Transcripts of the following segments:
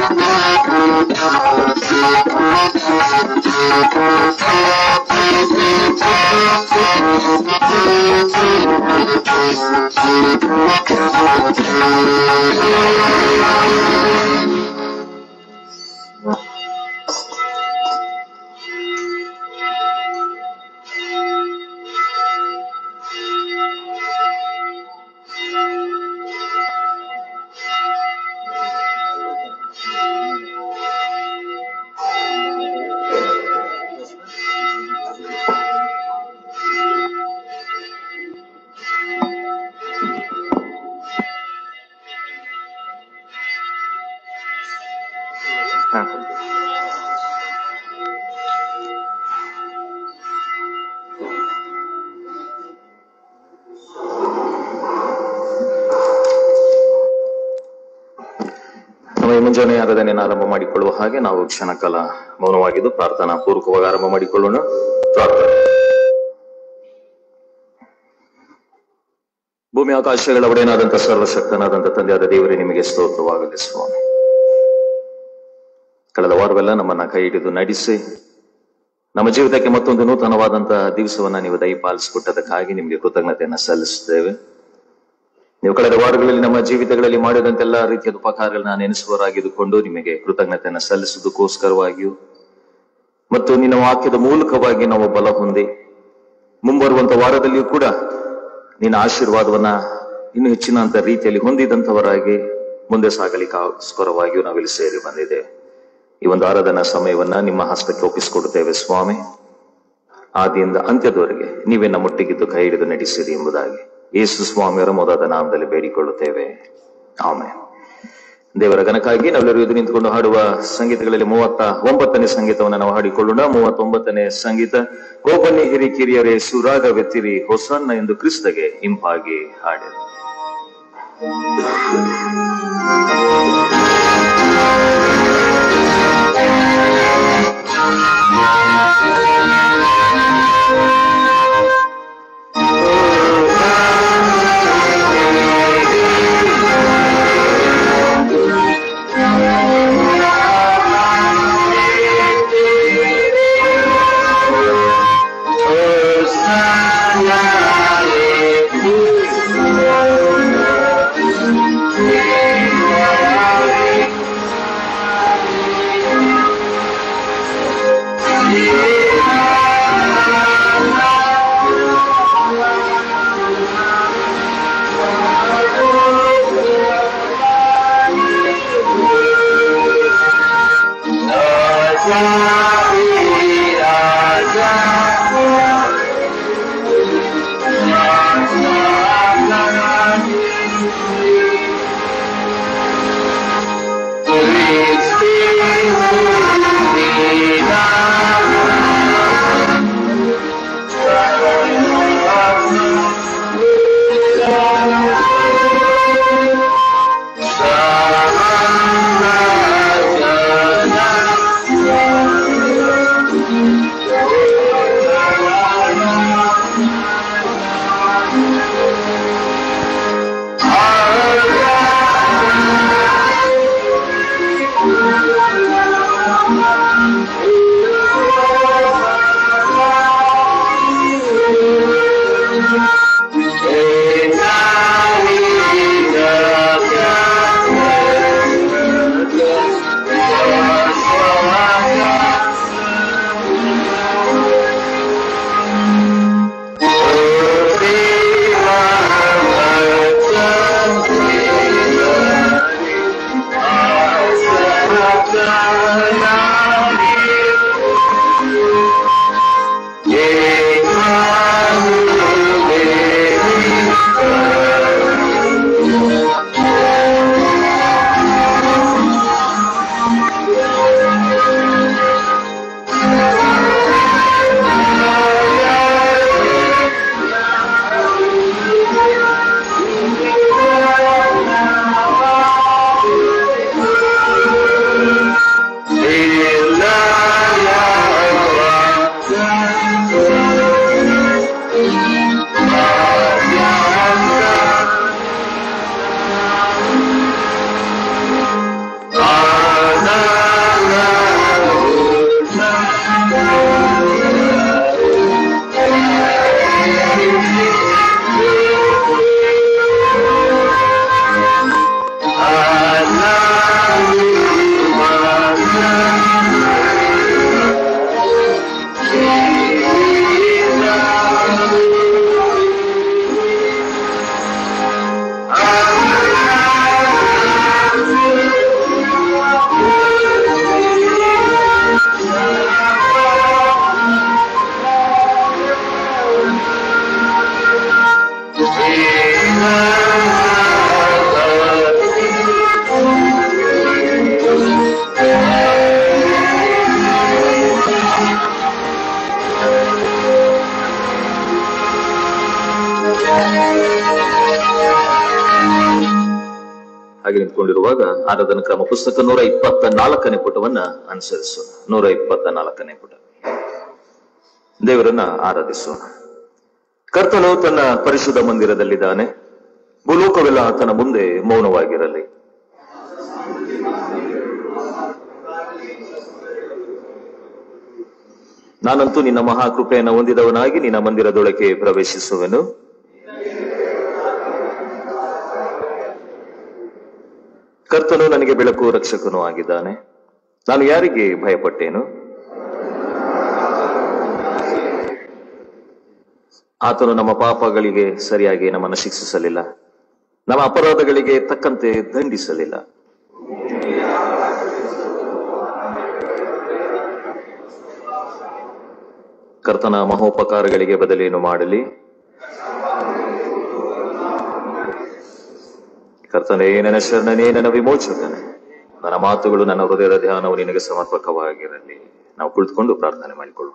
ಹಾ. ನಮ್ಮ ಈ ಮುಂಜಾನೆ ಆರಾಧನೆಯನ್ನು ಆರಂಭ ಮಾಡಿಕೊಳ್ಳುವ ಹಾಗೆ ನಾವು ಕ್ಷಣ ಕಾಲ ಮೌನವಾಗಿದ್ದು ಪ್ರಾರ್ಥನಾ ಪೂರ್ವಕವಾಗಿ ಆರಂಭ ಮಾಡಿಕೊಳ್ಳೋಣ ಪ್ರಾರ್ಥನೆ ಭೂಮಿ ಆಕಾಶಗಳ ಒಡೆಯನಾದಂಥ ಸರ್ವಶಕ್ತನಾದಂಥ ತಂದೆಯಾದ ದೇವರೇ ನಿಮಗೆ ಸ್ತೋತ್ರವಾಗಲಿ ಸ್ವಾಮಿ ಕಳೆದ ವಾರವೆಲ್ಲ ನಮ್ಮನ್ನ ಕೈ ಹಿಡಿದು ನಡೆಸಿ ನಮ್ಮ ಜೀವಿತಕ್ಕೆ ಮತ್ತೊಂದು ನೂತನವಾದಂತಹ ದಿವಸವನ್ನ ನೀವು ದಯಪಾಲಿಸಿಕೊಟ್ಟದಕ್ಕಾಗಿ ನಿಮಗೆ ಕೃತಜ್ಞತೆಯನ್ನ ಸಲ್ಲಿಸುತ್ತೇವೆ ನೀವು ಕಳೆದ ವಾರಗಳಲ್ಲಿ ನಮ್ಮ ಜೀವಿತಗಳಲ್ಲಿ ಮಾಡಿದಂತೆಲ್ಲ ರೀತಿಯಾದ ಉಪಕಾರಗಳನ್ನ ನೆನೆಸುವರಾಗಿದ್ದುಕೊಂಡು ನಿಮಗೆ ಕೃತಜ್ಞತೆಯನ್ನ ಸಲ್ಲಿಸುವುದಕ್ಕೋಸ್ಕರವಾಗಿಯೂ ಮತ್ತು ನಿನ್ನ ವಾಕ್ಯದ ಮೂಲಕವಾಗಿ ನಾವು ಬಲ ಹೊಂದಿ ಮುಂಬರುವಂತ ವಾರದಲ್ಲಿಯೂ ಕೂಡ ನಿನ್ನ ಆಶೀರ್ವಾದವನ್ನ ಇನ್ನು ಹೆಚ್ಚಿನಂತ ರೀತಿಯಲ್ಲಿ ಹೊಂದಿದಂತವರಾಗಿ ಮುಂದೆ ಸಾಗಲಿಕ್ಕೋಸ್ಕರವಾಗಿಯೂ ನಾವಿಲ್ಲಿ ಸೇರಿ ಬಂದಿದ್ದೇವೆ ಈ ಒಂದು ಆರಾಧನಾ ಸಮಯವನ್ನ ನಿಮ್ಮ ಹಸ್ತಕ್ಕೆ ಒಪ್ಪಿಸಿಕೊಡುತ್ತೇವೆ ಸ್ವಾಮಿ ಆದಿಯಿಂದ ಅಂತ್ಯದವರೆಗೆ ನೀವೇ ನಮ್ಮೊಟ್ಟಿಗಿದ್ದು ಕೈ ಹಿಡಿದು ನಡೆಸಿರಿ ಎಂಬುದಾಗಿ ಯೇಸು ಸ್ವಾಮಿಯವರ ಮೊದಲಾದ ನಾಮದಲ್ಲಿ ಬೇಡಿಕೊಳ್ಳುತ್ತೇವೆ ಆಮೇಲೆ ದೇವರ ಗಣಕ್ಕಾಗಿ ನಾವೆಲ್ಲರೂ ಎದು ನಿಂತುಕೊಂಡು ಹಾಡುವ ಸಂಗೀತಗಳಲ್ಲಿ ಮೂವತ್ತ ಒಂಬತ್ತನೇ ಸಂಗೀತವನ್ನು ನಾವು ಹಾಡಿಕೊಳ್ಳೋಣ ಮೂವತ್ತೊಂಬತ್ತನೇ ಸಂಗೀತ ಓ ಬನ್ನಿ ಹಿರಿ ಕಿರಿಯರೇ ಸುರಾಗವೆತ್ತಿರಿ ಹೊಸನ್ನ ಎಂದು ಕ್ರಿಸ್ತಗೆ ಇಂಪಾಗಿ ಹಾಡಿರಿ Amen. ಹಾಗೆ ನಿಂತ್ಕೊಂಡಿರುವಾಗ ಆರಾಧನ ಕ್ರಮ ಪುಸ್ತಕ ನೂರ ಇಪ್ಪತ್ತ ನಾಲ್ಕನೇ ಪುಟವನ್ನ ಅನುಸರಿಸೋಣ ನೂರ ಇಪ್ಪತ್ತ ನಾಲ್ಕನೇ ಪುಟ ದೇವರನ್ನ ಆರಾಧಿಸೋಣ ಕರ್ತನು ತನ್ನ ಪರಿಶುದ್ಧ ಮಂದಿರದಲ್ಲಿದ್ದಾನೆ ಭೂಲೋಕವೆಲ್ಲ ಆತನ ಮುಂದೆ ಮೌನವಾಗಿರಲಿ ನಾನಂತೂ ನಿನ್ನ ಮಹಾಕೃಪೆಯನ್ನು ಹೊಂದಿದವನಾಗಿ ನಿನ್ನ ಮಂದಿರದೊಳಗೆ ಪ್ರವೇಶಿಸುವೆನು ಕರ್ತನು ನನಗೆ ಬೆಳಕು ರಕ್ಷಕನೂ ಆಗಿದ್ದಾನೆ ನಾನು ಯಾರಿಗೆ ಭಯಪಟ್ಟೇನು ಆತನು ನಮ್ಮ ಪಾಪಗಳಿಗೆ ಸರಿಯಾಗಿ ನಮ್ಮನ್ನು ಶಿಕ್ಷಿಸಲಿಲ್ಲ ನಮ್ಮ ಅಪರಾಧಗಳಿಗೆ ತಕ್ಕಂತೆ ದಂಡಿಸಲಿಲ್ಲ ಕರ್ತನ ಮಹೋಪಕಾರಗಳಿಗೆ ಬದಲೇನು ಮಾಡಲಿ ಕರ್ತನೇ ನನ್ನ ಶರಣನೇ ನನ್ನ ವಿಮೋಚಕನೇ ನನ್ನ ಮಾತುಗಳು ನನ್ನ ಹೃದಯದ ಧ್ಯಾನವು ನಿನಗೆ ಸಮರ್ಪಕವಾಗಿರಲಿ ನಾವು ಕುಳಿತುಕೊಂಡು ಪ್ರಾರ್ಥನೆ ಮಾಡಿಕೊಳ್ಳೋಣ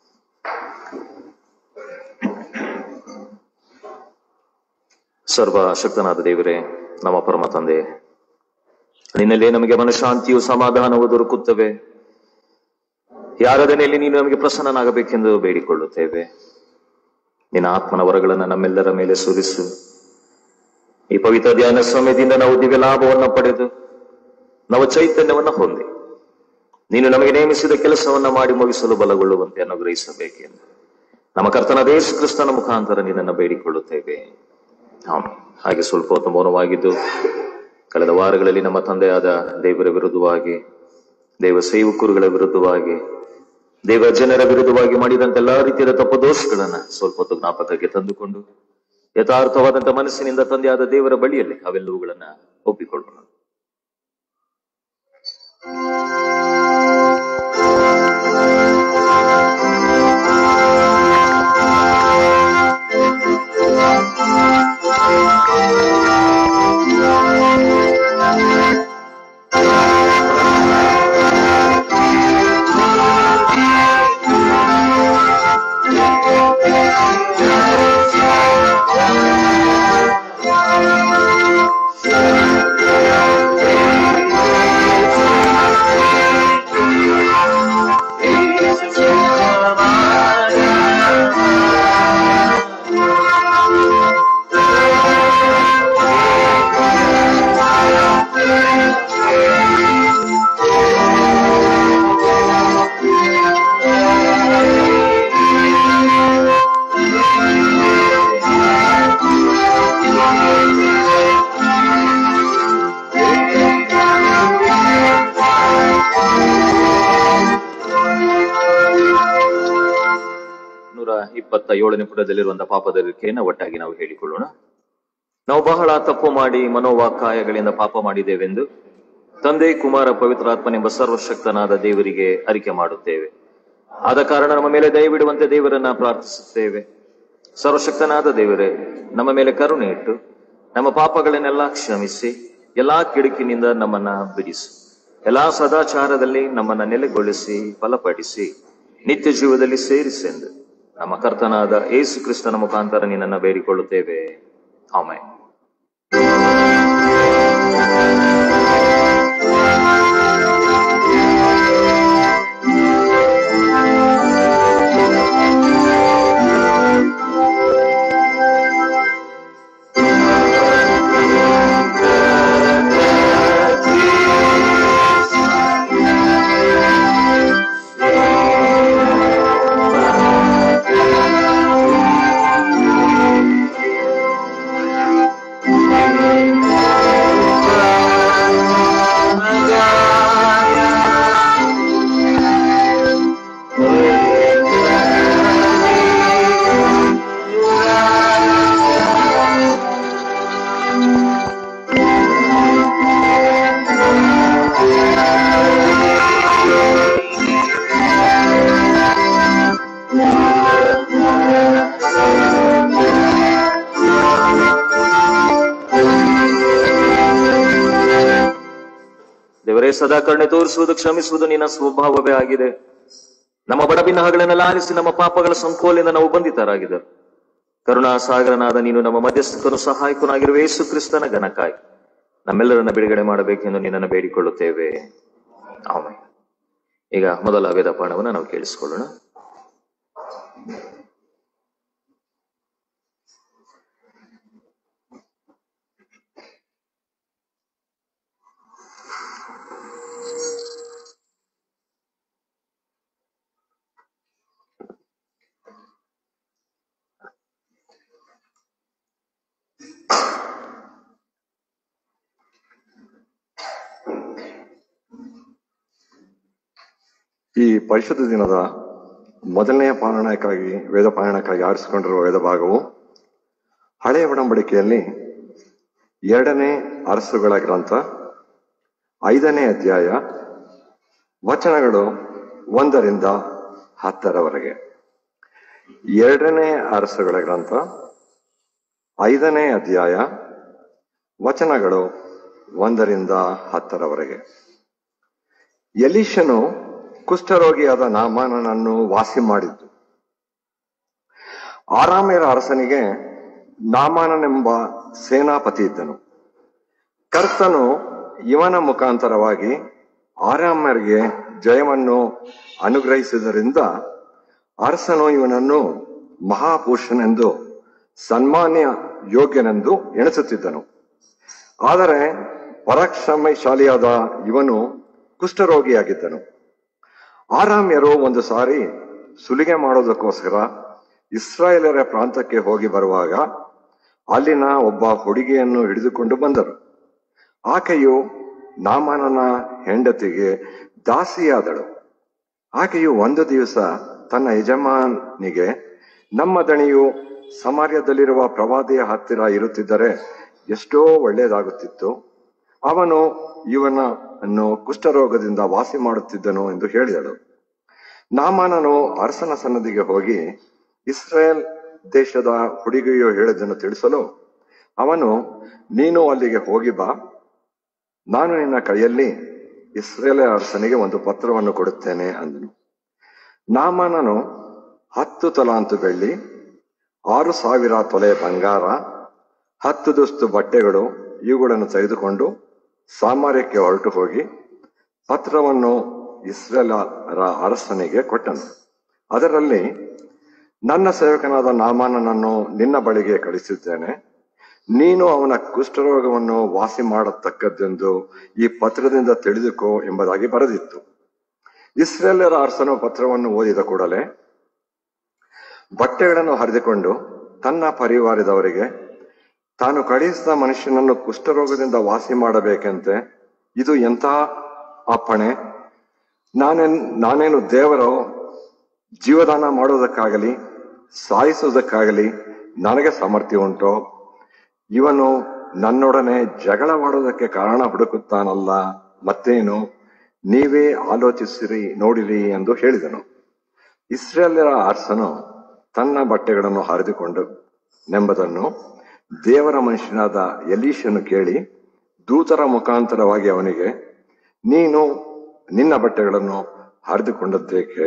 ಸರ್ವ ಶಕ್ತನಾದ ದೇವರೇ ನಮ್ಮ ಪರಮ ತಂದೆ ನಿನ್ನಲ್ಲೇ ನಮಗೆ ಮನಶಾಂತಿಯು ಸಮಾಧಾನವು ದೊರಕುತ್ತವೆ ಯಾರದನೆಯಲ್ಲಿ ನೀನು ನಮಗೆ ಪ್ರಸನ್ನನಾಗಬೇಕೆಂದು ಬೇಡಿಕೊಳ್ಳುತ್ತೇವೆ ನಿನ್ನ ಆತ್ಮನ ವರಗಳನ್ನು ನಮ್ಮೆಲ್ಲರ ಮೇಲೆ ಸುರಿಸು ಈ ಪವಿತ್ರ ಧ್ಯಾನ ಸಮಯದಿಂದ ನಾವು ದಿವ್ಯ ಲಾಭವನ್ನ ಪಡೆದು ನಾವು ಚೈತನ್ಯವನ್ನ ಹೊಂದಿ ನೀನು ನಮಗೆ ನೇಮಿಸಿದ ಕೆಲಸವನ್ನ ಮಾಡಿ ಮುಗಿಸಲು ಬಲಗೊಳ್ಳುವಂತೆ ಅನುಗ್ರಹಿಸಬೇಕೆಂದು ನಮ್ಮ ಕರ್ತನ ದೇಶ ಕ್ರಿಸ್ತನ ಮುಖಾಂತರ ನಿನ್ನನ್ನು ಬೇಡಿಕೊಳ್ಳುತ್ತೇವೆ ಆಮೇಲೆ ಹಾಗೆ ಸ್ವಲ್ಪ ಹೊತ್ತು ಮೌನವಾಗಿದ್ದು ಕಳೆದ ವಾರಗಳಲ್ಲಿ ನಮ್ಮ ತಂದೆಯಾದ ದೇವರ ವಿರುದ್ಧವಾಗಿ ದೇವ ಸೇವಕರುಗಳ ವಿರುದ್ಧವಾಗಿ ದೇವ ಜನರ ವಿರುದ್ಧವಾಗಿ ಮಾಡಿದಂತ ಎಲ್ಲಾ ರೀತಿಯಾದ ತಪ್ಪು ದೋಷಗಳನ್ನ ಸ್ವಲ್ಪ ಹೊತ್ತು ಜ್ಞಾಪಕಕ್ಕೆ ತಂದುಕೊಂಡು ಯಥಾರ್ಥವಾದಂತ ಮನಸ್ಸಿನಿಂದ ತಂದೆಯಾದ ದೇವರ ಬಳಿಯಲ್ಲಿ ಅವೆಲ್ಲವುಗಳನ್ನ ಒಪ್ಪಿಕೊಳ್ಳೋಣ ನೂರ ಇಪ್ಪತ್ತ ಏಳನೇ ಪುಟದಲ್ಲಿರುವಂತಹ ಪಾಪದ ರಿಕೆಯನ್ನು ಒಟ್ಟಾಗಿ ನಾವು ಹೇಳಿಕೊಳ್ಳೋಣ ನಾವು ಬಹಳ ತಪ್ಪು ಮಾಡಿ ಮನೋವಾಕಾಯಗಳಿಂದ ಪಾಪ ಮಾಡಿದ್ದೇವೆಂದು ತಂದೆ ಕುಮಾರ ಪವಿತ್ರಾತ್ಮನೆಂಬ ಸರ್ವಶಕ್ತನಾದ ದೇವರಿಗೆ ಅರಿಕೆ ಮಾಡುತ್ತೇವೆ ಆದ ಕಾರಣ ನಮ್ಮ ಮೇಲೆ ದಯವಿಡುವಂತೆ ದೇವರನ್ನ ಪ್ರಾರ್ಥಿಸುತ್ತೇವೆ ಸರ್ವಶಕ್ತನಾದ ದೇವರೇ ನಮ್ಮ ಮೇಲೆ ಕರುಣೆ ಇಟ್ಟು ನಮ್ಮ ಪಾಪಗಳನ್ನೆಲ್ಲ ಕ್ಷಮಿಸಿ ಎಲ್ಲಾ ಕಿಡುಕಿನಿಂದ ನಮ್ಮನ್ನ ಬಿಡಿಸು ಎಲ್ಲಾ ಸದಾಚಾರದಲ್ಲಿ ನಮ್ಮನ್ನ ನೆಲೆಗೊಳಿಸಿ ಬಲಪಡಿಸಿ ನಿತ್ಯ ಜೀವದಲ್ಲಿ ಸೇರಿಸೆಂದು ನಮ್ಮ ಕರ್ತನಾದ ಏಸು ಕ್ರಿಸ್ತನ ಮುಖಾಂತರ ನಿನ್ನನ್ನು ಬೇಡಿಕೊಳ್ಳುತ್ತೇವೆ ಆಮೇಲೆ ದೇವರೇ ಸದಾ ಕರುಣೆ ತೋರಿಸುವುದು ಕ್ಷಮಿಸುವುದು ನಿನ್ನ ಸ್ವಭಾವವೇ ಆಗಿದೆ ನಮ್ಮ ಬಡಬಿನ್ನಹಗಳನ್ನೆಲ್ಲ ಆಲಿಸಿ ನಮ್ಮ ಪಾಪಗಳ ಸಂಕೋಲಿಂದ ನಾವು ಬಂಧಿತರಾಗಿದ್ದರು ಕರುಣಾ ಸಾಗರನಾದ ನೀನು ನಮ್ಮ ಮಧ್ಯಸ್ಥಕನು ಸಹಾಯಕನಾಗಿರುವ ಯೇಸು ಕ್ರಿಸ್ತನ ಘನಕ್ಕಾಗಿ ನಮ್ಮೆಲ್ಲರನ್ನ ಬಿಡುಗಡೆ ಮಾಡಬೇಕೆಂದು ನಿನ್ನನ್ನು ಬೇಡಿಕೊಳ್ಳುತ್ತೇವೆ ಆಮೇಲೆ ಈಗ ಮೊದಲ ವೇದ ಪಾಠವನ್ನು ನಾವು ಕೇಳಿಸಿಕೊಳ್ಳೋಣ ಈ ಪರಿಶುದ್ಧ ದಿನದ ಮೊದಲನೆಯ ಪಾರಾಯಣಕ್ಕಾಗಿ ವೇದ ಪಾರಾಯಣಕ್ಕಾಗಿ ಆರಿಸಿಕೊಂಡಿರುವ ವೇದ ಭಾಗವು ಹಳೆಯ ಒಡಂಬಡಿಕೆಯಲ್ಲಿ ಎರಡನೇ ಅರಸುಗಳ ಗ್ರಂಥ ಐದನೇ ಅಧ್ಯಾಯ ವಚನಗಳು ಒಂದರಿಂದ ಹತ್ತರವರೆಗೆ ಎರಡನೇ ಅರಸುಗಳ ಗ್ರಂಥ ಐದನೇ ಅಧ್ಯಾಯ ವಚನಗಳು ಒಂದರಿಂದ ಹತ್ತರವರೆಗೆ ಎಲೀಶನು ಕುಷ್ಠರೋಗಿಯಾದ ನಾಮಾನನನ್ನು ವಾಸಿ ಮಾಡಿದ್ದು ಆರಾಮೇರ ಅರಸನಿಗೆ ನಾಮಾನನೆಂಬ ಸೇನಾಪತಿ ಇದ್ದನು ಕರ್ತನು ಇವನ ಮುಖಾಂತರವಾಗಿ ಆರಾಮ್ಯರಿಗೆ ಜಯವನ್ನು ಅನುಗ್ರಹಿಸಿದ್ದರಿಂದ ಅರಸನು ಇವನನ್ನು ಮಹಾಪುರುಷನೆಂದು ಸನ್ಮಾನ್ಯ ಯೋಗ್ಯನೆಂದು ಎಣಿಸುತ್ತಿದ್ದನು ಆದರೆ ಪರಾಕ್ರಮಶಾಲಿಯಾದ ಇವನು ಕುಷ್ಠರೋಗಿಯಾಗಿದ್ದನು ಆರಾಮ್ಯರು ಒಂದು ಸಾರಿ ಸುಲಿಗೆ ಮಾಡೋದಕ್ಕೋಸ್ಕರ ಇಸ್ರಾಯೇಲರ ಪ್ರಾಂತಕ್ಕೆ ಹೋಗಿ ಬರುವಾಗ ಅಲ್ಲಿನ ಒಬ್ಬ ಹುಡುಗಿಯನ್ನು ಹಿಡಿದುಕೊಂಡು ಬಂದರು ಆಕೆಯು ನಾಮಾನನ ಹೆಂಡತಿಗೆ ದಾಸಿಯಾದಳು ಆಕೆಯು ಒಂದು ದಿವಸ ತನ್ನ ಯಜಮಾನಿಗೆ ನಮ್ಮ ದಣಿಯು ಸಮಾರ್ಯದಲ್ಲಿರುವ ಪ್ರವಾದಿಯ ಹತ್ತಿರ ಇರುತ್ತಿದ್ದರೆ ಎಷ್ಟೋ ಒಳ್ಳೆಯದಾಗುತ್ತಿತ್ತು ಅವನು ಇವನನ್ನು ಕುಷ್ಠರೋಗದಿಂದ ವಾಸಿ ಮಾಡುತ್ತಿದ್ದನು ಎಂದು ಹೇಳಿದಳು ನಾಮಾನನು ಅರಸನ ಸನ್ನದಿಗೆ ಹೋಗಿ ಇಸ್ರೇಲ್ ದೇಶದ ಹುಡುಗಿಯು ಹೇಳಿದ್ದನ್ನು ತಿಳಿಸಲು ಅವನು ನೀನು ಅಲ್ಲಿಗೆ ಹೋಗಿ ಬಾ ನಾನು ನಿನ್ನ ಕೈಯಲ್ಲಿ ಇಸ್ರೇಲ ಅರಸನಿಗೆ ಒಂದು ಪತ್ರವನ್ನು ಕೊಡುತ್ತೇನೆ ಅಂದನು ನಾಮಾನನು ಹತ್ತು ತಲಾಂತು ಬೆಳ್ಳಿ ಆರು ಸಾವಿರ ತೊಲೆ ಬಂಗಾರ ಹತ್ತು ದುಸ್ತು ಬಟ್ಟೆಗಳು ಇವುಗಳನ್ನು ತೆಗೆದುಕೊಂಡು ಸಾಮರ್ಯಕ್ಕೆ ಹೊರಟು ಹೋಗಿ ಪತ್ರವನ್ನು ಇಸ್ರೇಲರ ಅರಸನಿಗೆ ಕೊಟ್ಟನು ಅದರಲ್ಲಿ ನನ್ನ ಸೇವಕನಾದ ನಾಮಾನನನ್ನು ನಿನ್ನ ಬಳಿಗೆ ಕಳಿಸಿದ್ದೇನೆ ನೀನು ಅವನ ಕುಷ್ಠರೋಗವನ್ನು ವಾಸಿ ಮಾಡತಕ್ಕದ್ದೆಂದು ಈ ಪತ್ರದಿಂದ ತಿಳಿದುಕೋ ಎಂಬುದಾಗಿ ಬರೆದಿತ್ತು ಇಸ್ರೇಲರ ಅರಸನು ಪತ್ರವನ್ನು ಓದಿದ ಕೂಡಲೇ ಬಟ್ಟೆಗಳನ್ನು ಹರಿದುಕೊಂಡು ತನ್ನ ಪರಿವಾರದವರಿಗೆ ತಾನು ಕಳುಹಿಸಿದ ಮನುಷ್ಯನನ್ನು ಕುಷ್ಠರೋಗದಿಂದ ವಾಸಿ ಮಾಡಬೇಕೆಂತೆ ಇದು ಎಂಥ ಅಪ್ಪಣೆ ನಾನೇನ್ ನಾನೇನು ದೇವರು ಜೀವದಾನ ಮಾಡುವುದಕ್ಕಾಗಲಿ ಸಾಯಿಸುವುದಕ್ಕಾಗಲಿ ನನಗೆ ಸಾಮರ್ಥ್ಯ ಉಂಟೋ ಇವನು ನನ್ನೊಡನೆ ಜಗಳವಾಡುವುದಕ್ಕೆ ಕಾರಣ ಹುಡುಕುತ್ತಾನಲ್ಲ ಮತ್ತೇನು ನೀವೇ ಆಲೋಚಿಸಿರಿ ನೋಡಿರಿ ಎಂದು ಹೇಳಿದನು ಇಸ್ರೇಲರ ಅರಸನು ತನ್ನ ಬಟ್ಟೆಗಳನ್ನು ಹರಿದುಕೊಂಡು ನೆಂಬುದನ್ನು ದೇವರ ಮನುಷ್ಯನಾದ ಎಲೀಶನು ಕೇಳಿ ದೂತರ ಮುಖಾಂತರವಾಗಿ ಅವನಿಗೆ ನೀನು ನಿನ್ನ ಬಟ್ಟೆಗಳನ್ನು ಹರಿದುಕೊಂಡದ್ದೇಕೆ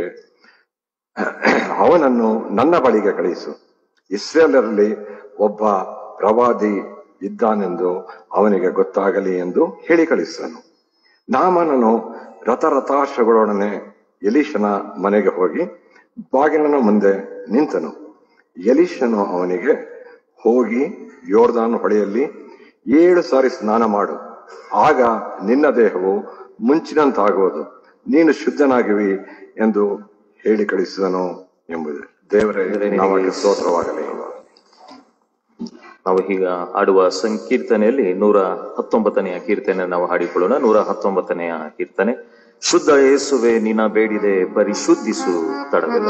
ಅವನನ್ನು ನನ್ನ ಬಳಿಗೆ ಕಳಿಸು ಇಸ್ರೇಲರಲ್ಲಿ ಒಬ್ಬ ಪ್ರವಾದಿ ಇದ್ದಾನೆಂದು ಅವನಿಗೆ ಗೊತ್ತಾಗಲಿ ಎಂದು ಹೇಳಿ ಕಳಿಸನು ನಾಮನನು ರಥರಥಾಶ್ವಗಳೊಡನೆ ಎಲೀಶನ ಮನೆಗೆ ಹೋಗಿ ಬಾಗಿಲನ ಮುಂದೆ ನಿಂತನು ಎಲೀಶನು ಅವನಿಗೆ ಹೋಗಿ ಯೋರ್ದಾನ್ ಹೊಳೆಯಲ್ಲಿ ಏಳು ಸಾರಿ ಸ್ನಾನ ಮಾಡು ಆಗ ನಿನ್ನ ದೇಹವು ಮುಂಚಿನಂತಾಗುವುದು ನೀನು ಶುದ್ಧನಾಗಿವಿ ಎಂದು ಹೇಳಿ ಕಳಿಸಿದನು ಎಂಬುದು ದೇವರೇ ನಾಮಗೆ ಸ್ತೋತ್ರವಾಗಲಿ ನಾವು ಈಗ ಆಡುವ ಸಂಕೀರ್ತನೆಯಲ್ಲಿ ನೂರ ಹತ್ತೊಂಬತ್ತನೆಯ ಕೀರ್ತನೆ ನಾವು ಹಾಡಿಕೊಳ್ಳೋಣ ನೂರ ಹತ್ತೊಂಬತ್ತನೆಯ ಕೀರ್ತನೆ ಶುದ್ಧ ಯೇಸುವೆ ನಿನ ಬೇಡಿದೆ ಪರಿಶುದ್ಧಿಸು ತಡವಿಲ್ಲ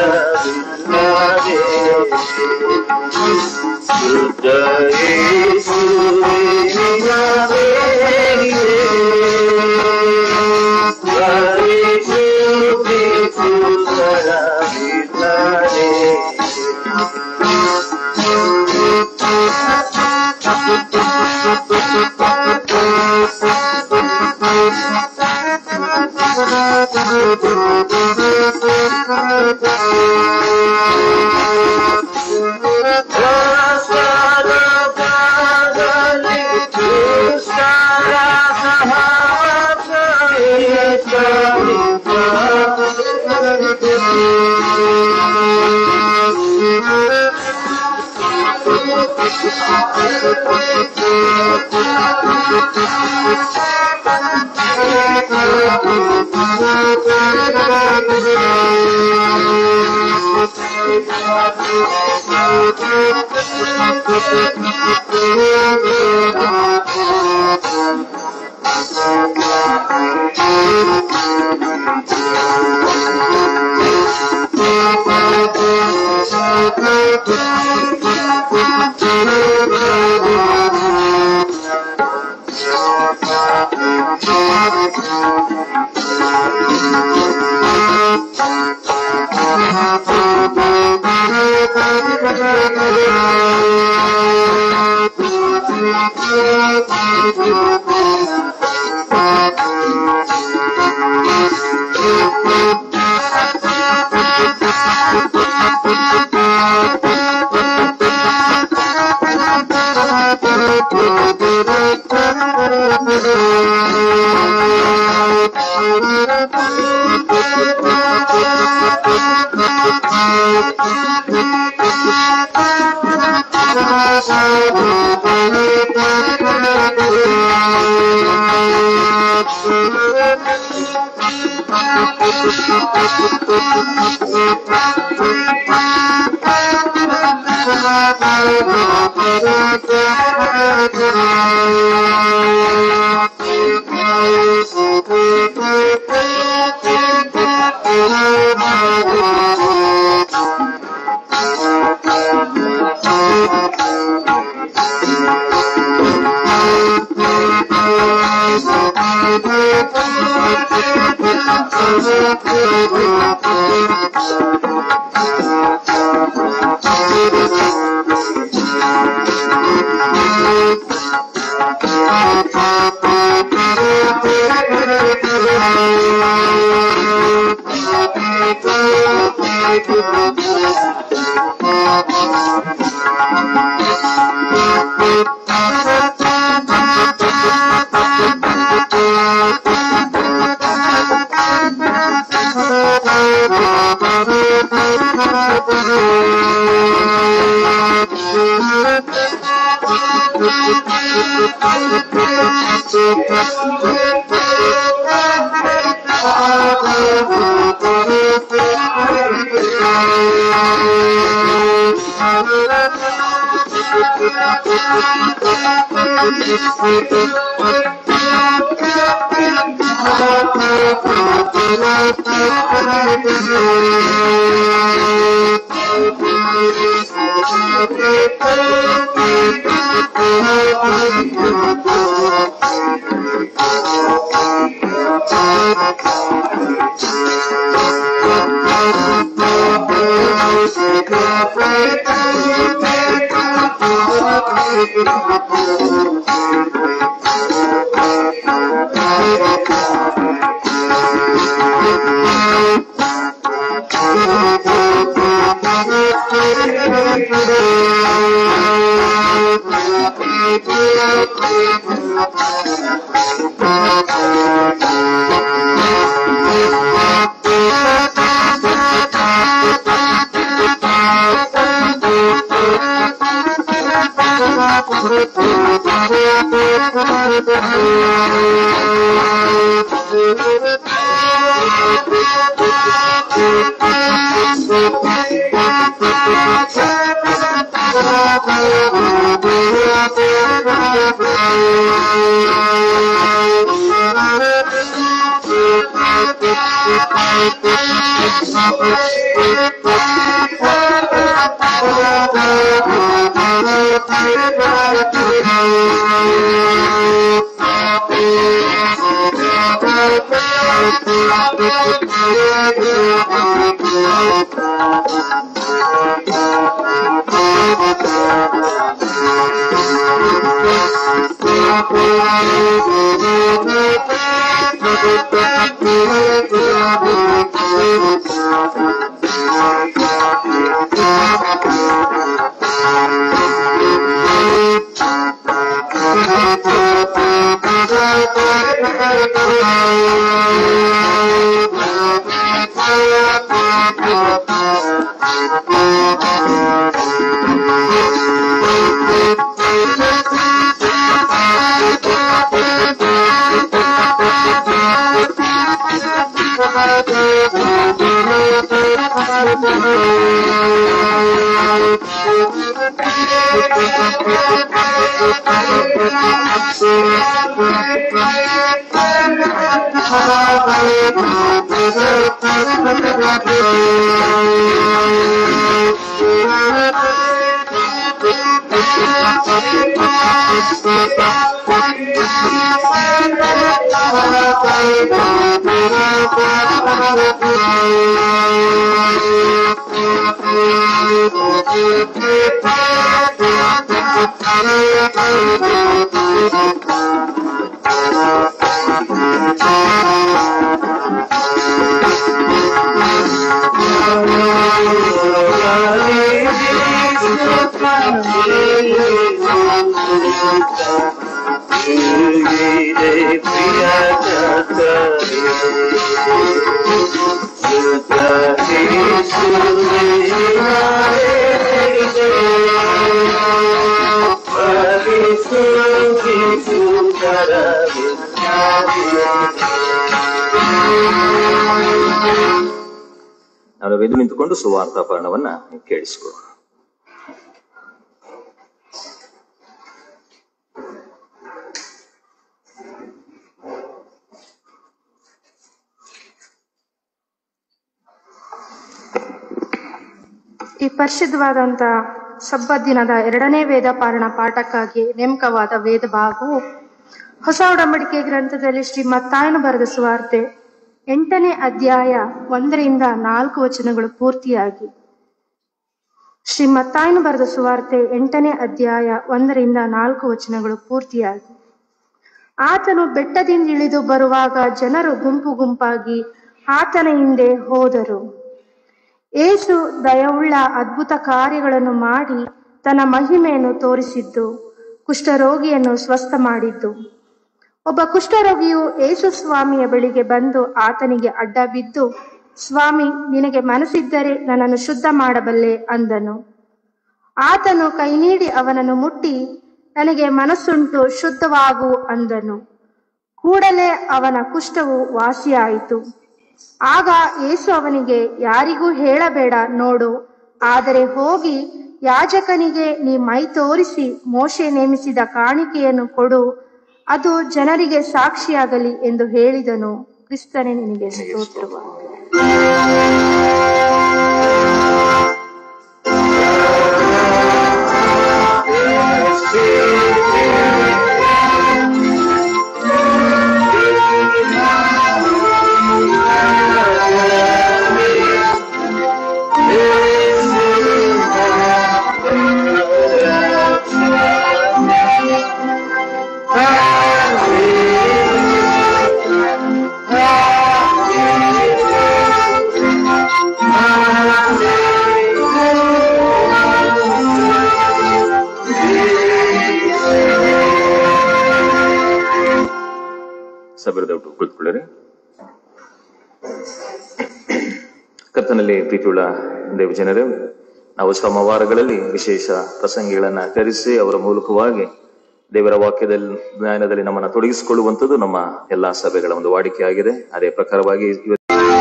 ಶುದ್ಧ Thank you. ನಾವು ಎದ್ದು ನಿಂತುಕೊಂಡು ಸುವಾರ್ತಾಪರಣವನ್ನ ಕೇಳಿಸ್ಕೊ ಈ ಪರಿಶುದ್ಧವಾದಂತ ಸಬ್ಬ ದಿನದ ಎರಡನೇ ವೇದ ಪಾರಣ ಪಾಠಕ್ಕಾಗಿ ನೇಮಕವಾದ ವೇದ ಭಾಗವು ಹೊಸ ಒಡಂಬಡಿಕೆ ಗ್ರಂಥದಲ್ಲಿ ಶ್ರೀ ಮತ್ತಾಯನು ಬರೆದ ಸುವಾರ್ತೆ ಎಂಟನೇ ಅಧ್ಯಾಯ ಒಂದರಿಂದ ನಾಲ್ಕು ವಚನಗಳು ಪೂರ್ತಿಯಾಗಿ ಶ್ರೀ ಮತ್ತಾಯನು ಬರೆದ ಸುವಾರ್ತೆ ಎಂಟನೇ ಅಧ್ಯಾಯ ಒಂದರಿಂದ ನಾಲ್ಕು ವಚನಗಳು ಪೂರ್ತಿಯಾಗಿ ಆತನು ಬೆಟ್ಟದಿಂದ ಇಳಿದು ಬರುವಾಗ ಜನರು ಗುಂಪು ಗುಂಪಾಗಿ ಆತನ ಹಿಂದೆ ಹೋದರು ಏಸು ದಯವುಳ್ಳ ಅದ್ಭುತ ಕಾರ್ಯಗಳನ್ನು ಮಾಡಿ ತನ್ನ ಮಹಿಮೆಯನ್ನು ತೋರಿಸಿದ್ದು ಕುಷ್ಠರೋಗಿಯನ್ನು ಸ್ವಸ್ಥ ಮಾಡಿದ್ದು ಒಬ್ಬ ಕುಷ್ಠರೋಗಿಯು ಏಸು ಸ್ವಾಮಿಯ ಬಳಿಗೆ ಬಂದು ಆತನಿಗೆ ಅಡ್ಡ ಬಿದ್ದು ಸ್ವಾಮಿ ನಿನಗೆ ಮನಸ್ಸಿದ್ದರೆ ನನ್ನನ್ನು ಶುದ್ಧ ಮಾಡಬಲ್ಲೆ ಅಂದನು ಆತನು ಕೈ ನೀಡಿ ಅವನನ್ನು ಮುಟ್ಟಿ ನನಗೆ ಮನಸ್ಸುಂಟು ಶುದ್ಧವಾಗು ಅಂದನು ಕೂಡಲೇ ಅವನ ಕುಷ್ಠವು ವಾಸಿಯಾಯಿತು ಆಗ ಯೇಸು ಅವನಿಗೆ ಯಾರಿಗೂ ಹೇಳಬೇಡ ನೋಡು ಆದರೆ ಹೋಗಿ ಯಾಜಕನಿಗೆ ನೀ ಮೈ ತೋರಿಸಿ ಮೋಶೆ ನೇಮಿಸಿದ ಕಾಣಿಕೆಯನ್ನು ಕೊಡು ಅದು ಜನರಿಗೆ ಸಾಕ್ಷಿಯಾಗಲಿ ಎಂದು ಹೇಳಿದನು ಕ್ರಿಸ್ತನೇ ನಿನಗೆ ಸ್ತೋತ್ರವಾಗಲಿ ಸಬರದೌಟು ಕುಳಿತುಕೊಳ್ಳ್ರಿ ಕರ್ತನಲ್ಲಿ ಪ್ರೀತಿಯುಳ್ಳ ದೇವಜನರೇ ನಾವು ಸೋಮವಾರಗಳಲ್ಲಿ ವಿಶೇಷ ಪ್ರಸಂಗಿಗಳನ್ನ ಕರೆಸಿ ಅವರ ಮೂಲಕವಾಗಿ ದೇವರ ವಾಕ್ಯದಲ್ಲಿ ಜ್ಞಾನದಲ್ಲಿ ನಮ್ಮನ್ನ ತೊಡಗಿಸಿಕೊಳ್ಳುವಂಥದ್ದು ನಮ್ಮ ಎಲ್ಲಾ ಸಭೆಗಳ ಒಂದು ವಾಡಿಕೆಯಾಗಿದೆ ಅದೇ ಪ್ರಕಾರವಾಗಿ ಇವತ್ತು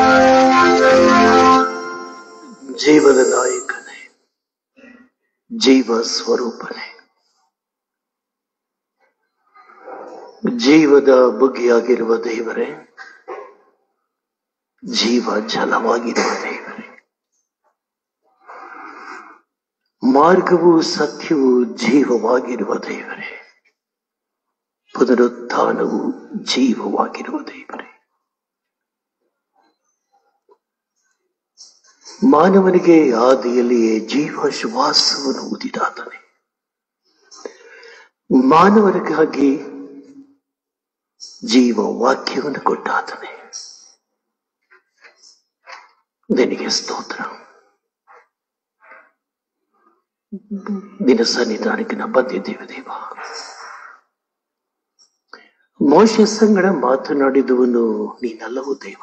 ಜೀವದ ನಾಯಕನೇ ಜೀವ ಸ್ವರೂಪನೇ ಜೀವದ ಬುಗ್ಗಿಯಾಗಿರುವ ದೇವರೇ ಜೀವ ಜಲವಾಗಿರುವ ದೇವರೇ ಮಾರ್ಗವು ಸತ್ಯವು ಜೀವವಾಗಿರುವ ದೇವರೇ ಪುನರುತ್ಥಾನವು ಜೀವವಾಗಿರುವ ದೇವರೇ ಮಾನವನಿಗೆ ಆದಿಯಲ್ಲಿಯೇ ಜೀವ ಶ್ವಾಸವನ್ನು ಊದಿದಾತನೆ ಮಾನವನಿಗಾಗಿ ಜೀವ ವಾಕ್ಯವನ್ನು ಕೊಟ್ಟಾತನೆ ನಿನಗೆ ಸ್ತೋತ್ರ ನಿನ್ನ ಸನ್ನಿಧಾನಕ್ಕೆ ನಾವು ಬಂದಿದ್ದೇವೆ ದೇವ ಮೋಶ ಸಂಗಡ ಮಾತನಾಡಿದವನು ನೀನಲ್ಲವೂ ದೇವ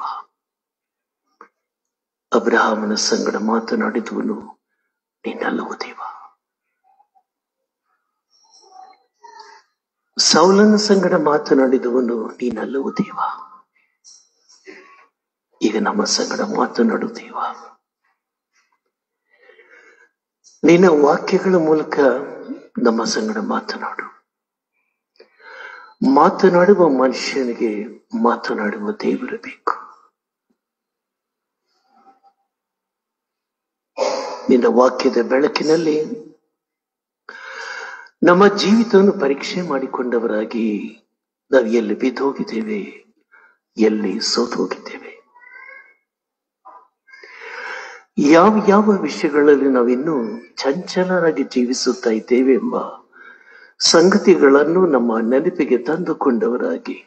ಅಬ್ರಹಾಮನ ಸಂಗಡ ಮಾತನಾಡಿದವನು ನೀನಲ್ಲವೂ ದೇವ ಸೌಲನ ಸಂಗಡ ಮಾತನಾಡಿದವನು ನೀನಲ್ಲವೂ ದೇವ ಈಗ ನಮ್ಮ ಸಂಗಡ ಮಾತನಾಡು ದೇವ ನಿನ್ನ ವಾಕ್ಯಗಳ ಮೂಲಕ ನಮ್ಮ ಸಂಗಡ ಮಾತನಾಡು ಮಾತನಾಡುವ ಮನುಷ್ಯನಿಗೆ ಮಾತನಾಡುವ ದೇವರು ಬೇಕು ನಿನ್ನ ವಾಕ್ಯದ ಬೆಳಕಿನಲ್ಲಿ ನಮ್ಮ ಜೀವಿತವನ್ನು ಪರೀಕ್ಷೆ ಮಾಡಿಕೊಂಡವರಾಗಿ ನಾವು ಎಲ್ಲಿ ಬಿದ್ದು ಹೋಗಿದ್ದೇವೆ ಎಲ್ಲಿ ಸೋತು ಹೋಗಿದ್ದೇವೆ ಯಾವ ಯಾವ ವಿಷಯಗಳಲ್ಲಿ ನಾವಿನ್ನೂ ಚಂಚಲರಾಗಿ ಜೀವಿಸುತ್ತಾ ಇದ್ದೇವೆ ಎಂಬ ಸಂಗತಿಗಳನ್ನು ನಮ್ಮ ನೆನಪಿಗೆ ತಂದುಕೊಂಡವರಾಗಿ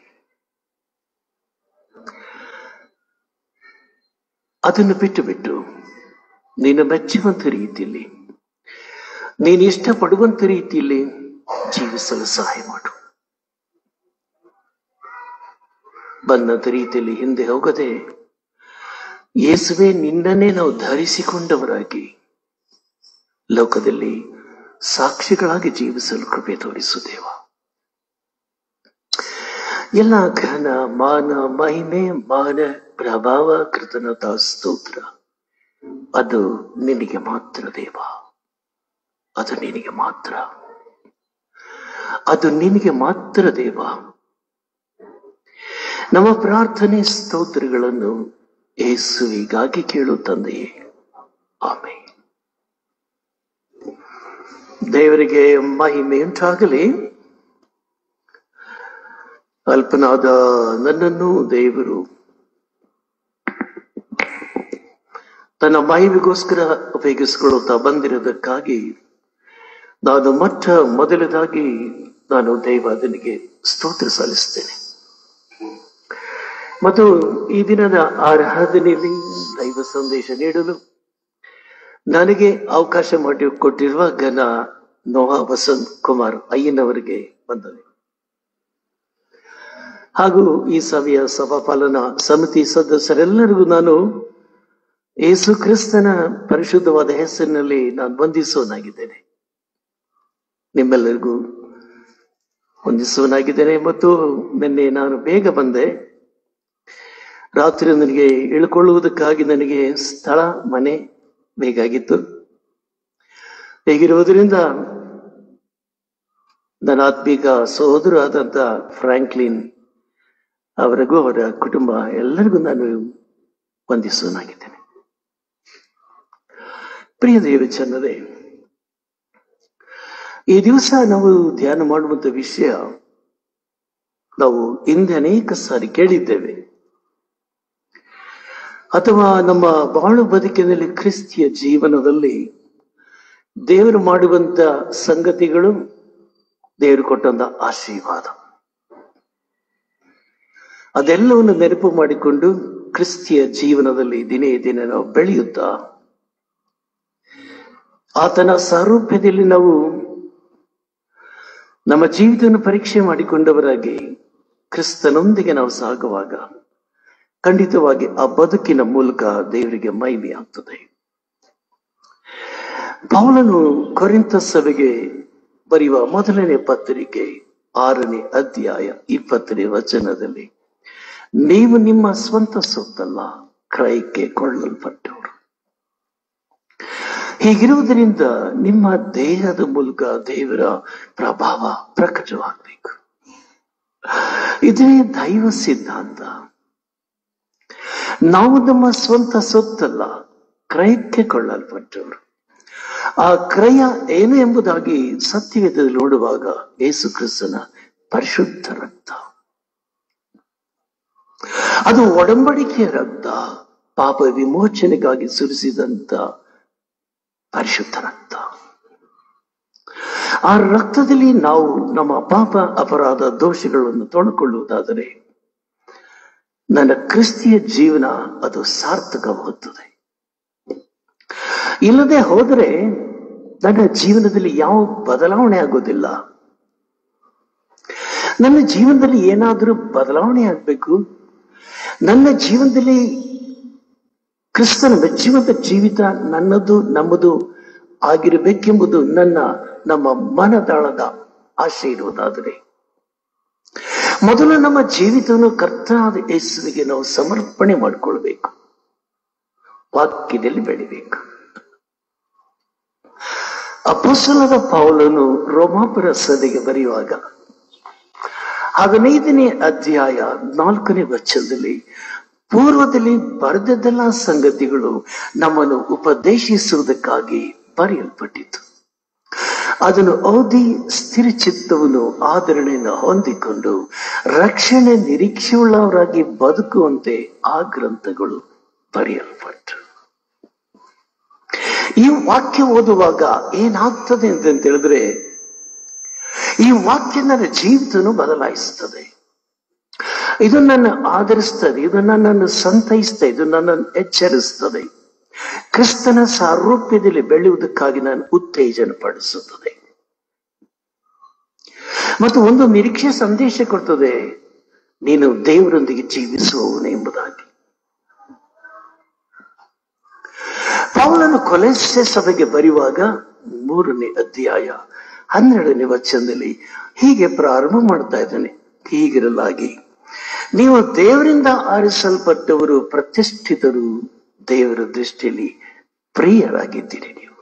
ಅದನ್ನು ಬಿಟ್ಟು ಬಿಟ್ಟು ನೀನು ಮೆಚ್ಚುವಂತ ರೀತಿಯಲ್ಲಿ ನೀನು ಇಷ್ಟಪಡುವಂತ ರೀತಿಯಲ್ಲಿ ಜೀವಿಸಲು ಸಹಾಯ ಮಾಡು ಬಂದಂತ ರೀತಿಯಲ್ಲಿ ಹಿಂದೆ ಹೋಗದೆ ಯೇಸುವೆ ನಿನ್ನನ್ನೇ ನಾವು ಧರಿಸಿಕೊಂಡವರಾಗಿ ಲೋಕದಲ್ಲಿ ಸಾಕ್ಷಿಗಳಾಗಿ ಜೀವಿಸಲು ಕೃಪೆ ತೋರಿಸು ದೇವ ಎಲ್ಲ ಘನ ಮಾನ ಮಹಿಮೆ ಮಾನ ಪ್ರಭಾವ ಕೃತನತ ಸ್ತೋತ್ರ ಅದು ನಿನಗೆ ಮಾತ್ರ ದೇವ ಅದು ನಿನಗೆ ಮಾತ್ರ ಅದು ನಿನಗೆ ಮಾತ್ರ ದೇವ ನಮ್ಮ ಪ್ರಾರ್ಥನೆ ಸ್ತೋತ್ರಗಳನ್ನು ಯೇಸುವಿಗಾಗಿ ಕೇಳು ತಂದೆಯೇ ಆಮೆ ದೇವರಿಗೆ ಮಹಿಮೆಯುಂಟಾಗಲಿ ಅಲ್ಪನಾದ ನನ್ನನ್ನು ದೇವರು ತನ್ನ ಮಹಿಮೆಗೋಸ್ಕರ ಉಪಯೋಗಿಸಿಕೊಳ್ಳುತ್ತಾ ಬಂದಿರೋದಕ್ಕಾಗಿ ನಾನು ಮೊಟ್ಟ ಮೊದಲದಾಗಿ ನಾನು ದೈವಾದನಿಗೆ ಸ್ತೋತ್ರ ಸಲ್ಲಿಸ್ತೇನೆ ಮತ್ತು ಈ ದಿನದ ಆರಾಧನೆಯಲ್ಲಿ ದೈವ ಸಂದೇಶ ನೀಡಲು ನನಗೆ ಅವಕಾಶ ಮಾಡಿ ಕೊಟ್ಟಿರುವ ಘನ ನೋಹಾ ವಸಂತ್ ಕುಮಾರ್ ಅಯ್ಯನವರಿಗೆ ಬಂದನೆ ಹಾಗೂ ಈ ಸಭೆಯ ಸಭಾಪಾಲನಾ ಸಮಿತಿ ಸದಸ್ಯರೆಲ್ಲರಿಗೂ ನಾನು ಯೇಸು ಕ್ರಿಸ್ತನ ಪರಿಶುದ್ಧವಾದ ಹೆಸರಿನಲ್ಲಿ ನಾನು ವಂದಿಸುವನಾಗಿದ್ದೇನೆ ನಿಮ್ಮೆಲ್ಲರಿಗೂ ವಂದಿಸುವನಾಗಿದ್ದೇನೆ ಮತ್ತು ನಿನ್ನೆ ನಾನು ಬೇಗ ಬಂದೆ ರಾತ್ರಿ ನನಗೆ ಇಳ್ಕೊಳ್ಳುವುದಕ್ಕಾಗಿ ನನಗೆ ಸ್ಥಳ ಮನೆ ಬೇಕಾಗಿತ್ತು ಹೀಗಿರುವುದರಿಂದ ನನ್ನ ಆತ್ಮೀಕ ಸಹೋದರ ಆದಂತ ಫ್ರಾಂಕ್ಲಿನ್ ಅವರಿಗೂ ಅವರ ಕುಟುಂಬ ಎಲ್ಲರಿಗೂ ನಾನು ವಂದಿಸುವನಾಗಿದ್ದೇನೆ ಪ್ರಿಯ ದೇವ ಚಂದದೆ ಈ ದಿವಸ ನಾವು ಧ್ಯಾನ ಮಾಡುವಂತ ವಿಷಯ ನಾವು ಹಿಂದೆ ಅನೇಕ ಸಾರಿ ಕೇಳಿದ್ದೇವೆ ಅಥವಾ ನಮ್ಮ ಬಾಳು ಬದುಕಿನಲ್ಲಿ ಕ್ರಿಸ್ತಿಯ ಜೀವನದಲ್ಲಿ ದೇವರು ಮಾಡುವಂತ ಸಂಗತಿಗಳು ದೇವರು ಕೊಟ್ಟಂತ ಆಶೀರ್ವಾದ ಅದೆಲ್ಲವನ್ನು ನೆನಪು ಮಾಡಿಕೊಂಡು ಕ್ರಿಸ್ತಿಯ ಜೀವನದಲ್ಲಿ ದಿನೇ ದಿನೇ ನಾವು ಬೆಳೆಯುತ್ತಾ ಆತನ ಸಾರೂಪ್ಯದಲ್ಲಿ ನಾವು ನಮ್ಮ ಜೀವಿತವನ್ನು ಪರೀಕ್ಷೆ ಮಾಡಿಕೊಂಡವರಾಗಿ ಕ್ರಿಸ್ತನೊಂದಿಗೆ ನಾವು ಸಾಗುವಾಗ ಖಂಡಿತವಾಗಿ ಆ ಬದುಕಿನ ಮೂಲಕ ದೇವರಿಗೆ ಮಹಿಮೆ ಆಗ್ತದೆ ಪೌಲನು ಕೊರಿಂತ ಸಭೆಗೆ ಬರೆಯುವ ಮೊದಲನೇ ಪತ್ರಿಕೆ ಆರನೇ ಅಧ್ಯಾಯ ಇಪ್ಪತ್ತನೇ ವಚನದಲ್ಲಿ ನೀವು ನಿಮ್ಮ ಸ್ವಂತ ಸೊತ್ತಲ್ಲ ಕ್ರಯಕ್ಕೆ ಕೊಳ್ಳಲ್ಪಟ್ಟವರು ಹೀಗಿರುವುದರಿಂದ ನಿಮ್ಮ ದೇಹದ ಮೂಲಕ ದೇವರ ಪ್ರಭಾವ ಪ್ರಕಟವಾಗಬೇಕು ಇದೇ ದೈವ ಸಿದ್ಧಾಂತ ನಾವು ನಮ್ಮ ಸ್ವಂತ ಸೊತ್ತಲ್ಲ ಕ್ರಯಕ್ಕೆ ಕೊಳ್ಳಲ್ಪಟ್ಟವರು ಆ ಕ್ರಯ ಏನು ಎಂಬುದಾಗಿ ಸತ್ಯವೇದದಲ್ಲಿ ನೋಡುವಾಗ ಯೇಸು ಕ್ರಿಸ್ತನ ಪರಿಶುದ್ಧ ರಕ್ತ ಅದು ಒಡಂಬಡಿಕೆಯ ರಕ್ತ ಪಾಪ ವಿಮೋಚನೆಗಾಗಿ ಸುರಿಸಿದಂತ ಪರಿಶುದ್ಧ ರಕ್ತ ಆ ರಕ್ತದಲ್ಲಿ ನಾವು ನಮ್ಮ ಪಾಪ ಅಪರಾಧ ದೋಷಗಳನ್ನು ತೊಳಕೊಳ್ಳುವುದಾದರೆ ನನ್ನ ಕ್ರಿಸ್ತಿಯ ಜೀವನ ಅದು ಸಾರ್ಥಕವಾಗುತ್ತದೆ ಇಲ್ಲದೆ ಹೋದರೆ ನನ್ನ ಜೀವನದಲ್ಲಿ ಯಾವ ಬದಲಾವಣೆ ಆಗೋದಿಲ್ಲ ನನ್ನ ಜೀವನದಲ್ಲಿ ಏನಾದರೂ ಬದಲಾವಣೆ ಆಗ್ಬೇಕು ನನ್ನ ಜೀವನದಲ್ಲಿ ಕ್ರಿಸ್ತನ ಮೆಚ್ಚುವಂತ ಜೀವಿತ ನನ್ನದು ನಮ್ಮದು ಆಗಿರಬೇಕೆಂಬುದು ನನ್ನ ನಮ್ಮ ಮನದಾಳದ ಆಶೆ ಇರುವುದಾದರೆ ಮೊದಲು ನಮ್ಮ ಜೀವಿತವನ್ನು ಕರ್ತನಾದ ಯೇಸುವಿಗೆ ನಾವು ಸಮರ್ಪಣೆ ಮಾಡಿಕೊಳ್ಬೇಕು ವಾಕ್ಯದಲ್ಲಿ ಬೆಳಿಬೇಕು ಅಪೋಸಲದ ಪೌಲನು ರೋಮಾಪುರ ಸದೆಗೆ ಬರೆಯುವಾಗ ಹದಿನೈದನೇ ಅಧ್ಯಾಯ ನಾಲ್ಕನೇ ವಚನದಲ್ಲಿ ಪೂರ್ವದಲ್ಲಿ ಬರೆದದ್ದೆಲ್ಲ ಸಂಗತಿಗಳು ನಮ್ಮನ್ನು ಉಪದೇಶಿಸುವುದಕ್ಕಾಗಿ ಬರೆಯಲ್ಪಟ್ಟಿತು ಅದನ್ನು ಓದಿ ಸ್ಥಿರ ಚಿತ್ತವನ್ನು ಆದರಣೆಯನ್ನು ಹೊಂದಿಕೊಂಡು ರಕ್ಷಣೆ ನಿರೀಕ್ಷೆಯುಳ್ಳವರಾಗಿ ಬದುಕುವಂತೆ ಆ ಗ್ರಂಥಗಳು ಬರೆಯಲ್ಪಟ್ಟು ಈ ವಾಕ್ಯ ಓದುವಾಗ ಏನಾಗ್ತದೆ ಅಂತ ಹೇಳಿದ್ರೆ ಈ ವಾಕ್ಯ ನನ್ನ ಜೀವಿತವನ್ನು ಬದಲಾಯಿಸ್ತದೆ ಇದು ನನ್ನ ಆಧರಿಸ್ತದೆ ಇದು ನನ್ನನ್ನು ಸಂತೈಸ್ತದೆ ಇದು ನನ್ನನ್ನು ಎಚ್ಚರಿಸ್ತದೆ ಕ್ರಿಸ್ತನ ಸಾರೂಪ್ಯದಲ್ಲಿ ಬೆಳೆಯುವುದಕ್ಕಾಗಿ ನಾನು ಉತ್ತೇಜನ ಪಡಿಸುತ್ತದೆ ಮತ್ತು ಒಂದು ನಿರೀಕ್ಷೆ ಸಂದೇಶ ಕೊಡ್ತದೆ ನೀನು ದೇವರೊಂದಿಗೆ ಜೀವಿಸುವವನು ಎಂಬುದಾಗಿ ಪೌಲನು ಕೊಲೆಸೆ ಸಭೆಗೆ ಬರೆಯುವಾಗ ಮೂರನೇ ಅಧ್ಯಾಯ ಹನ್ನೆರಡನೇ ವಚನದಲ್ಲಿ ಹೀಗೆ ಪ್ರಾರಂಭ ಮಾಡ್ತಾ ಇದ್ದಾನೆ ಹೀಗಿರಲಾಗಿ ನೀವು ದೇವರಿಂದ ಆರಿಸಲ್ಪಟ್ಟವರು ಪ್ರತಿಷ್ಠಿತರು ದೇವರ ದೃಷ್ಟಿಯಲ್ಲಿ ಪ್ರಿಯರಾಗಿದ್ದೀರಿ ನೀವು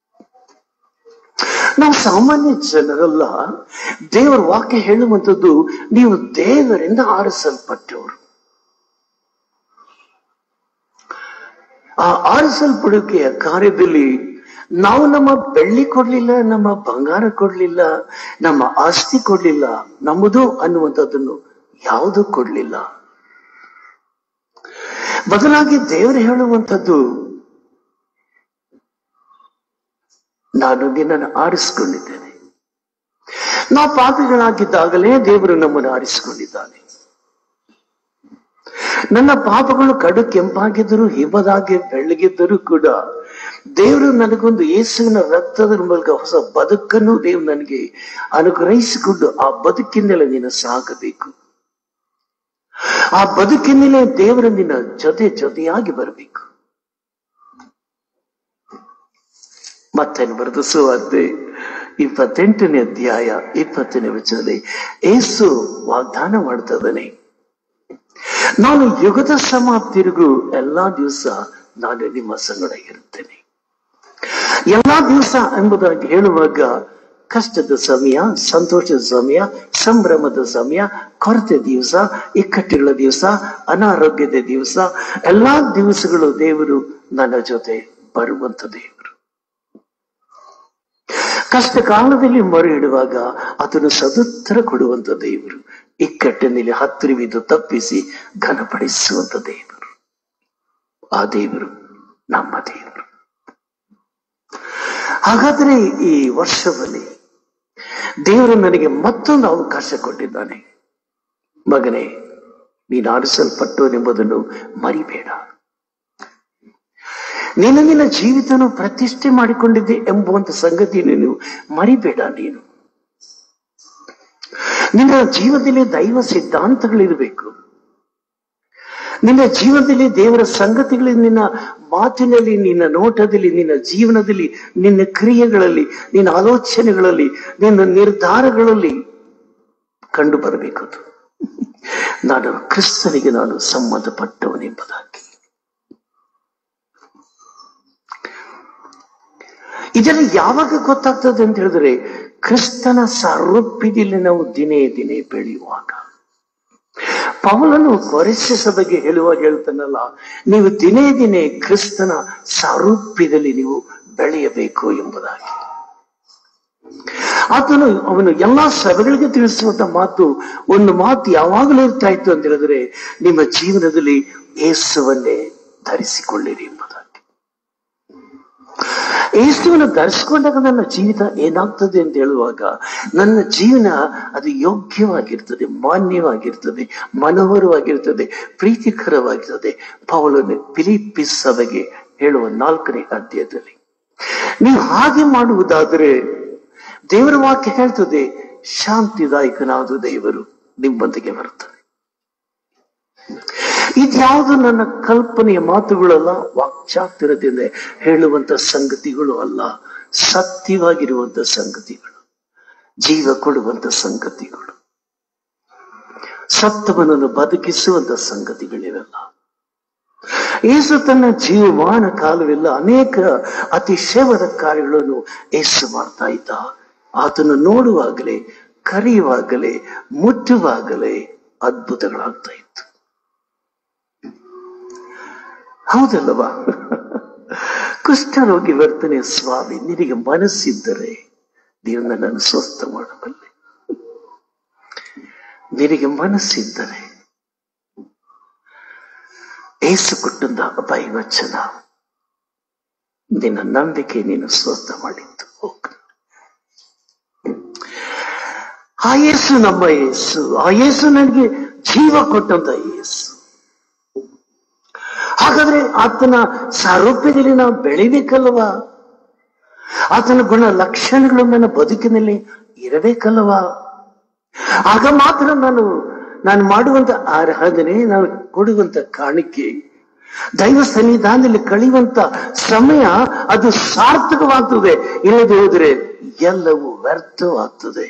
ನಾವು ಸಾಮಾನ್ಯ ಜನರಲ್ಲ ದೇವರ ವಾಕ್ಯ ಹೇಳುವಂಥದ್ದು ನೀವು ದೇವರಿಂದ ಆರಿಸಲ್ಪಟ್ಟವರು ಆ ಆರಿಸಲ್ಪಡುವಿಕೆಯ ಕಾರ್ಯದಲ್ಲಿ ನಾವು ನಮ್ಮ ಬೆಳ್ಳಿ ಕೊಡ್ಲಿಲ್ಲ ನಮ್ಮ ಬಂಗಾರ ಕೊಡ್ಲಿಲ್ಲ ನಮ್ಮ ಆಸ್ತಿ ಕೊಡ್ಲಿಲ್ಲ ನಮ್ಮದು ಅನ್ನುವಂಥದ್ದನ್ನು ಯಾವುದು ಕೊಡ್ಲಿಲ್ಲ ಬದಲಾಗಿ ದೇವರು ಹೇಳುವಂಥದ್ದು ನಾನು ನಿನ್ನನ್ನು ಆರಿಸಿಕೊಂಡಿದ್ದೇನೆ ನಾವು ಪಾಪಿಗಳಾಗಿದ್ದಾಗಲೇ ದೇವರು ನಮ್ಮನ್ನು ಆರಿಸಿಕೊಂಡಿದ್ದಾನೆ ನನ್ನ ಪಾಪಗಳು ಕಡು ಕೆಂಪಾಗಿದ್ದರೂ ಹಿಮದಾಗಿ ಬೆಳ್ಳಗಿದ್ದರೂ ಕೂಡ ದೇವರು ನನಗೊಂದು ಯೇಸುವಿನ ರಕ್ತದ ಮೂಲಕ ಹೊಸ ಬದುಕನ್ನು ದೇವರು ನನಗೆ ಅನುಗ್ರಹಿಸಿಕೊಂಡು ಆ ಬದುಕಿನಲ್ಲೇ ನೀನು ಸಾಗಬೇಕು ಆ ಬದುಕಿನಲ್ಲೇ ದೇವರ ನಿನ್ನ ಜೊತೆ ಜೊತೆಯಾಗಿ ಬರಬೇಕು ಮತ್ತೇನು ಬರೆದು ಸುವಾರ್ತೆ ಇಪ್ಪತ್ತೆಂಟನೇ ಅಧ್ಯಾಯ ಇಪ್ಪತ್ತನೇ ವಚನದಲ್ಲಿ ಏಸು ವಾಗ್ದಾನ ಮಾಡ್ತದನೆ ನಾನು ಯುಗದ ಸಮಾಪ್ತಿರಿಗೂ ಎಲ್ಲಾ ದಿವಸ ನಾನು ನಿಮ್ಮ ಸಂಗಡ ಇರುತ್ತೇನೆ ಎಲ್ಲಾ ದಿವಸ ಎಂಬುದಾಗಿ ಹೇಳುವಾಗ ಕಷ್ಟದ ಸಮಯ ಸಂತೋಷದ ಸಮಯ ಸಂಭ್ರಮದ ಸಮಯ ಕೊರತೆ ದಿವಸ ಇಕ್ಕಟ್ಟುಗಳ ದಿವಸ ಅನಾರೋಗ್ಯದ ದಿವಸ ಎಲ್ಲಾ ದಿವಸಗಳು ದೇವರು ನನ್ನ ಜೊತೆ ಬರುವಂತ ದೇವರು ಕಷ್ಟ ಕಾಲದಲ್ಲಿ ಮೊರೆ ಇಡುವಾಗ ಅದನ್ನು ಸದುತ್ತರ ಕೊಡುವಂತ ದೇವರು ಇಕ್ಕಟ್ಟಿನಲ್ಲಿ ಹತ್ತಿರವಿದ್ದು ತಪ್ಪಿಸಿ ಘನಪಡಿಸುವಂತ ದೇವರು ಆ ದೇವರು ನಮ್ಮ ದೇವರು ಹಾಗಾದ್ರೆ ಈ ವರ್ಷದಲ್ಲಿ ದೇವರು ನನಗೆ ಮತ್ತೊಂದು ಅವಕಾಶ ಕೊಟ್ಟಿದ್ದಾನೆ ಮಗನೇ ನೀನು ಆರಿಸಲ್ಪಟ್ಟವನೆಂಬುದನ್ನು ಮರಿಬೇಡ ನಿನ್ನ ನಿನ್ನ ಜೀವಿತನು ಪ್ರತಿಷ್ಠೆ ಮಾಡಿಕೊಂಡಿದ್ದೆ ಎಂಬುವಂತ ಸಂಗತಿ ನೀನು ಮರಿಬೇಡ ನೀನು ನಿನ್ನ ಜೀವನದಲ್ಲಿ ದೈವ ಸಿದ್ಧಾಂತಗಳಿರಬೇಕು ನಿನ್ನ ಜೀವನದಲ್ಲಿ ದೇವರ ಸಂಗತಿಗಳು ನಿನ್ನ ಮಾತಿನಲ್ಲಿ ನಿನ್ನ ನೋಟದಲ್ಲಿ ನಿನ್ನ ಜೀವನದಲ್ಲಿ ನಿನ್ನ ಕ್ರಿಯೆಗಳಲ್ಲಿ ನಿನ್ನ ಆಲೋಚನೆಗಳಲ್ಲಿ ನಿನ್ನ ನಿರ್ಧಾರಗಳಲ್ಲಿ ಕಂಡು ಬರಬೇಕು ಅದು. ನಾನು ಕ್ರಿಸ್ತನಿಗೆ ನಾನು ಸಂಬಂಧಪಟ್ಟವನೆಂಬುದಾಗಿ ಇದೆಲ್ಲ ಯಾವಾಗ ಗೊತ್ತಾಗ್ತದೆ ಅಂತ ಹೇಳಿದ್ರೆ ಕ್ರಿಸ್ತನ ಸಾರೂಪ್ಯದಲ್ಲಿ ನಾವು ದಿನೇ ದಿನೇ ಬೆಳೆಯುವಾಗ ಪೌಲನು ಕೊರೆಸ್ಯ ಸಭೆಗೆ ಹೇಳುವಾಗ ಹೇಳ್ತಾನಲ್ಲ ನೀವು ದಿನೇ ದಿನೇ ಕ್ರಿಸ್ತನ ಸಾರೂಪ್ಯದಲ್ಲಿ ನೀವು ಬೆಳೆಯಬೇಕು ಎಂಬುದಾಗಿ ಆತನು ಅವನು ಎಲ್ಲಾ ಸಭೆಗಳಿಗೆ ತಿಳಿಸುವಂತ ಮಾತು ಒಂದು ಮಾತು ಯಾವಾಗಲೂ ಇರ್ತಾ ಇತ್ತು ಅಂತ ಹೇಳಿದ್ರೆ ನಿಮ್ಮ ಜೀವನದಲ್ಲಿ ಯೇಸುವನ್ನೇ ಧರಿಸಿಕೊಳ್ಳಿರಿ ಎಂಬುದಾಗಿ ಯೇಸುವನ್ನು ಧರಿಸಿಕೊಂಡಾಗ ನನ್ನ ಜೀವಿತ ಏನಾಗ್ತದೆ ಅಂತ ಹೇಳುವಾಗ ನನ್ನ ಜೀವನ ಅದು ಯೋಗ್ಯವಾಗಿರ್ತದೆ ಮಾನ್ಯವಾಗಿರ್ತದೆ ಮನೋಹರವಾಗಿರ್ತದೆ ಪ್ರೀತಿಕರವಾಗಿರ್ತದೆ ಪೌಲನು ಫಿಲಿಪಿಸ್ ಸಭೆಗೆ ಹೇಳುವ ನಾಲ್ಕನೇ ಅಧ್ಯಾಯದಲ್ಲಿ ನೀವು ಹಾಗೆ ಮಾಡುವುದಾದರೆ ದೇವರ ವಾಕ್ಯ ಹೇಳ್ತದೆ ಶಾಂತಿದಾಯಕನಾದ ದೇವರು ನಿಮ್ಮೊಂದಿಗೆ ಬರುತ್ತದೆ ಇದ್ಯಾವುದು ನನ್ನ ಕಲ್ಪನೆಯ ಮಾತುಗಳಲ್ಲ ವಾಕ್ಚಾತುರದಿಂದ ಹೇಳುವಂತ ಸಂಗತಿಗಳು ಅಲ್ಲ ಸತ್ಯವಾಗಿರುವಂತ ಸಂಗತಿಗಳು ಜೀವ ಕೊಡುವಂತ ಸಂಗತಿಗಳು ಸತ್ತವನನ್ನು ಬದುಕಿಸುವಂತ ಸಂಗತಿಗಳಿವೆಲ್ಲ ಯೇಸು ತನ್ನ ಜೀವಮಾನ ಕಾಲವೆಲ್ಲ ಅನೇಕ ಅತಿಶಯವಾದ ಕಾರ್ಯಗಳನ್ನು ಯೇಸು ಮಾಡ್ತಾ ಇದ್ದ ಆತನು ನೋಡುವಾಗಲೇ ಕರೆಯುವಾಗಲೇ ಮುಟ್ಟುವಾಗಲೇ ಅದ್ಭುತಗಳಾಗ್ತಾ ಇತ್ತು ಹೌದಲ್ಲವಾ ಕುಷ್ಠರೋಗಿ ವರ್ತನೆ ಸ್ವಾಮಿ ನಿನಗೆ ಮನಸ್ಸಿದ್ದರೆ ನೀವು ನನ್ನನ್ನು ಸ್ವಸ್ಥ ಮಾಡಬಲ್ಲೆ ನಿನಗೆ ಮನಸ್ಸಿದ್ದರೆ ಏಸು ಕುಟುಂಬ ವಚನ ನಿನ್ನ ನಂಬಿಕೆ ನೀನು ಸ್ವಸ್ಥ ಮಾಡಿತ್ತು ಹೋಗ ಆ ಯೇಸು ನಮ್ಮ ಯೇಸು ಆ ಯೇಸು ನನಗೆ ಜೀವ ಕೊಟ್ಟಂತ ಯೇಸು ಹಾಗಾದ್ರೆ ಆತನ ಸಾರೂಪ್ಯದಲ್ಲಿ ನಾವು ಬೆಳಿಬೇಕಲ್ವಾ ಆತನ ಗುಣ ಲಕ್ಷಣಗಳು ನನ್ನ ಬದುಕಿನಲ್ಲಿ ಇರಬೇಕಲ್ವಾ ಆಗ ಮಾತ್ರ ನಾನು ನಾನು ಮಾಡುವಂತ ಆರಾಧನೆ ನಾನು ಕೊಡುವಂತ ಕಾಣಿಕೆ ದೈವ ಸನ್ನಿಧಾನದಲ್ಲಿ ಕಳೆಯುವಂತ ಸಮಯ ಅದು ಸಾರ್ಥಕವಾಗ್ತದೆ ಇಲ್ಲದೆ ಹೋದ್ರೆ ಎಲ್ಲವೂ ವ್ಯರ್ಥವಾಗ್ತದೆ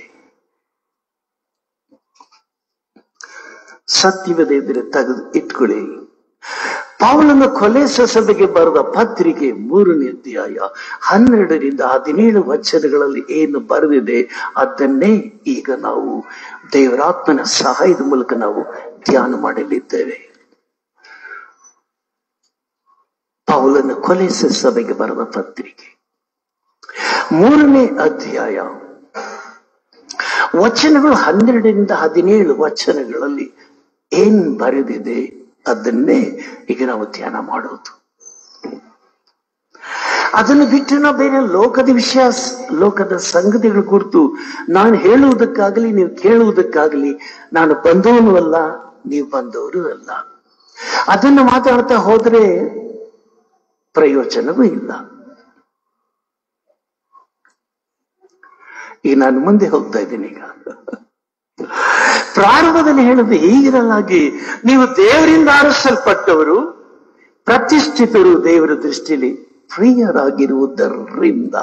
ಸತ್ಯವದೇ ಇದ್ರೆ ತೆಗೆದು ಇಟ್ಕೊಳ್ಳಿ ಪೌಲನ ಕೊಲೆ ಸಭೆಗೆ ಬರೆದ ಪತ್ರಿಕೆ ಮೂರನೇ ಅಧ್ಯಾಯ ಹನ್ನೆರಡರಿಂದ ಹದಿನೇಳು ವಚನಗಳಲ್ಲಿ ಏನು ಬರೆದಿದೆ ಅದನ್ನೇ ಈಗ ನಾವು ದೇವರಾತ್ಮನ ಸಹಾಯದ ಮೂಲಕ ನಾವು ಧ್ಯಾನ ಮಾಡಲಿದ್ದೇವೆ ಪೌಲನ ಕೊಲೆ ಸಭೆಗೆ ಬರೆದ ಪತ್ರಿಕೆ ಮೂರನೇ ಅಧ್ಯಾಯ ವಚನಗಳು ಹನ್ನೆರಡರಿಂದ ಹದಿನೇಳು ವಚನಗಳಲ್ಲಿ ಏನ್ ಬರೆದಿದೆ ಅದನ್ನೇ ಈಗ ನಾವು ಧ್ಯಾನ ಮಾಡೋದು ಅದನ್ನು ಬಿಟ್ಟು ನಾವು ಬೇರೆ ಲೋಕದ ವಿಷಯ ಲೋಕದ ಸಂಗತಿಗಳ ಕುರಿತು ನಾನು ಹೇಳುವುದಕ್ಕಾಗಲಿ ನೀವು ಕೇಳುವುದಕ್ಕಾಗಲಿ ನಾನು ಬಂದವನು ಅಲ್ಲ ನೀವು ಬಂದವರು ಅಲ್ಲ ಅದನ್ನು ಮಾತಾಡ್ತಾ ಹೋದ್ರೆ ಪ್ರಯೋಜನವೂ ಇಲ್ಲ ಈಗ ನಾನು ಮುಂದೆ ಹೋಗ್ತಾ ಇದ್ದೀನಿ ಈಗ ಪ್ರಾರಂಭದಲ್ಲಿ ಹೇಳಿದ ಹೀಗಿರಲಾಗಿ ನೀವು ದೇವರಿಂದ ಆರಿಸಲ್ಪಟ್ಟವರು ಪ್ರತಿಷ್ಠಿತರು ದೇವರ ದೃಷ್ಟಿಯಲ್ಲಿ ಪ್ರಿಯರಾಗಿರುವುದರಿಂದ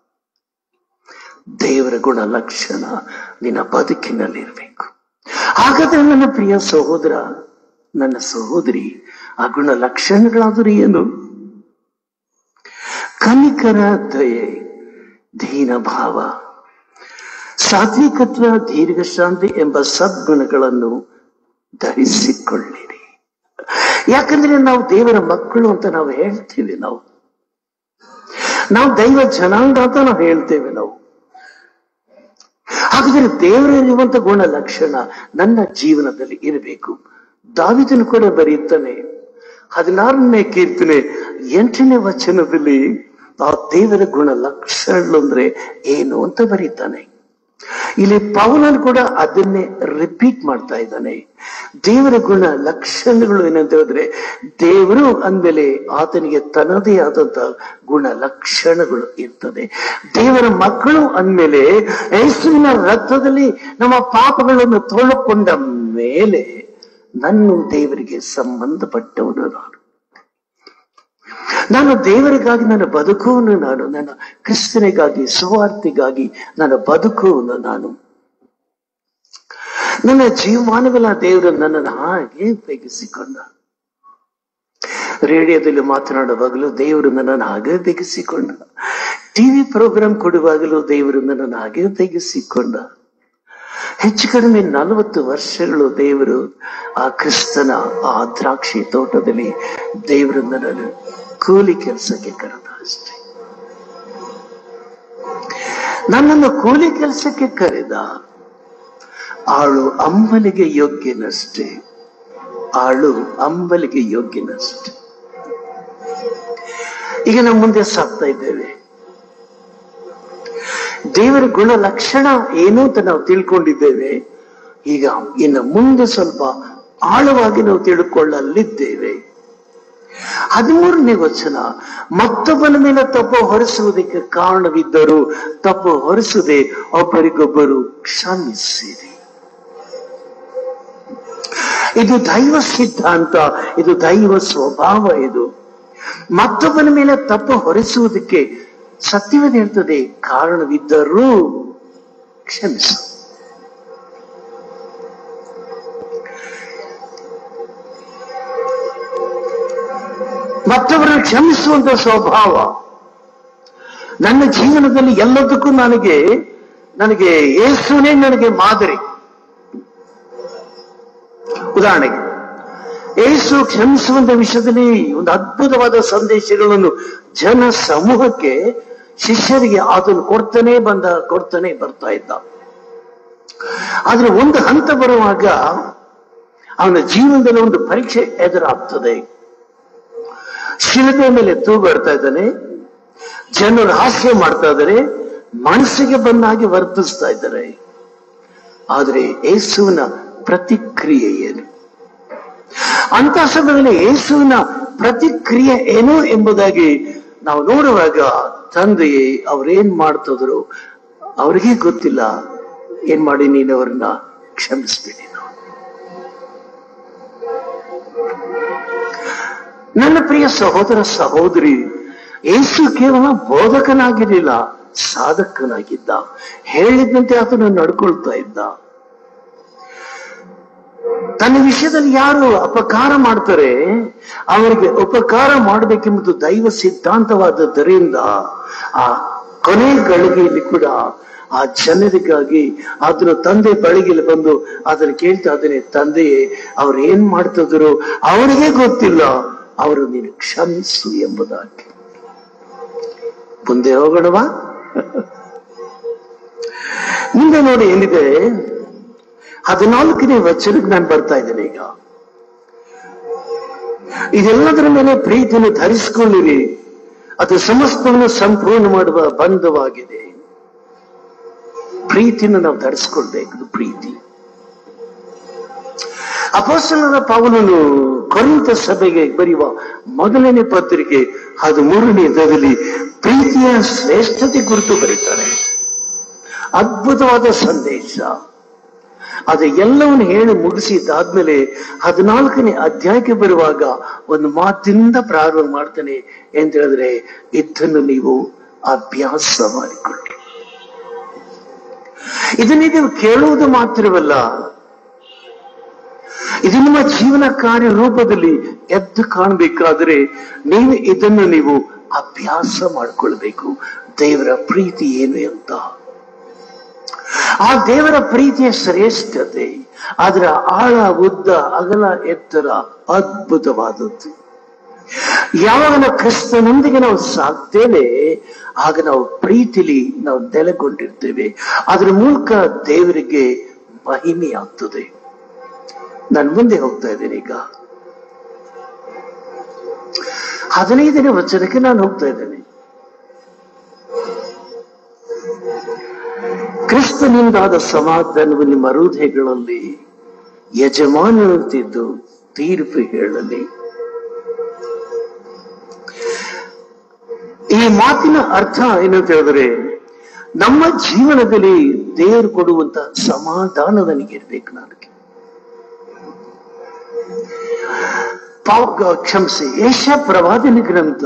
ದೇವರ ಗುಣ ಲಕ್ಷಣ ನಿನ್ನ ಬದುಕಿನಲ್ಲಿ ಇರಬೇಕು ಹಾಗಾದ್ರೆ ನನ್ನ ಪ್ರಿಯ ಸಹೋದರ ನನ್ನ ಸಹೋದರಿ ಆ ಗುಣ ಲಕ್ಷಣಗಳಾದರೂ ಏನು ಕನಿಕರ ದಯೆ ದೀನ ಭಾವ ಸಾತ್ವಿಕತ್ವ ದೀರ್ಘಶಾಂತಿ ಎಂಬ ಸದ್ಗುಣಗಳನ್ನು ಧರಿಸಿಕೊಳ್ಳಿರಿ ಯಾಕಂದ್ರೆ ನಾವು ದೇವರ ಮಕ್ಕಳು ಅಂತ ನಾವು ಹೇಳ್ತೀವಿ ನಾವು ನಾವು ದೈವ ಜನಾಂಗ ಅಂತ ನಾವು ಹೇಳ್ತೇವೆ ನಾವು ಹಾಗಾದ್ರೆ ದೇವರಲ್ಲಿರುವಂತ ಗುಣ ಲಕ್ಷಣ ನನ್ನ ಜೀವನದಲ್ಲಿ ಇರಬೇಕು ದಾವಿದನು ಕೂಡ ಬರೆಯುತ್ತಾನೆ ಹದಿನಾರನೇ ಕೀರ್ತನೆ ಎಂಟನೇ ವಚನದಲ್ಲಿ ಆ ದೇವರ ಗುಣ ಲಕ್ಷಣಗಳು ಅಂದ್ರೆ ಏನು ಅಂತ ಬರೀತಾನೆ ಇಲ್ಲಿ ಪೌಲನ್ ಕೂಡ ಅದನ್ನೇ ರಿಪೀಟ್ ಮಾಡ್ತಾ ಇದ್ದಾನೆ ದೇವರ ಗುಣ ಲಕ್ಷಣಗಳು ಏನಂತ ಹೇಳಿದ್ರೆ ದೇವರು ಅಂದಮೇಲೆ ಆತನಿಗೆ ತನ್ನದೇ ಆದಂತ ಗುಣ ಲಕ್ಷಣಗಳು ಇರ್ತದೆ ದೇವರ ಮಕ್ಕಳು ಅಂದಮೇಲೆ ಯೇಸುವಿನ ರಕ್ತದಲ್ಲಿ ನಮ್ಮ ಪಾಪಗಳನ್ನು ತೊಳಕೊಂಡ ಮೇಲೆ ನನ್ನ ದೇವರಿಗೆ ಸಂಬಂಧಪಟ್ಟವನು ನಾನು ನಾನು ದೇವರಿಗಾಗಿ ನನ್ನ ಬದುಕುವನು ನಾನು ನನ್ನ ಕ್ರಿಸ್ತನಿಗಾಗಿ ಸುವಾರ್ತಿಗಾಗಿ ನನ್ನ ಬದುಕುವನು ನಾನು ನನ್ನ ಜೀವಮಾನವೆಲ್ಲ ದೇವರು ನನ್ನನ್ನು ಹಾಗೆ ಉಪಯೋಗಿಸಿಕೊಂಡ ರೇಡಿಯೋದಲ್ಲಿ ಮಾತನಾಡುವಾಗಲೂ ದೇವರು ನನ್ನನ್ನು ಹಾಗೆ ತೆಗೆಸಿಕೊಂಡ ಟಿವಿ ಪ್ರೋಗ್ರಾಮ್ ಕೊಡುವಾಗಲೂ ದೇವರು ನನ್ನನ್ನು ಹಾಗೆ ತೆಗೆಸಿಕೊಂಡ ಹೆಚ್ಚು ಕಡಿಮೆ ನಲವತ್ತು ವರ್ಷಗಳು ದೇವರು ಆ ಕ್ರಿಸ್ತನ ಆ ದ್ರಾಕ್ಷಿ ತೋಟದಲ್ಲಿ ದೇವರು ನನ್ನನ್ನು ಕೂಲಿ ಕೆಲಸಕ್ಕೆ ಕರೆದ ಅಷ್ಟೇ ನನ್ನನ್ನು ಕೂಲಿ ಕೆಲಸಕ್ಕೆ ಕರೆದ ಆಳು ಅಂಬಲಿಗೆ ಯೋಗ್ಯನಷ್ಟೇ ಆಳು ಅಂಬಲಿಗೆ ಯೋಗ್ಯನಷ್ಟೇ ಈಗ ನಮ್ಮ ಮುಂದೆ ಸಾಕ್ತಾ ಇದ್ದೇವೆ ದೇವರ ಗುಣ ಲಕ್ಷಣ ಏನು ಅಂತ ನಾವು ತಿಳ್ಕೊಂಡಿದ್ದೇವೆ ಈಗ ಇನ್ನು ಮುಂದೆ ಸ್ವಲ್ಪ ಆಳವಾಗಿ ನಾವು ತಿಳ್ಕೊಳ್ಳಲಿದ್ದೇವೆ ಹದಿಮೂರನೇ ವಚನ ಮತ್ತೊಬ್ಬನ ಮೇಲೆ ತಪ್ಪು ಹೊರಿಸುವುದಕ್ಕೆ ಕಾರಣವಿದ್ದರೂ ತಪ್ಪು ಹೊರಿಸದೆ ಒಬ್ಬರಿಗೊಬ್ಬರು ಕ್ಷಮಿಸಿರಿ ಇದು ದೈವ ಸಿದ್ಧಾಂತ ಇದು ದೈವ ಸ್ವಭಾವ ಇದು ಮತ್ತೊಬ್ಬನ ಮೇಲೆ ತಪ್ಪು ಹೊರಿಸುವುದಕ್ಕೆ ಸತ್ಯವೇ ಹೇಳ್ತದೆ ಕಾರಣವಿದ್ದರೂ ಕ್ಷಮಿಸು ಮತ್ತೊಬ್ಬರನ್ನು ಕ್ಷಮಿಸುವಂತ ಸ್ವಭಾವ ನನ್ನ ಜೀವನದಲ್ಲಿ ಎಲ್ಲದಕ್ಕೂ ನನಗೆ ನನಗೆ ಯೇಸುನೇ ನನಗೆ ಮಾದರಿ ಉದಾಹರಣೆಗೆ ಏಸು ಕ್ಷಮಿಸುವಂತ ವಿಷಯದಲ್ಲಿ ಒಂದು ಅದ್ಭುತವಾದ ಸಂದೇಶಗಳನ್ನು ಜನ ಸಮೂಹಕ್ಕೆ ಶಿಷ್ಯರಿಗೆ ಅದನ್ನು ಕೊಡ್ತಾನೆ ಬಂದ ಕೊಡ್ತಾನೆ ಬರ್ತಾ ಇದ್ದ ಆದ್ರೆ ಒಂದು ಹಂತ ಬರುವಾಗ ಅವನ ಜೀವನದಲ್ಲಿ ಒಂದು ಪರೀಕ್ಷೆ ಎದುರಾಗ್ತದೆ ಶಿಲುಬೆ ಮೇಲೆ ತೂಗಾಡ್ತಾ ಇದ್ದಾನೆ ಜನರು ಹಾಸ್ಯ ಮಾಡ್ತಾ ಇದ್ದಾರೆ ಮನಸ್ಸಿಗೆ ಬಂದ ಹಾಗೆ ವರ್ತಿಸ್ತಾ ಇದ್ದಾರೆ ಆದ್ರೆ ಯೇಸುವಿನ ಪ್ರತಿಕ್ರಿಯೆ ಏನು ಅಂತ ಸಮಯದಲ್ಲಿ ಯೇಸುವಿನ ಪ್ರತಿಕ್ರಿಯೆ ಏನು ಎಂಬುದಾಗಿ ನಾವು ನೋಡುವಾಗ ತಂದೆಯೇ ಅವ್ರೇನ್ ಮಾಡ್ತಿದ್ರು ಅವ್ರಿಗೆ ಗೊತ್ತಿಲ್ಲ ಏನ್ ಮಾಡಿ ನೀನು ಅವ್ರನ್ನ ಕ್ಷಮಿಸ್ಬಿಡಿ ನಾವು ನನ್ನ ಪ್ರಿಯ ಸಹೋದರ ಸಹೋದರಿ ಯೇಸು ಕೇವಲ ಬೋಧಕನಾಗಿರಲಿಲ್ಲ ಸಾಧಕನಾಗಿದ್ದ ಹೇಳಿದಂತೆ ಆತನು ನಡ್ಕೊಳ್ತಾ ಇದ್ದ ತನ್ನ ವಿಷಯದಲ್ಲಿ ಯಾರು ಅಪಕಾರ ಮಾಡ್ತಾರೆ ಅವರಿಗೆ ಉಪಕಾರ ಮಾಡಬೇಕೆಂಬುದು ದೈವ ಸಿದ್ಧಾಂತವಾದದ್ದರಿಂದ ಆ ಕೊನೆ ಗಳಿಗೆಯಲ್ಲಿ ಕೂಡ ಆ ಜನರಿಗಾಗಿ ಅದನ್ನು ತಂದೆ ಬಳಿಗೆ ಬಂದು ಅದನ್ನು ಕೇಳ್ತಾ ಇದ್ದೇನೆ ತಂದೆಯೇ ಅವ್ರು ಏನ್ ಮಾಡ್ತಿದ್ರು ಅವರಿಗೆ ಗೊತ್ತಿಲ್ಲ ಅವರು ನೀನು ಕ್ಷಮಿಸು ಎಂಬುದಾಗಿ ಮುಂದೆ ಹೋಗೋಣವಾ ಮುಂದೆ ನೋಡಿ ಏನಿದೆ ಹದಿನಾಲ್ಕನೇ ವಚನಕ್ಕೆ ನಾನು ಬರ್ತಾ ಇದ್ದೇನೆ ಈಗ ಇದೆಲ್ಲದರ ಮೇಲೆ ಪ್ರೀತಿಯನ್ನು ಧರಿಸಿಕೊಳ್ಳಿರಿ ಅದು ಸಮಸ್ತವನ್ನು ಸಂಪೂರ್ಣ ಮಾಡುವ ಬಂಧವಾಗಿದೆ ಪ್ರೀತಿಯನ್ನು ನಾವು ಧರಿಸ್ಕೊಳ್ಬೇಕು ಇದು ಪ್ರೀತಿ ಅಪೋಸ್ತಲನ ಪೌಲನು ಕೊರಿಂತ ಸಭೆಗೆ ಬರೆಯುವ ಮೊದಲನೇ ಪತ್ರಿಕೆ ಅದು ಮೂರನೇದಲ್ಲಿ ಪ್ರೀತಿಯ ಶ್ರೇಷ್ಠತೆ ಕುರಿತು ಬರೀತಾನೆ ಅದ್ಭುತವಾದ ಸಂದೇಶ ಅದು ಎಲ್ಲವನ್ನು ಹೇಳಿ ಮುಗಿಸಿದ್ದಾದ್ಮೇಲೆ ಹದಿನಾಲ್ಕನೇ ಅಧ್ಯಾಯಕ್ಕೆ ಬರುವಾಗ ಒಂದು ಮಾತಿಂದ ಪ್ರಾರಂಭ ಮಾಡ್ತಾನೆ ಅಂತ ಹೇಳಿದ್ರೆ ಇದನ್ನು ನೀವು ಅಭ್ಯಾಸ ಮಾಡಿಕೊಳ್ಳಿ ಇದನ್ನ ನೀವು ಕೇಳುವುದು ಮಾತ್ರವಲ್ಲ ಇದು ನಿಮ್ಮ ಜೀವನ ಕಾರ್ಯ ರೂಪದಲ್ಲಿ ಎದ್ದು ಕಾಣಬೇಕಾದ್ರೆ ನೀವು ಇದನ್ನು ನೀವು ಅಭ್ಯಾಸ ಮಾಡಿಕೊಳ್ಬೇಕು ದೇವರ ಪ್ರೀತಿ ಏನು ಅಂತ ಆ ದೇವರ ಪ್ರೀತಿಯ ಶ್ರೇಷ್ಠತೆ ಅದರ ಆಳ ಉದ್ದ ಅಗಲ ಎತ್ತರ ಅದ್ಭುತವಾದದ್ದು ಯಾವಾಗ ನಾವು ಕ್ರಿಸ್ತನೊಂದಿಗೆ ನಾವು ಸಾಕ್ತೇವೆ ಆಗ ನಾವು ಪ್ರೀತಿಲಿ ನಾವು ನೆಲೆಗೊಂಡಿರ್ತೇವೆ ಅದರ ಮೂಲಕ ದೇವರಿಗೆ ಮಹಿಮೆ ಆಗ್ತದೆ ನಾನು ಮುಂದೆ ಹೋಗ್ತಾ ಇದ್ದೇನೆ ಈಗ ಹದಿನೈದನೇ ವಚನಕ್ಕೆ ನಾನು ಹೋಗ್ತಾ ಇದ್ದೇನೆ ಕ್ರಿಸ್ತನಿಂದಾದ ಸಮಾಧಾನವು ನಿಮ್ಮ ಹೃದಯಗಳಲ್ಲಿ ಯಜಮಾನಂತಿದ್ದು ತೀರ್ಪು ಹೇಳಲಿ ಈ ಮಾತಿನ ಅರ್ಥ ಏನಂತ ಹೇಳಿದ್ರೆ ನಮ್ಮ ಜೀವನದಲ್ಲಿ ದೇವರು ಕೊಡುವಂತ ಸಮಾಧಾನ ನನಗಿರ್ಬೇಕು ನನಗೆ ಪಾವ ಕ್ಷಮಿಸಿ ಯಶ ಪ್ರವಾದನೆ ಗ್ರಂಥ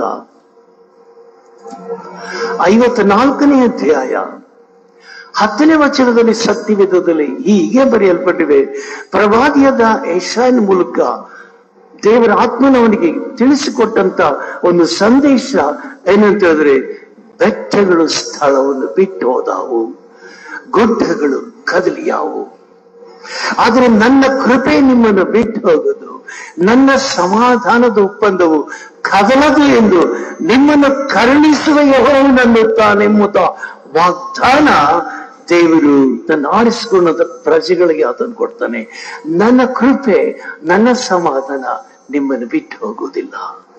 ಐವತ್ನಾಲ್ಕನೇ ಅಧ್ಯಾಯ ಹತ್ತನೇ ವಚನದಲ್ಲಿ ಸತ್ಯವೇದದಲ್ಲಿ ಹೀಗೆ ಬರೆಯಲ್ಪಟ್ಟಿವೆ ಪ್ರವಾದಿಯಾದ ಯಶಾನ್ ಮೂಲಕ ದೇವರ ಆತ್ಮನವನಿಗೆ ತಿಳಿಸಿಕೊಟ್ಟಂತ ಒಂದು ಸಂದೇಶ ಏನಂತ ಹೇಳಿದ್ರೆ ಬೆಟ್ಟಗಳು ಸ್ಥಳವನ್ನು ಬಿಟ್ಟು ಹೋದವು ಗುಡ್ಡಗಳು ಕದಲಿಯಾವು ಆದ್ರೆ ನನ್ನ ಕೃಪೆ ನಿಮ್ಮನ್ನು ಬಿಟ್ಟು ಹೋಗುದು ನನ್ನ ಸಮಾಧಾನದ ಒಪ್ಪಂದವು ಕದಲದು ಎಂದು ನಿಮ್ಮನ್ನು ಕರುಣಿಸುವ ಯಹೋವನನ್ನುತ್ತಾನೆಂಬುದ ವಾಗ್ದಾನ ದೇವರು ತನ್ನ ಆರಿಸಿಕೊಂಡ ಪ್ರಜೆಗಳಿಗೆ ಅದನ್ನು ಕೊಡ್ತಾನೆ ನನ್ನ ಕೃಪೆ ನನ್ನ ಸಮಾಧಾನ ನಿಮ್ಮನ್ನು ಬಿಟ್ಟು ಹೋಗುವುದಿಲ್ಲ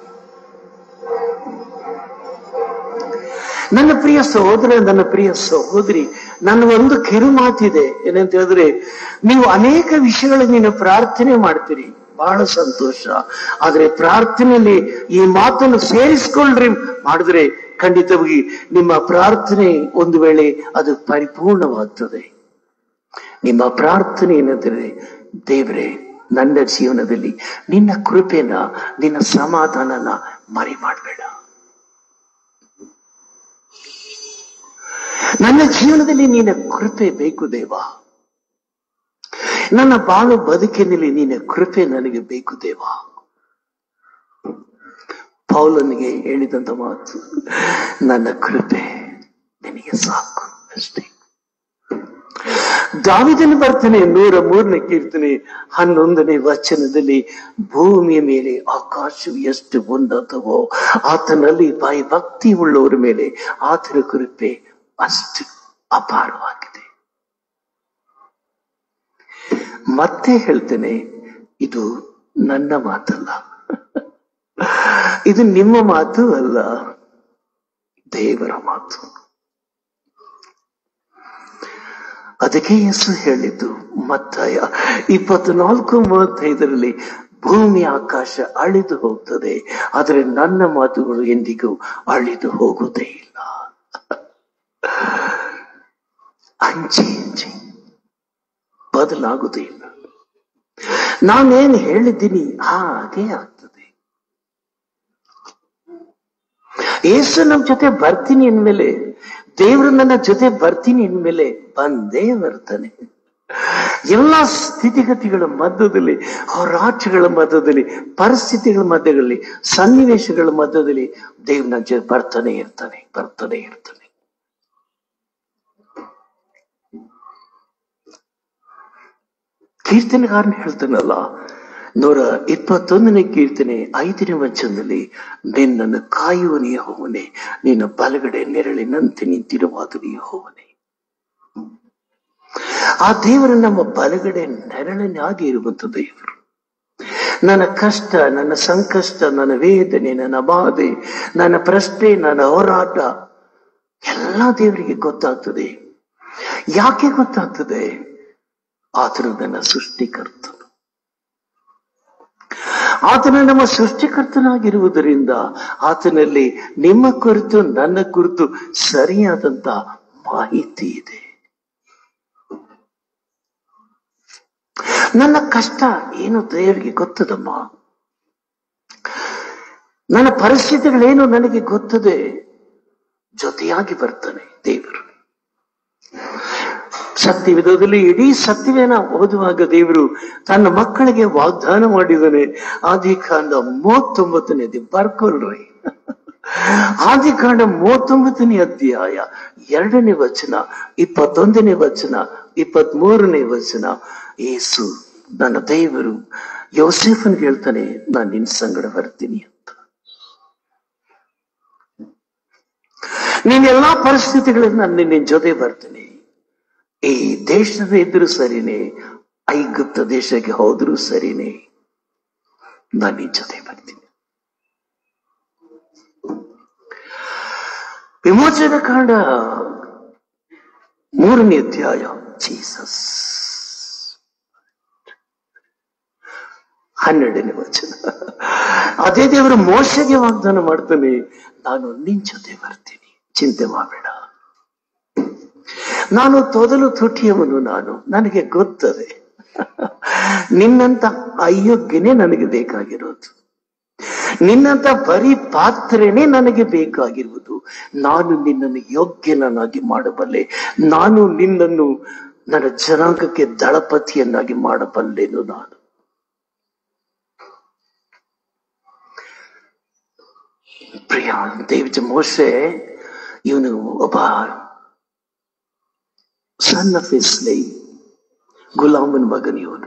ನನ್ನ ಪ್ರಿಯ ಸಹೋದರ ನನ್ನ ಪ್ರಿಯ ಸಹೋದರಿ ನನ್ನ ಒಂದು ಕಿರು ಮಾತಿದೆ ಏನಂತ ಹೇಳಿದ್ರೆ ನೀವು ಅನೇಕ ವಿಷಯಗಳ ನೀನು ಪ್ರಾರ್ಥನೆ ಮಾಡ್ತೀರಿ ಬಹಳ ಸಂತೋಷ ಆದ್ರೆ ಪ್ರಾರ್ಥನೆಯಲ್ಲಿ ಈ ಮಾತನ್ನು ಸೇರಿಸ್ಕೊಳ್ರಿ ಮಾಡಿದ್ರೆ ಖಂಡಿತವಾಗಿ ನಿಮ್ಮ ಪ್ರಾರ್ಥನೆ ಒಂದು ವೇಳೆ ಅದು ಪರಿಪೂರ್ಣವಾಗ್ತದೆ ನಿಮ್ಮ ಪ್ರಾರ್ಥನೆ ಏನಂದ್ರೆ ದೇವರೇ ನನ್ನ ಜೀವನದಲ್ಲಿ ನಿನ್ನ ಕೃಪೆನ ನಿನ್ನ ಸಮಾಧಾನನ ಮರಿ ಮಾಡಬೇಡ ನನ್ನ ಜೀವನದಲ್ಲಿ ನಿನ್ನ ಕೃಪೆ ಬೇಕು ದೇವ ನನ್ನ ಬಾಳು ಬದುಕಿನಲ್ಲಿ ನಿನ್ನ ಕೃಪೆ ನನಗೆ ಬೇಕು ದೇವ ಪೌಲನಿಗೆ ಹೇಳಿದಂತ ಮಾತು ನನ್ನ ಕೃಪೆ ನಿನಗೆ ಸಾಕು ಅಷ್ಟೇ ದಾವಿದನು ಬರ್ತಾನೆ ನೂರ ಮೂರನೇ ಕೀರ್ತನೆ ಹನ್ನೊಂದನೇ ವಚನದಲ್ಲಿ ಭೂಮಿಯ ಮೇಲೆ ಆಕಾಶವು ಎಷ್ಟು ಉನ್ನತವೋ ಆತನಲ್ಲಿ ಬಾಯಿ ಭಕ್ತಿ ಉಳ್ಳವರ ಮೇಲೆ ಆತನ ಕೃಪೆ ಅಷ್ಟು ಅಪಾರವಾಗಿದೆ ಮತ್ತೆ ಹೇಳ್ತೇನೆ ಇದು ನನ್ನ ಮಾತಲ್ಲ ಇದು ನಿಮ್ಮ ಮಾತು ಅಲ್ಲ ದೇವರ ಮಾತು ಅದಕ್ಕೆ ಹೆಸರು ಹೇಳಿದ್ದು ಮತ್ತಾಯ ಇಪ್ಪತ್ನಾಲ್ಕು ಮೂವತ್ತೈದರಲ್ಲಿ ಭೂಮಿ ಆಕಾಶ ಅಳಿದು ಹೋಗ್ತದೆ ಆದರೆ ನನ್ನ ಮಾತುಗಳು ಎಂದಿಗೂ ಅಳಿದು ಹೋಗುವುದೇ ಇಲ್ಲ ಅಂಚಿ ಅಂಚಿ ಬದಲಾಗುವುದೇ ಇಲ್ಲ ನಾನೇನು ಹೇಳಿದ್ದೀನಿ ಹಾಗೆ ಆಗ್ತದೆ ಏಸು ನಮ್ಮ ಜೊತೆ ಬರ್ತೀನಿ ಅಂದ್ಮೇಲೆ ದೇವರು ನನ್ನ ಜೊತೆ ಬರ್ತೀನಿ ಅಂದ್ಮೇಲೆ ಬಂದೇ ಬರ್ತಾನೆ ಎಲ್ಲ ಸ್ಥಿತಿಗತಿಗಳ ಮಧ್ಯದಲ್ಲಿ ಹೋರಾಟಗಳ ಮಧ್ಯದಲ್ಲಿ ಪರಿಸ್ಥಿತಿಗಳ ಮಧ್ಯದಲ್ಲಿ ಸನ್ನಿವೇಶಗಳ ಮಧ್ಯದಲ್ಲಿ ದೇವ್ ನನ್ನ ಜೊತೆ ಬರ್ತಾನೆ ಇರ್ತಾನೆ ಬರ್ತಾನೆ ಇರ್ತಾನೆ ಕೀರ್ತನೆಗಾರನ್ ಹೇಳ್ತಾನಲ್ಲ ನೂರ ಇಪ್ಪತ್ತೊಂದನೇ ಕೀರ್ತನೆ ಐದನೇ ವಚನದಲ್ಲಿ ನಿನ್ನನ್ನು ಕಾಯುವನೇ ಹೋವನೆ ನಿನ್ನ ಬಲಗಡೆ ನೆರಳಿನಂತೆ ನಿಂತಿರುವಾದನೇ ಹೋವನೆ ಆ ದೇವರು ನಮ್ಮ ಬಲಗಡೆ ನೆರಳಿನಾಗಿ ಇರುವಂತ ದೇವರು ನನ್ನ ಕಷ್ಟ ನನ್ನ ಸಂಕಷ್ಟ ನನ್ನ ವೇದನೆ ನನ್ನ ಬಾಧೆ ನನ್ನ ಪ್ರಶ್ನೆ ನನ್ನ ಹೋರಾಟ ಎಲ್ಲ ದೇವರಿಗೆ ಗೊತ್ತಾಗ್ತದೆ ಯಾಕೆ ಗೊತ್ತಾಗ್ತದೆ ಆತನು ನನ್ನ ಸೃಷ್ಟಿಕರ್ತನು ಆತನ ನಮ್ಮ ಸೃಷ್ಟಿಕರ್ತನಾಗಿರುವುದರಿಂದ ಆತನಲ್ಲಿ ನಿಮ್ಮ ಕುರಿತು ನನ್ನ ಕುರಿತು ಸರಿಯಾದಂತ ಮಾಹಿತಿ ಇದೆ ನನ್ನ ಕಷ್ಟ ಏನು ದೇವರಿಗೆ ಗೊತ್ತದಮ್ಮ ನನ್ನ ಪರಿಸ್ಥಿತಿಗಳೇನು ನನಗೆ ಗೊತ್ತದೆ ಜೊತೆಯಾಗಿ ಬರ್ತಾನೆ ದೇವರು ಸತ್ಯವಿಧದಲ್ಲಿ ಇಡೀ ಸತ್ಯವೇನ ಓದುವಾಗ ದೇವರು ತನ್ನ ಮಕ್ಕಳಿಗೆ ವಾಗ್ದಾನ ಮಾಡಿದ್ದಾನೆ ಆದಿಕಾಂಡ ಮೂವತ್ತೊಂಬತ್ತನೇ ಬರ್ಕೊಳ್ರಿ ಆದಿಕಾಂಡ ಮೂವತ್ತೊಂಬತ್ತನೇ ಅಧ್ಯಾಯ ಎರಡನೇ ವಚನ ಇಪ್ಪತ್ತೊಂದನೇ ವಚನ ಇಪ್ಪತ್ತ್ ಮೂರನೇ ವಚನ ಏಸು ನನ್ನ ದೇವರು ಯೋಸೆಫನ್ ಹೇಳ್ತಾನೆ ನಾನು ನಿನ್ ಸಂಗಡ ಬರ್ತೀನಿ ಅಂತ ನೀನ್ ಎಲ್ಲಾ ಪರಿಸ್ಥಿತಿಗಳಲ್ಲಿ ನಾನು ನಿನ್ನ ಜೊತೆ ಬರ್ತೀನಿ ಈ ದೇಶದ ಇದ್ರು ಸರಿನೇ ಐಗುಪ್ತ ದೇಶಕ್ಕೆ ಹೋದ್ರು ಸರಿನೇ ನಾನು ನಿನ್ ಜೊತೆ ಬರ್ತೀನಿ ವಿಮೋಚನ ಕಾಂಡ ಮೂರನೇ ಅಧ್ಯಾಯ ಜೀಸಸ್ ಹನ್ನೆರಡನೇ ವಚನ ಅದೇ ದೇವರು ಮೋಶಗೆ ವಾಗ್ದಾನ ಮಾಡ್ತಾನೆ ನಾನು ನಿನ್ ಜೊತೆ ಬರ್ತೀನಿ ಚಿಂತೆ ಮಾಡಬೇಡ ನಾನು ತೊದಲು ತುಟಿಯವನು ನಾನು ನನಗೆ ಗೊತ್ತದೆ ನಿನ್ನಂತ ಅಯೋಗ್ಯನೇ ನನಗೆ ಬೇಕಾಗಿರೋದು ನಿನ್ನಂತ ಬರೀ ಪಾತ್ರೆನೇ ನನಗೆ ಬೇಕಾಗಿರುವುದು ನಾನು ನಿನ್ನನ್ನು ಯೋಗ್ಯನನ್ನಾಗಿ ಮಾಡಬಲ್ಲೆ ನಾನು ನಿನ್ನನ್ನು ನನ್ನ ಜನಾಂಗಕ್ಕೆ ದಳಪತಿಯನ್ನಾಗಿ ಮಾಡಬಲ್ಲೆನು ನಾನು ಪ್ರಿಯ ದೇವಜ ಮೋಶೆ ಇವನು ಒಬ್ಬ ಸಣ್ಣ ಫಿಸ್ಲೈ ಗುಲಾಮನ ಮಗನ ಇವನು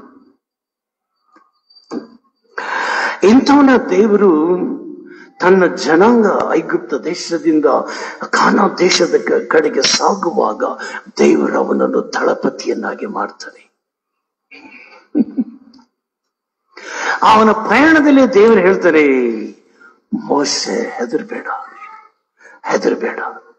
ಇಂಥವನ ದೇವರು ತನ್ನ ಜನಾಂಗ ಐಗುಪ್ತ ದೇಶದಿಂದ ಖಾನಾ ದೇಶದ ಕ- ಕಡೆಗೆ ಸಾಗುವಾಗ ದೇವರು ಅವನನ್ನು ದಳಪತಿಯನ್ನಾಗಿ ಮಾಡ್ತಾನೆ ಅವನ ಪ್ರಯಾಣದಲ್ಲಿ ದೇವರು ಹೇಳ್ತಾರೆ ಮೋಸೆ ಹೆದರ್ಬೇಡ ಹೆದರ್ಬೇಡ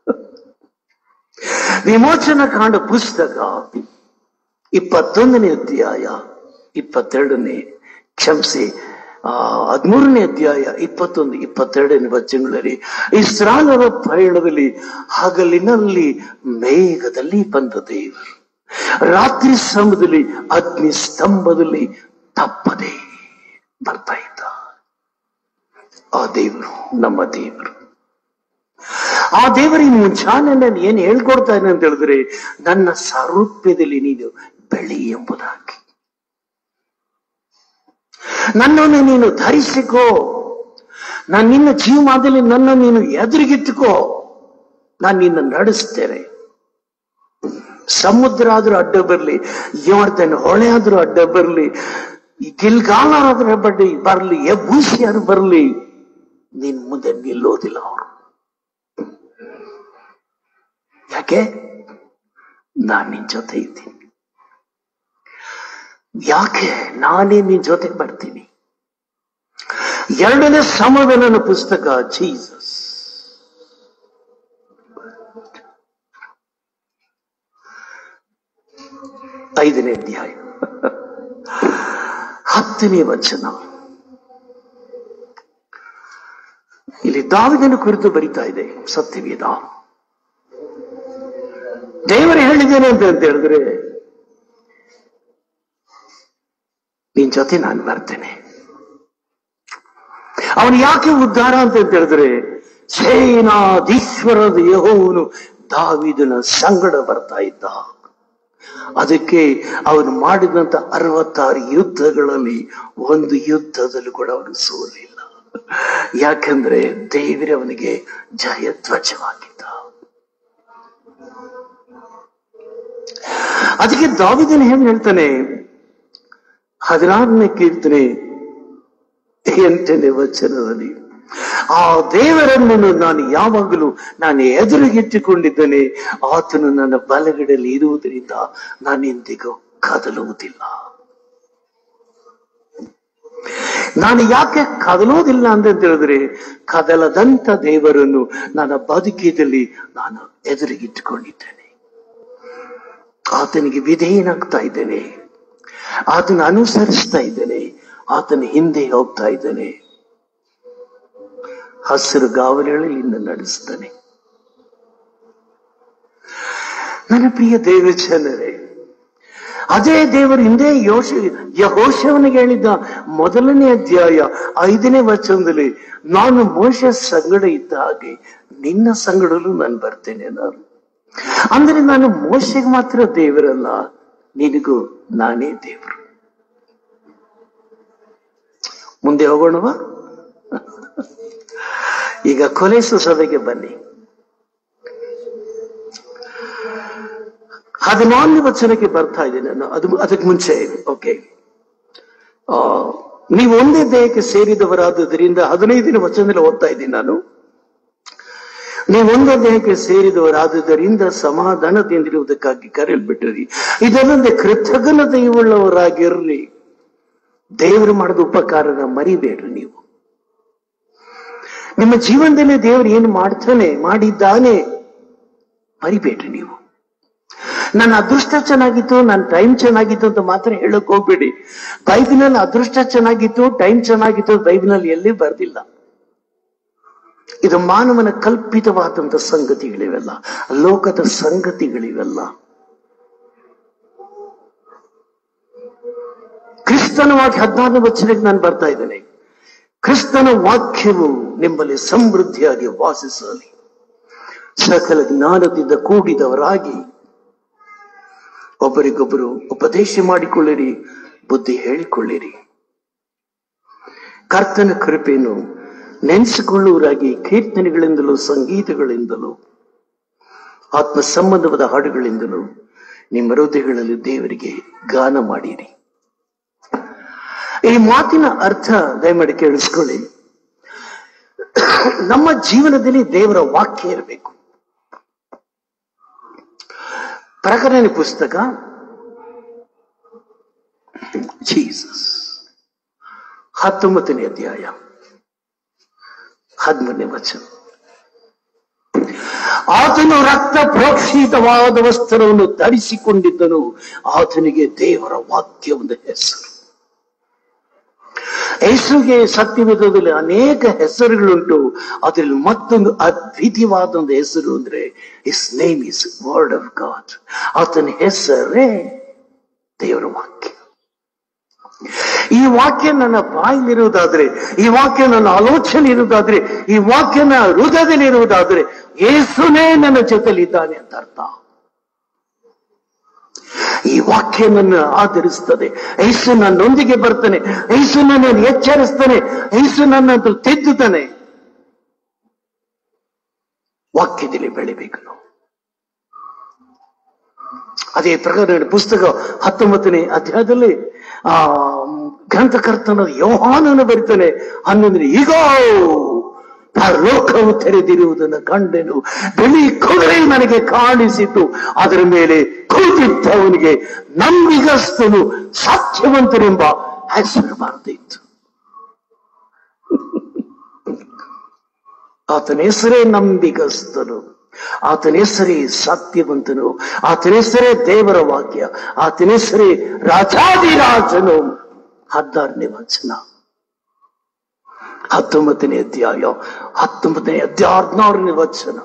ವಿಮೋಚನ ಕಾಂಡ ಪುಸ್ತಕ ಇಪ್ಪತ್ತೊಂದನೇ ಅಧ್ಯಾಯ ಇಪ್ಪತ್ತೆರಡನೇ ಕ್ಷಮಿಸಿ ಆ ಹದಿಮೂರನೇ ಅಧ್ಯಾಯ ಇಪ್ಪತ್ತೊಂದು ಇಪ್ಪತ್ತೆರಡನೇ ವಚನಗಳಲ್ಲಿ ಇಸ್ರಾಲರ ಪಯಣದಲ್ಲಿ ಹಗಲಿನಲ್ಲಿ ಮೇಘದಲ್ಲಿ ಬಂದ ದೇವರು ರಾತ್ರಿ ಸಮಯದಲ್ಲಿ ಅಗ್ನಿ ಸ್ತಂಭದಲ್ಲಿ ತಪ್ಪದೆ ಬರ್ತಾ ಇದ್ದ ಆ ದೇವರು ನಮ್ಮ ದೇವರು ಆ ದೇವರಿಗೆ ಮುಂಚಾನೆ ನಾನು ಏನ್ ಹೇಳ್ಕೊಡ್ತಾನೆ ಅಂತ ಹೇಳಿದ್ರೆ ನನ್ನ ಸಾರೂಪ್ಯದಲ್ಲಿ ನೀನು ಬೆಳಿ ಎಂಬುದಾಗಿ ನನ್ನನ್ನು ನೀನು ಧರಿಸಿಕೋ ನಾನು ನಿನ್ನ ಜೀವಮಾನದಲ್ಲಿ ನನ್ನ ನೀನು ಎದುರಿಗಿಟ್ಟುಕೋ ನಾನು ನಿನ್ನ ನಡೆಸ್ತೇನೆ ಸಮುದ್ರ ಆದ್ರೂ ಅಡ್ಡ ಬರ್ಲಿ ಯೋರ್ದನ್ ಹೊಳೆ ಆದ್ರೂ ಅಡ್ಡ ಬರ್ಲಿ ಈ ಗಿಲ್ಗಾಲ ಆದ್ರೆ ಬಡ್ಡಿ ಬರ್ಲಿ ಎಬ್ಬೂಸಿ ಆದ್ರೂ ಬರ್ಲಿ ನಿನ್ ಮುಂದೆ ನಿಲ್ಲೋದಿಲ್ಲ ಅವರು ಯಾಕೆ ನಾನ್ ನಿನ್ ಜೊತೆ ಇದ್ದೀನಿ ಯಾಕೆ ನಾನೇ ನಿನ್ ಜೊತೆ ಬರ್ತೀನಿ ಎರಡನೇ ಸಮವೇಲನ ಪುಸ್ತಕ ಜೀಸಸ್ ಐದನೇ ಅಧ್ಯಾಯ ಹತ್ತನೇ ವಚನ ಇಲ್ಲಿ ದಾವಿದನ ಕುರಿತು ಬರಿತಾ ಇದೆ ಸತ್ಯವೇದ ದೇವರು ಹೇಳಿದ್ದೇನೆ ಅಂತ ಅಂತ ಹೇಳಿದ್ರೆ ನಿನ್ ಜೊತೆ ನಾನು ಬರ್ತೇನೆ ಅವನು ಯಾಕೆ ಉದ್ಧಾರ ಅಂತ ಅಂತ ಹೇಳಿದ್ರೆ ಸೇನಾಧೀಶ್ವರದ ಯಹೋವನು ದಾವಿದನ ಸಂಗಡ ಬರ್ತಾ ಇದ್ದ ಅದಕ್ಕೆ ಅವನು ಮಾಡಿದಂತ ಅರವತ್ತಾರು ಯುದ್ಧಗಳಲ್ಲಿ ಒಂದು ಯುದ್ಧದಲ್ಲೂ ಕೂಡ ಅವನು ಸೋಲಿಲ್ಲ ಯಾಕಂದ್ರೆ ದೇವರೇ ಅವನಿಗೆ ಜಯಧ್ವಜವಾಗಿದ್ದ ಅದಕ್ಕೆ ದಾವಿದನ ಹೇಗೆ ಹೇಳ್ತಾನೆ ಹದಿನಾರನೇ ಕೀರ್ತನೆ ಎಂಟನೇ ವಚನದಲ್ಲಿ ಆ ದೇವರನ್ನು ನಾನು ಯಾವಾಗಲೂ ನಾನು ಎದುರಿಗಿಟ್ಟುಕೊಂಡಿದ್ದೇನೆ ಆತನು ನನ್ನ ಬಲಗಡೆಯಲ್ಲಿ ಇರುವುದರಿಂದ ನಾನೆಂದಿಗೂ ಕದಲುವುದಿಲ್ಲ ನಾನು ಯಾಕೆ ಕದಲೋದಿಲ್ಲ ಅಂತ ಹೇಳಿದ್ರೆ ಕದಲದಂತ ದೇವರನ್ನು ನನ್ನ ಬದುಕಿದಲ್ಲಿ ನಾನು ಎದುರಿಗಿಟ್ಟುಕೊಂಡಿದ್ದೇನೆ ಆತನಿಗೆ ವಿಧೇಯನಾಗ್ತಾ ಇದ್ದೇನೆ ಆತನ ಅನುಸರಿಸ್ತಾ ಇದ್ದೇನೆ ಆತನ ಹಿಂದೆ ಹೋಗ್ತಾ ಇದ್ದೇನೆ ಹಸಿರು ಗಾವಲುಗಳಲ್ಲಿ ಇನ್ನು ನಡೆಸ್ತಾನೆ ನನ್ನ ಪ್ರಿಯ ದೇವ ಜನರೇ ಅದೇ ದೇವರು ಹಿಂದೆ ಯೋಶ ಯಹೋಶವನಿಗೆ ಹೇಳಿದ್ದ ಮೊದಲನೇ ಅಧ್ಯಾಯ ಐದನೇ ವಚನದಲ್ಲಿ ನಾನು ಮೋಶ ಸಂಗಡ ಇದ್ದ ಹಾಗೆ ನಿನ್ನ ಸಂಗಡಲು ನಾನು ಬರ್ತೇನೆ ನಾನು ಅಂದ್ರೆ ನಾನು ಮೋಶೆಗೆ ಮಾತ್ರ ದೇವರಲ್ಲ ನಿನಗೂ ನಾನೇ ದೇವರು ಮುಂದೆ ಹೋಗೋಣವಾ ಈಗ ಕೊಲೆಸು ಸಭೆಗೆ ಬನ್ನಿ ಹದಿನಾಲ್ಕು ವಚನಕ್ಕೆ ಬರ್ತಾ ಇದ್ದೇನೆ ನಾನು ಅದು ಅದಕ್ಕೆ ಮುಂಚೆ ಓಕೆ ಆ ನೀವು ಒಂದೇ ದೇಹಕ್ಕೆ ಸೇರಿದವರಾದುದರಿಂದ ಹದಿನೈದನೇ ವಚನದಲ್ಲಿ ಓದ್ತಾ ಇದ್ದೀನಿ ನಾನು ನೀವು ಒಂದೇ ದೇಹಕ್ಕೆ ಸೇರಿದವರಾದುದರಿಂದ ಸಮಾಧಾನದಿಂದಿರುವುದಕ್ಕಾಗಿ ಕರೆಯಲ್ಬಿಟ್ಟಿರಿ ಇದಲ್ಲದೆ ಕೃತಜ್ಞತೆಯುಳ್ಳವರಾಗಿರ್ರಿ ದೇವರು ಮಾಡಿದ ಉಪಕಾರನ ಮರಿಬೇಡ್ರಿ ನೀವು ನಿಮ್ಮ ಜೀವನದಲ್ಲಿ ದೇವರು ಏನು ಮಾಡ್ತಾನೆ ಮಾಡಿದ್ದಾನೆ ಮರಿಬೇಡ್ರಿ ನೀವು ನನ್ನ ಅದೃಷ್ಟ ಚೆನ್ನಾಗಿತ್ತು ನನ್ನ ಟೈಮ್ ಚೆನ್ನಾಗಿತ್ತು ಅಂತ ಮಾತ್ರ ಹೇಳಕ್ ಹೋಗ್ಬೇಡಿ ಬೈಬಿನಲ್ಲಿ ಅದೃಷ್ಟ ಚೆನ್ನಾಗಿತ್ತು ಟೈಮ್ ಚೆನ್ನಾಗಿತ್ತು ಬೈಬಿನಲ್ಲಿ ಎಲ್ಲಿ ಬರ್ದಿಲ್ಲ ಇದು ಮಾನವನ ಕಲ್ಪಿತವಾದಂತ ಸಂಗತಿಗಳಿವೆಲ್ಲ ಲೋಕದ ಸಂಗತಿಗಳಿವೆಲ್ಲ ಕ್ರಿಸ್ತನವಾಗಿ ಹದಿನಾರನೇ ವಚನಕ್ಕೆ ನಾನು ಬರ್ತಾ ಇದ್ದೇನೆ ಕ್ರಿಸ್ತನ ವಾಕ್ಯವು ನಿಮ್ಮಲ್ಲಿ ಸಮೃದ್ಧಿಯಾಗಿ ವಾಸಿಸಲಿ ಸಕಲ ಜ್ಞಾನದಿಂದ ಕೂಡಿದವರಾಗಿ ಒಬ್ಬರಿಗೊಬ್ಬರು ಉಪದೇಶ ಮಾಡಿಕೊಳ್ಳಿರಿ ಬುದ್ಧಿ ಹೇಳಿಕೊಳ್ಳಿರಿ ಕರ್ತನ ಕೃಪೆಯನ್ನು ನೆನೆಸಿಕೊಳ್ಳುವರಾಗಿ ಕೀರ್ತನೆಗಳಿಂದಲೂ ಸಂಗೀತಗಳಿಂದಲೂ ಆತ್ಮ ಸಂಬಂಧವಾದ ಹಾಡುಗಳಿಂದಲೂ ನಿಮ್ಮ ಹೃದಯಗಳಲ್ಲಿ ದೇವರಿಗೆ ಗಾನ ಮಾಡಿರಿ ಈ ಮಾತಿನ ಅರ್ಥ ದಯಮಾಡಿ ಕೇಳಿಸ್ಕೊಳ್ಳಿ ನಮ್ಮ ಜೀವನದಲ್ಲಿ ದೇವರ ವಾಕ್ಯ ಇರಬೇಕು ಪ್ರಕಟಣೆ ಪುಸ್ತಕ ಜೀಸಸ್ ಹತ್ತೊಂಬತ್ತನೇ ಅಧ್ಯಾಯ ಹದಿಮೂರನೇ ವಚನ ಆತನು ರಕ್ತ ಪ್ರೋಕ್ಷಿತವಾದ ವಸ್ತ್ರವನ್ನು ಧರಿಸಿಕೊಂಡಿದ್ದನು ಆತನಿಗೆ ದೇವರ ವಾಕ್ಯ ಒಂದು ಹೆಸರು ಯೇಸುಗೆ ಸತ್ಯವೇದದಲ್ಲಿ ಅನೇಕ ಹೆಸರುಗಳುಂಟು ಅದರಲ್ಲಿ ಮತ್ತೊಂದು ಅದ್ವಿತೀಯವಾದ ಒಂದು ಹೆಸರು ಅಂದ್ರೆ is name is word of God ಆತನ ಹೆಸರೇ ದೇವರ ವಾಕ್ಯ ಈ ವಾಕ್ಯ ನನ್ನ ಬಾಯಿಲಿರುವುದಾದ್ರೆ ಈ ವಾಕ್ಯ ನನ್ನ ಆಲೋಚನೆ ಇರುವುದಾದ್ರೆ ಈ ವಾಕ್ಯ ನನ್ನ ಹೃದಯದಲ್ಲಿ ಇರುವುದಾದ್ರೆ ಯೇಸುನೇ ನನ್ನ ಜೊತೆಲಿದ್ದಾನೆ ಅಂತ ಅರ್ಥ ಈ ವಾಕ್ಯ ನನ್ನ ಆಧರಿಸ್ತದೆ ಯೇಸು ನನ್ನೊಂದಿಗೆ ಬರ್ತಾನೆ ಯೇಸು ನನ್ನನ್ನು ಎಚ್ಚರಿಸ್ತಾನೆ ಯೇಸು ನನ್ನನ್ನು ತಿದ್ದುತ್ತಾನೆ ವಾಕ್ಯದಲ್ಲಿ ಬೆಳಿಬೇಕು ನಾವು ಅದೇ ಪ್ರಕರಣ ಪುಸ್ತಕ ಹತ್ತೊಂಬತ್ತನೇ ಅಧ್ಯಾಯದಲ್ಲಿ ಆ ಗ್ರಂಥಕರ್ತನ ಯೋಹಾನನು ಬರೀತಾನೆ ಹನ್ನೊಂದನೇ ಈಗ ಲೋಕವು ತೆರೆದಿರುವುದನ್ನು ಕಂಡೆನು ಬಿಳಿ ಕುದುರೆ ನನಗೆ ಕಾಣಿಸಿತು ಅದರ ಮೇಲೆ ಕೂತಿದ್ದವನಿಗೆ ನಂಬಿಗಸ್ತನು ಸತ್ಯವಂತನೆಂಬ ಹೆಸರು ಬರೆದಿತ್ತು ಆತನ ಹೆಸರೇ ನಂಬಿಗಸ್ತನು ಆತನ ಹೆಸರೇ ಸತ್ಯವಂತನು ಆತನ ಹೆಸರೇ ದೇವರ ವಾಕ್ಯ ಆತನ ಹೆಸರೇ ರಾಜಾದಿರಾಜನು ಹದಿನಾರನೇ ವಚನ ಹತ್ತೊಂಬತ್ತನೇ ಅಧ್ಯಾಯ ಹತ್ತೊಂಬತ್ತನೇ ಅಧ್ಯಾಯ ಹದಿನಾರನೇ ವಚನ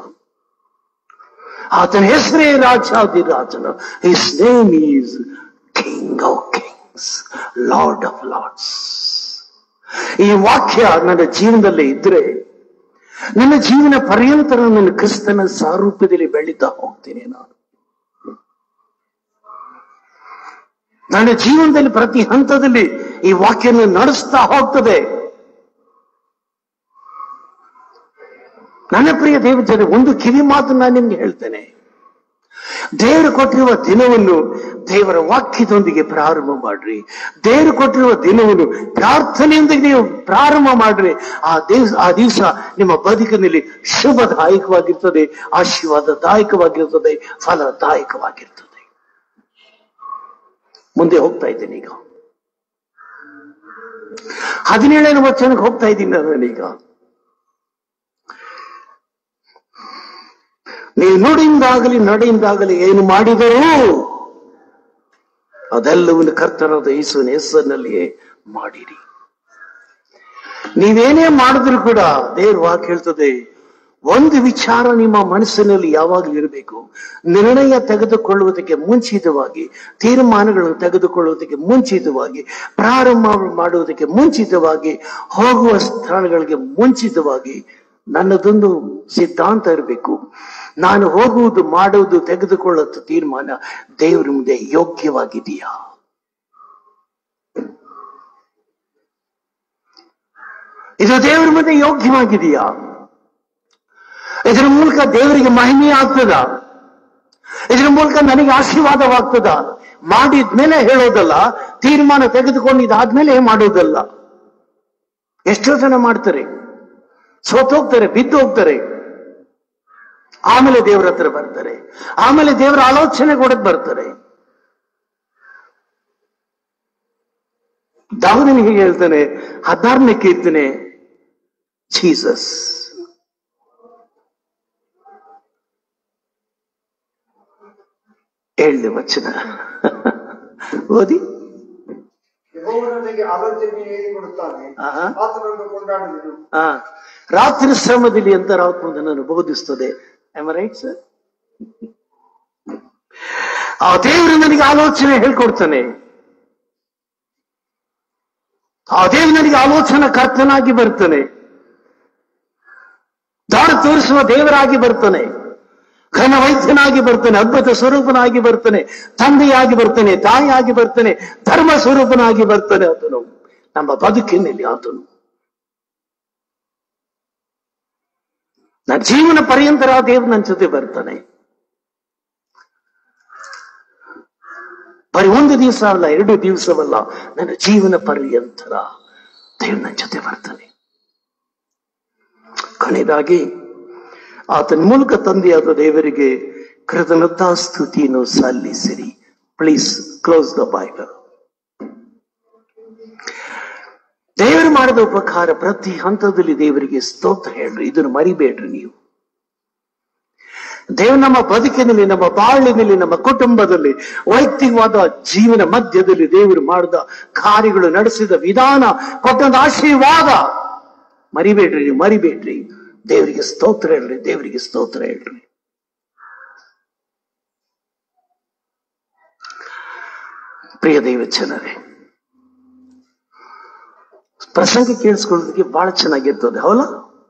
ಆತನ ಹೆಸರೇ ರಾಜಾದಿರಾಜನ his name is king of kings lord of lords ಈ ವಾಕ್ಯ ನನ್ನ ಜೀವನದಲ್ಲಿ ಇದ್ರೆ ನನ್ನ ಜೀವನ ಪರ್ಯಂತರ ನನ್ನ ಕ್ರಿಸ್ತನ ಸಾರೂಪ್ಯದಲ್ಲಿ ಬೆಳೀತಾ ಹೋಗ್ತೀನಿ ನಾನು ನನ್ನ ಜೀವನದಲ್ಲಿ ಪ್ರತಿ ಹಂತದಲ್ಲಿ ಈ ವಾಕ್ಯನ ನಡೆಸ್ತಾ ಹೋಗ್ತದೆ ನನ್ನ ಪ್ರಿಯ ದೇವಜನ ಒಂದು ಕಿವಿ ಮಾತು ನಾನು ನಿಮ್ಗೆ ಹೇಳ್ತೇನೆ ದೇವರು ಕೊಟ್ಟಿರುವ ದಿನವನ್ನು ದೇವರ ವಾಕ್ಯದೊಂದಿಗೆ ಪ್ರಾರಂಭ ಮಾಡ್ರಿ ದೇವರು ಕೊಟ್ಟಿರುವ ದಿನವನ್ನು ಪ್ರಾರ್ಥನೆಯೊಂದಿಗೆ ನೀವು ಪ್ರಾರಂಭ ಮಾಡ್ರಿ ಆ ದಿವಸ ಆ ದಿವಸ ನಿಮ್ಮ ಬದುಕಿನಲ್ಲಿ ಶುಭದಾಯಕವಾಗಿರ್ತದೆ ಆಶೀರ್ವಾದದಾಯಕವಾಗಿರ್ತದೆ ಫಲದಾಯಕವಾಗಿರ್ತದೆ ಮುಂದೆ ಹೋಗ್ತಾ ಇದ್ದೇನೆ ಈಗ ಹದಿನೇಳನೇ ವಚನಕ್ಕೆ ಹೋಗ್ತಾ ಇದ್ದೀನಿ ನಾನೀಗ ನೀವು ನುಡಿಯಿಂದಾಗಲಿ ನಡೆಯಿಂದಾಗಲಿ ಏನು ಮಾಡಿದರೂ ಅದೆಲ್ಲವನ್ನು ಕರ್ತನಾದ ಯೇಸುವಿನ ಹೆಸರಿನಲ್ಲಿಯೇ ಮಾಡಿರಿ ನೀವೇನೇ ಮಾಡಿದ್ರು ಕೂಡ ದೇವ್ರ ವಾಕ್ಯ ಹೇಳ್ತದೆ ಒಂದು ವಿಚಾರ ನಿಮ್ಮ ಮನಸ್ಸಿನಲ್ಲಿ ಯಾವಾಗಲೂ ಇರಬೇಕು ನಿರ್ಣಯ ತೆಗೆದುಕೊಳ್ಳುವುದಕ್ಕೆ ಮುಂಚಿತವಾಗಿ ತೀರ್ಮಾನಗಳನ್ನು ತೆಗೆದುಕೊಳ್ಳುವುದಕ್ಕೆ ಮುಂಚಿತವಾಗಿ ಪ್ರಾರಂಭ ಮಾಡುವುದಕ್ಕೆ ಮುಂಚಿತವಾಗಿ ಹೋಗುವ ಸ್ಥಳಗಳಿಗೆ ಮುಂಚಿತವಾಗಿ ನನ್ನದೊಂದು ಸಿದ್ಧಾಂತ ಇರಬೇಕು ನಾನು ಹೋಗುವುದು ಮಾಡುವುದು ತೆಗೆದುಕೊಳ್ಳುವ ತೀರ್ಮಾನ ದೇವರ ಮುಂದೆ ಯೋಗ್ಯವಾಗಿದೆಯಾ ಇದು ದೇವರ ಮುಂದೆ ಯೋಗ್ಯವಾಗಿದೆಯಾ ಇದರ ಮೂಲಕ ದೇವರಿಗೆ ಮಹಿಮೆ ಆಗ್ತದ ಇದರ ಮೂಲಕ ನನಗೆ ಆಶೀರ್ವಾದವಾಗ್ತದ ಮಾಡಿದ್ಮೇಲೆ ಹೇಳೋದಲ್ಲ ತೀರ್ಮಾನ ತೆಗೆದುಕೊಂಡು ಇದಾದ್ಮೇಲೆ ಮಾಡೋದಲ್ಲ ಎಷ್ಟೋ ಜನ ಮಾಡ್ತಾರೆ ಸೋತೋಗ್ತಾರೆ ಬಿದ್ದು ಹೋಗ್ತಾರೆ ಆಮೇಲೆ ದೇವರ ಹತ್ರ ಬರ್ತಾರೆ ಆಮೇಲೆ ದೇವರ ಆಲೋಚನೆ ಕೊಡಕ್ ಬರ್ತಾರೆ ದಾವದನಿಗೆ ಹೀಗೆ ಹೇಳ್ತಾನೆ ಹದಿನಾರನೇ ಕೀರ್ತನೆ ಜೀಸಸ್ ಏಳನೇ ವಚನ ಓದಿ ಯೆಹೋವನಿಗೆ ಆಲೋಚನೆ ಹೇಳಿಕೊಡುತ್ತಾನೆ ಆಹಾ. ಆತನನ್ನು ಕೊಂಡಾಡುವೆನು ಆ ರಾತ್ರಿ ಶ್ರಮದಲ್ಲಿ ಅಂತರಾತ್ಮ ನನ್ನನ್ನು ಬೋಧಿಸ್ತದೆ ರೈಟ್ ಸರ್ ಆ ದೇವರು ನನಗೆ ಆಲೋಚನೆ ಹೇಳ್ಕೊಡ್ತಾನೆ ಆ ದೇವರು ನನಗೆ ಆಲೋಚನಾ ಕರ್ತನಾಗಿ ಬರ್ತಾನೆ ದಾರಿ ತೋರಿಸುವ ದೇವರಾಗಿ ಬರ್ತಾನೆ ಘನ ವೈದ್ಯನಾಗಿ ಬರ್ತಾನೆ ಅದ್ಭುತ ಸ್ವರೂಪನಾಗಿ ಬರ್ತಾನೆ ತಂದೆಯಾಗಿ ಬರ್ತಾನೆ ತಾಯಿಯಾಗಿ ಬರ್ತಾನೆ ಧರ್ಮ ಸ್ವರೂಪನಾಗಿ ಬರ್ತಾನೆ ಆತನು ನಮ್ಮ ಬದುಕಿನಲ್ಲಿ ಆತನು ನನ್ನ ಜೀವನ ಪರ್ಯಂತರ ದೇವ್ ನನ್ನ ಜೊತೆ ಬರ್ತಾನೆ ಬರೀ ಒಂದು ದಿವಸ ಅಲ್ಲ ಎರಡು ದಿವಸವಲ್ಲ ನನ್ನ ಜೀವನ ಪರ್ಯಂತರ ದೇವ್ ನನ್ನ ಜೊತೆ ಬರ್ತಾನೆ ಕೊನೆಯದಾಗಿ ಆತನ ಮೂಲಕ ತಂದೆಯಾದ ದೇವರಿಗೆ ಕೃತಜ್ಞತಾ ಸ್ತುತಿಯನ್ನು ಸಲ್ಲಿಸಿರಿ ಪ್ಲೀಸ್ ಕ್ಲೋಸ್ ದ ಬೈಬಲ್ ದೇವರು ಮಾಡಿದ ಉಪಕಾರ ಪ್ರತಿ ಹಂತದಲ್ಲಿ ದೇವರಿಗೆ ಸ್ತೋತ್ರ ಹೇಳ್ರಿ ಇದನ್ನು ಮರಿಬೇಡ್ರಿ ನೀವು ದೇವ ನಮ್ಮ ಬದುಕಿನಲ್ಲಿ ನಮ್ಮ ಬಾಳಿನಲ್ಲಿ ನಮ್ಮ ಕುಟುಂಬದಲ್ಲಿ ವೈಯಕ್ತಿಕವಾದ ಜೀವನ ಮಧ್ಯದಲ್ಲಿ ದೇವರು ಮಾಡಿದ ಕಾರ್ಯಗಳು ನಡೆಸಿದ ವಿಧಾನ ಕೊಟ್ಟಂತ ಆಶೀರ್ವಾದ ಮರಿಬೇಡ್ರಿ ನೀವು ಮರಿಬೇಡ್ರಿ ದೇವರಿಗೆ ಸ್ತೋತ್ರ ಹೇಳ್ರಿ ದೇವರಿಗೆ ಸ್ತೋತ್ರ ಹೇಳ್ರಿ ಪ್ರಿಯ ದೈವ ಜನರೇ ಪ್ರಸಂಗ ಕೇಳಿಸ್ಕೊಳ್ಳೋದಕ್ಕೆ ಬಹಳ ಚೆನ್ನಾಗಿರ್ತದೆ ಹೌದಾ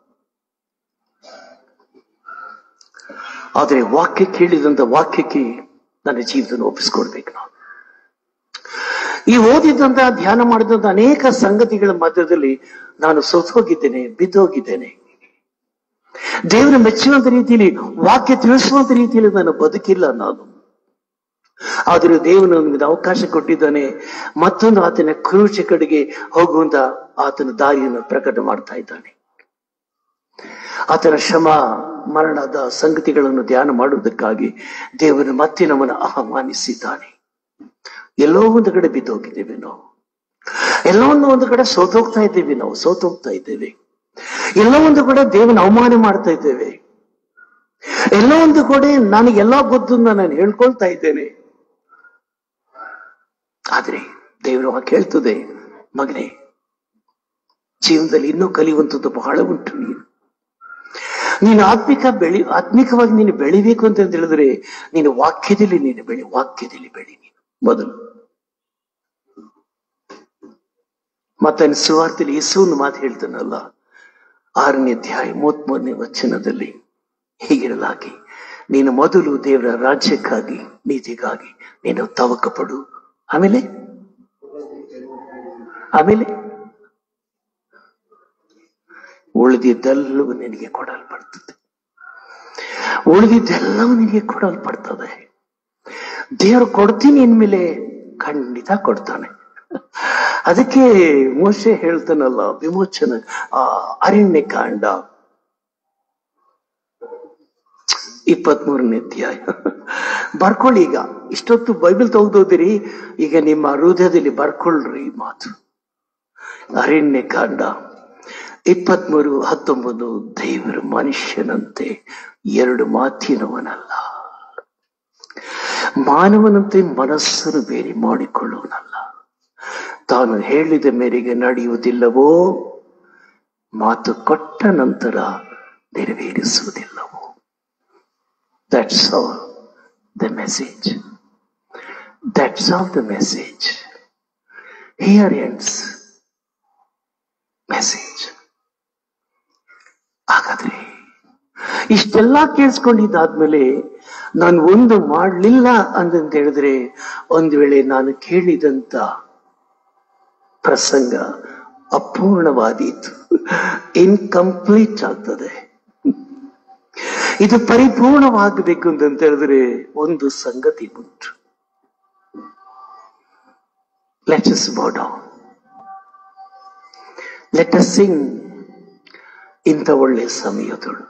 ಆದರೆ ವಾಕ್ಯ ಕೇಳಿದಂತ ವಾಕ್ಯಕ್ಕೆ ನನ್ನ ಜೀವಿತವನ್ನು ಒಪ್ಪಿಸ್ಕೊಡ್ಬೇಕು ನಾವು ಈ ಓದಿದಂತ ಧ್ಯಾನ ಮಾಡಿದಂತ ಅನೇಕ ಸಂಗತಿಗಳ ಮಧ್ಯದಲ್ಲಿ ನಾನು ಸೋತೋಗಿದ್ದೇನೆ ಬಿದ್ದೋಗಿದ್ದೇನೆ ದೇವರ ಮೆಚ್ಚುವಂತ ರೀತಿಯಲ್ಲಿ ವಾಕ್ಯ ತಿಳಿಸುವಂತ ರೀತಿಯಲ್ಲಿ ನಾನು ಬದುಕಿಲ್ಲ ನಾನು ಆದರೂ ದೇವನು ನಮಗೆ ಅವಕಾಶ ಕೊಟ್ಟಿದ್ದಾನೆ ಮತ್ತೊಂದು ಆತನ ಕ್ರೂಚ ಕಡೆಗೆ ಹೋಗುವಂತ ಆತನ ದಾರಿಯನ್ನು ಪ್ರಕಟ ಮಾಡ್ತಾ ಇದ್ದಾನೆ ಆತನ ಶ್ರಮ ಮರಣದ ಸಂಗತಿಗಳನ್ನು ಧ್ಯಾನ ಮಾಡುವುದಕ್ಕಾಗಿ ದೇವರು ಮತ್ತೆ ನಮ್ಮನ್ನು ಆಹ್ವಾನಿಸಿದ್ದಾನೆ ಎಲ್ಲೋ ಒಂದು ಕಡೆ ಬಿದ್ದೋಗಿದ್ದೇವೆ ನಾವು ಎಲ್ಲೋ ಒಂದು ಒಂದು ಕಡೆ ಸೋತೋಗ್ತಾ ಇದ್ದೇವೆ ನಾವು ಸೋತೋಗ್ತಾ ಇದ್ದೇವೆ ಎಲ್ಲೋ ಒಂದು ಕಡೆ ದೇವನ ಅವಮಾನ ಮಾಡ್ತಾ ಇದ್ದೇವೆ ಎಲ್ಲೋ ಒಂದು ಕಡೆ ನನಗೆಲ್ಲ ಗೊತ್ತು ಅಂತ ನಾನು ಹೇಳ್ಕೊಳ್ತಾ ಇದ್ದೇನೆ ಆದ್ರೆ ದೇವರು ವಾಕ್ಯ ಹೇಳ್ತದೆ ಮಗನೇ ಜೀವನದಲ್ಲಿ ಇನ್ನೂ ಕಲಿಯುವಂಥದ್ದು ಬಹಳ ಉಂಟು ನೀನು ನೀನು ಆತ್ಮಿಕ ಬೆಳಿ ಆತ್ಮಿಕವಾಗಿ ನೀನು ಬೆಳಿಬೇಕು ಅಂತ ಹೇಳಿದ್ರೆ ನೀನು ವಾಕ್ಯದಲ್ಲಿ ನೀನು ಬೆಳಿ ವಾಕ್ಯದಲ್ಲಿ ಬೆಳಿ ನೀನು ಮೊದಲು ಮತ್ತೆ ಸುವಾರ್ತೆಯಲ್ಲಿ ಯೇಸುವನ್ನು ಮಾತು ಹೇಳ್ತಾನಲ್ಲ ಆರನೇ ಅಧ್ಯಾಯ ಮೂವತ್ಮೂರನೇ ವಚನದಲ್ಲಿ ಹೀಗಿರಲಾಗಿ ನೀನು ಮೊದಲು ದೇವರ ರಾಜ್ಯಕ್ಕಾಗಿ ನೀತಿಗಾಗಿ ನೀನು ತವಕ ಪಡು ಆಮೇಲೆ ಆಮೇಲೆ ಉಳಿದಿದ್ದೆಲ್ಲವೂ ನಿನಗೆ ಕೊಡಲ್ಪಡ್ತದೆ ಉಳಿದಿದ್ದೆಲ್ಲವೂ ನಿನಗೆ ಕೊಡಲ್ಪಡ್ತದೆ ದೇವರು ಕೊಡ್ತೀನಿ ಇನ್ಮೇಲೆ ಖಂಡಿತ ಕೊಡ್ತಾನೆ ಅದಕ್ಕೆ ಮೋಶೆ ಹೇಳ್ತಾನಲ್ಲ ವಿಮೋಚನ ಆ ಅರಣ್ಯ ಕಾಂಡ ಇಪ್ಪತ್ಮೂರನೇ ಅಧ್ಯಾಯ ಬರ್ಕೊಳ್ಳಿ ಈಗ ಇಷ್ಟೊತ್ತು ಬೈಬಲ್ ತೆಗೆದೋದಿರಿ ಈಗ ನಿಮ್ಮ ಹೃದಯದಲ್ಲಿ ಬರ್ಕೊಳ್ರಿ ಈ ಮಾತು ಅರಣ್ಯ ಕಾಂಡ ಇಪ್ಪತ್ಮೂರು ಹತ್ತೊಂಬತ್ತು ದೇವರ ಮನುಷ್ಯನಂತೆ ಎರಡು ಮಾತಿನವನಲ್ಲ ಮಾನವನಂತೆ ಮನಸ್ಸನ್ನು ಬೇರೆ ಮಾಡಿಕೊಳ್ಳುವನಲ್ಲ ತಾನು ಹೇಳಿದ ಮೇರೆಗೆ ನಡೆಯುವುದಿಲ್ಲವೋ ಮಾತು ಕೊಟ್ಟ ನಂತರ ನೆರವೇರಿಸುವುದಿಲ್ಲವೋ that's all the message that's all the message here ends message ಹಾಗಾದ್ರೆ ಇಷ್ಟೆಲ್ಲ ಕೇಳಿಸ್ಕೊಂಡಿದ್ದಾದ್ಮೇಲೆ ನಾನು ಒಂದು ಮಾಡಲಿಲ್ಲ ಅಂತಂತ ಹೇಳಿದ್ರೆ ಒಂದು ವೇಳೆ ನಾನು ಕೇಳಿದಂತ ಪ್ರಸಂಗ ಅಪೂರ್ಣವಾದೀತು ಇನ್ಕಂಪ್ಲೀಟ್ ಆಗ್ತದೆ ಇದು ಪರಿಪೂರ್ಣವಾಗಬೇಕು ಅಂತ ಹೇಳಿದ್ರೆ ಒಂದು ಸಂಗತಿ ಉಂಟು let us bow down let us sing ಇಂಥ ಒಳ್ಳೆ ಸಮಯದಳು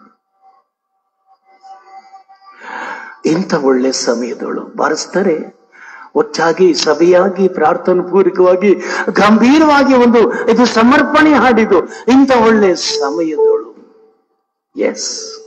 ಇಂಥ ಒಳ್ಳೆ ಸಮಯದಳು ಬಾರಿಸ್ತಾರೆ ಒಟ್ಟಾಗಿ ಸಭೆಯಾಗಿ ಪ್ರಾರ್ಥನಾ ಪೂರ್ವಕವಾಗಿ ಗಂಭೀರವಾಗಿ ಒಂದು ಇದು ಸಮರ್ಪಣೆ ಹಾಡಿದು ಇಂಥ ಒಳ್ಳೆ ಸಮಯದಳು ಎಸ್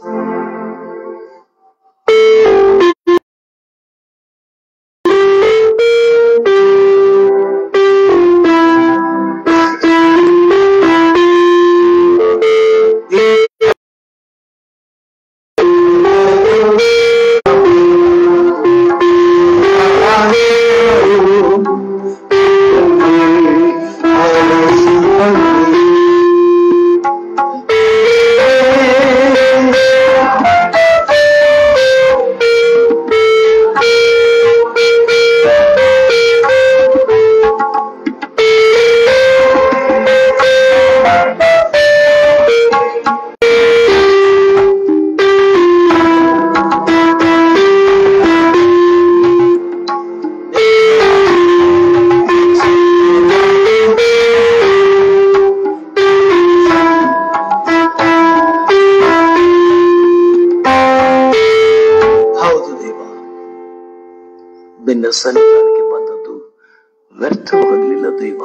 ಹೌದು ದೇವ ನಿನ್ನ ಸನ್ನಿಧಾನಕ್ಕೆ ಬಂದದ್ದು ವ್ಯರ್ಥವಾಗಲಿಲ್ಲ ದೇವ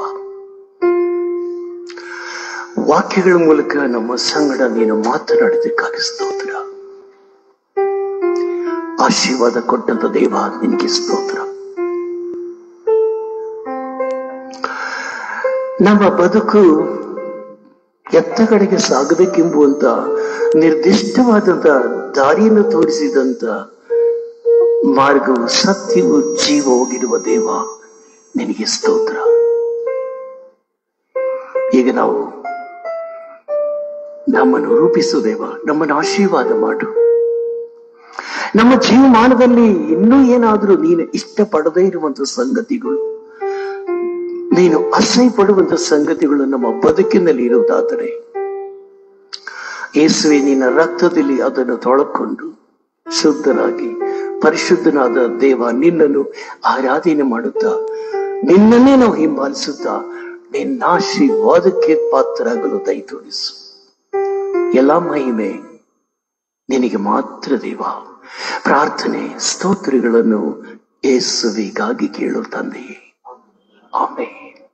ವಾಕ್ಯಗಳ ಮೂಲಕ ನಮ್ಮ ಸಂಗಡ ನೀನು ಮಾತನಾಡಿದ್ದಕ್ಕಾಗಿ ಸ್ತೋತ್ರ ಆಶೀರ್ವಾದ ಕೊಟ್ಟಂತ ದೇವ ನಿನಗೆ ಸ್ತೋತ್ರ ನಮ್ಮ ಬದುಕು ಎತ್ತ ಕಡೆಗೆ ಸಾಗಬೇಕೆಂಬುವಂತ ನಿರ್ದಿಷ್ಟವಾದಂತ ದಾರಿಯನ್ನು ತೋರಿಸಿದಂತ ಮಾರ್ಗವು ಸತ್ಯವು ಜೀವವಾಗಿರುವ ದೇವ ನಿನಗೆ ಸ್ತೋತ್ರ ಈಗ ನಾವು ನಮ್ಮನ್ನು ರೂಪಿಸು ದೇವ ನಮ್ಮನ್ನು ಆಶೀರ್ವಾದ ಮಾಡು ನಮ್ಮ ಜೀವಮಾನದಲ್ಲಿ ಇನ್ನೂ ಏನಾದರೂ ನೀನು ಇಷ್ಟಪಡದೇ ಇರುವಂತ ಸಂಗತಿಗಳು ನೀನು ಅಸಹ್ಯ ಪಡುವಂತ ಸಂಗತಿಗಳು ನಮ್ಮ ಬದುಕಿನಲ್ಲಿ ಇರುವುದಾದರೆ ಯೇಸುವೆ ನಿನ್ನ ರಕ್ತದಲ್ಲಿ ಅದನ್ನು ತೊಳಕೊಂಡು ಶುದ್ಧರಾಗಿ ಪರಿಶುದ್ಧನಾದ ದೇವ ನಿನ್ನನ್ನು ಆರಾಧನೆ ಮಾಡುತ್ತಾ ನಿನ್ನನ್ನೇ ನಾವು ಹಿಂಬಾಲಿಸುತ್ತಾ ನಿನ್ನ ಆಶೀರ್ವಾದಕ್ಕೆ ಪಾತ್ರರಾಗಲು ದಯ ತೋರಿಸು ಎಲ್ಲ ಮಹಿಮೆ ನಿನಗೆ ಮಾತ್ರ ದೇವ ಪ್ರಾರ್ಥನೆ ಸ್ತೋತ್ರಗಳನ್ನು ಯೇಸುವಿಗಾಗಿ ಕೇಳು ತಂದೆಯೇ ಆಮೇಲೆ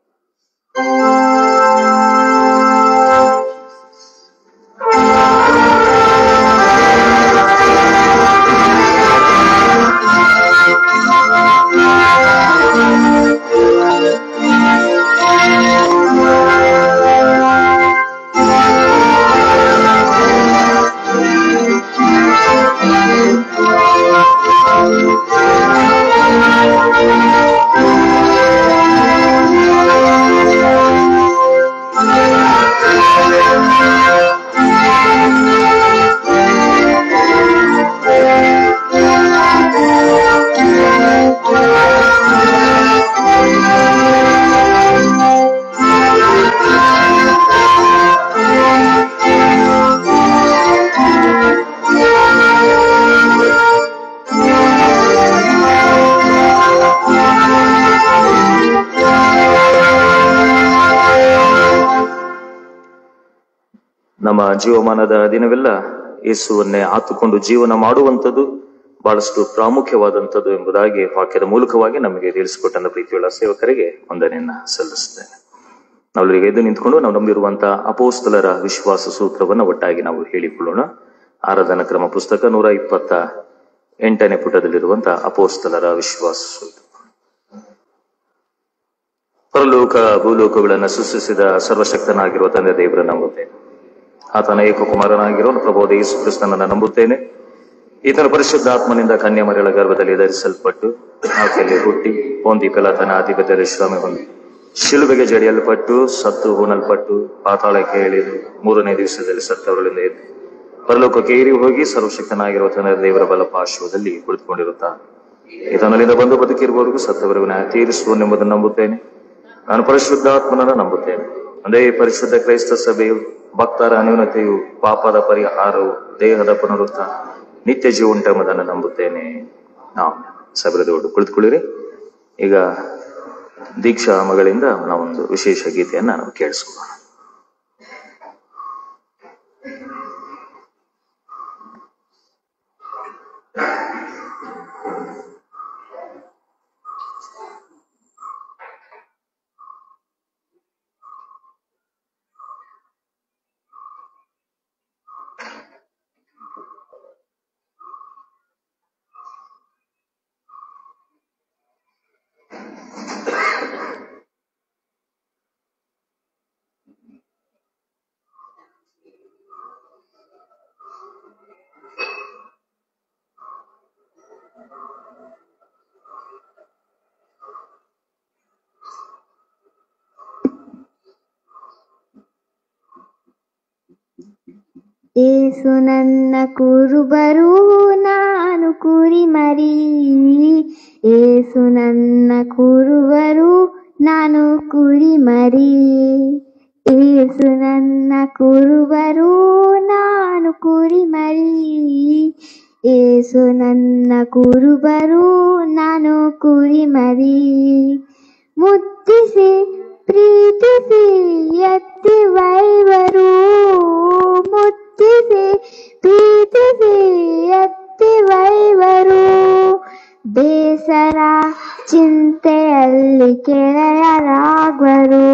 ನಮ್ಮ ಜೀವಮಾನದ ದಿನವೆಲ್ಲ ಯೇಸುವನ್ನೇ ಆತುಕೊಂಡು ಜೀವನ ಮಾಡುವಂಥದ್ದು ಬಹಳಷ್ಟು ಪ್ರಾಮುಖ್ಯವಾದಂಥದ್ದು ಎಂಬುದಾಗಿ ವಾಕ್ಯದ ಮೂಲಕವಾಗಿ ನಮಗೆ ತಿಳಿಸಿಕೊಟ್ಟಂತ ಪ್ರೀತಿಯುಳ್ಳ ಸೇವಕರಿಗೆ ವಂದನೆಯನ್ನ ಸಲ್ಲಿಸ್ತೇನೆ ನಾವೆಲ್ಲರಿಗೆ ಎದ್ದು ನಿಂತ್ಕೊಂಡು ನಾವು ನಂಬಿರುವಂತಹ ಅಪೋಸ್ತಲರ ವಿಶ್ವಾಸ ಸೂತ್ರವನ್ನ ಒಟ್ಟಾಗಿ ನಾವು ಹೇಳಿಕೊಳ್ಳೋಣ ಆರಾಧನಾ ಕ್ರಮ ಪುಸ್ತಕ ನೂರ ಇಪ್ಪತ್ತ ಎಂಟನೇ ಪುಟದಲ್ಲಿರುವಂತಹ ಅಪೋಸ್ತಲರ ವಿಶ್ವಾಸ ಸೂತ್ರ ಪರಲೋಕ ಭೂಲೋಕಗಳನ್ನು ಸೃಷ್ಟಿಸಿದ ಸರ್ವಶಕ್ತನಾಗಿರುವ ತಂದೆ ದೇವರ ನಂಬುತ್ತೇನೆ ಆತನ ಏಕಕುಮಾರನಾಗಿರೋ ಪ್ರಭೋದ ಯೇಸು ಕ್ರಿಸ್ತನನ್ನ ನಂಬುತ್ತೇನೆ ಈತನ ಪರಿಶುದ್ಧಾತ್ಮನಿಂದ ಕನ್ಯಾಮರಿಗಳ ಗರ್ಭದಲ್ಲಿ ಧರಿಸಲ್ಪಟ್ಟು ಆಕೆಯಲ್ಲಿ ಹುಟ್ಟಿ ಪೊಂದಿ ಪಿಲಾತನ ಅಧಿಪತಿಯಲ್ಲಿ ಶ್ರಮೆ ಹೊಂದಿ ಶಿಲುಬೆಗೆ ಜಡಿಯಲ್ಪಟ್ಟು ಸತ್ತು ಹೂನಲ್ಪಟ್ಟು ಪಾತಾಳಕ್ಕೆ ಇಳಿದು ಮೂರನೇ ದಿವಸದಲ್ಲಿ ಸತ್ತವರಿಂದ ಎದ್ದು ಪರಲೋಕಕ್ಕೆ ಏರಿ ಹೋಗಿ ಸರ್ವಶಕ್ತನಾಗಿರುವ ತನ್ನ ದೇವರ ಬಲ ಪಾರ್ಶ್ವದಲ್ಲಿ ಕುಳಿತುಕೊಂಡಿರುತ್ತಾನೆ ಈತನಲ್ಲಿಂದ ಬಂದು ಬದುಕಿರುವವರೆಗೂ ಸತ್ತವರೆಗೂ ನ್ಯಾಯ ತೀರಿಸುವನೆಂಬುದನ್ನು ನಂಬುತ್ತೇನೆ ನಾನು ಪರಿಶುದ್ಧಾತ್ಮನನ್ನು ನಂಬುತ್ತೇನೆ ಒಂದೇ ಪರಿಶುದ್ಧ ಕ್ರೈಸ್ತ ಸಭೆಯು ಭಕ್ತರ ಅನ್ಯೂನತೆಯು ಪಾಪದ ಪರಿಹಾರವು ದೇಹದ ಪುನರುತ್ಥಾನ ನಿತ್ಯ ಜೀವ ಉಂಟೆಂಬುದನ್ನು ನಂಬುತ್ತೇನೆ ನಾವು ಸಬರದೋಡು ಕುಳಿತುಕೊಳ್ಳಿರಿ ಈಗ ದೀಕ್ಷಾ ಮಗಳಿಂದ ನಾವೊಂದು ವಿಶೇಷ ಗೀತೆಯನ್ನ ನಾವು ಕೇಳಿಸ್ಕೊಳ್ಳೋಣ ಏಸು ನನ್ನ ಕುರುಬರು ನಾನು ಕುರಿಮರಿ ಏಸು ನನ್ನ ಕುರುಬರು ನಾನು ಕುರಿಮರಿ ಏಸು ನನ್ನ ಕುರುಬರು ನಾನು ಕುರಿಮರಿ ಏಸು ನನ್ನ ಕುರುಬರು ನಾನು ಕುರಿಮರಿ ಮುತ್ತಿಸಿ ಪ್ರೀತಿಸಿ ಎತ್ತಿ ವೈವರು ಮುತ್ತಿಸಿ ಪ್ರೀತಿಸಿ ಎತ್ತಿ ವೈವರು ಬೇಸರ ಚಿಂತೆಯಲ್ಲಿ ಕೆಳೆಯರಾಗುವರು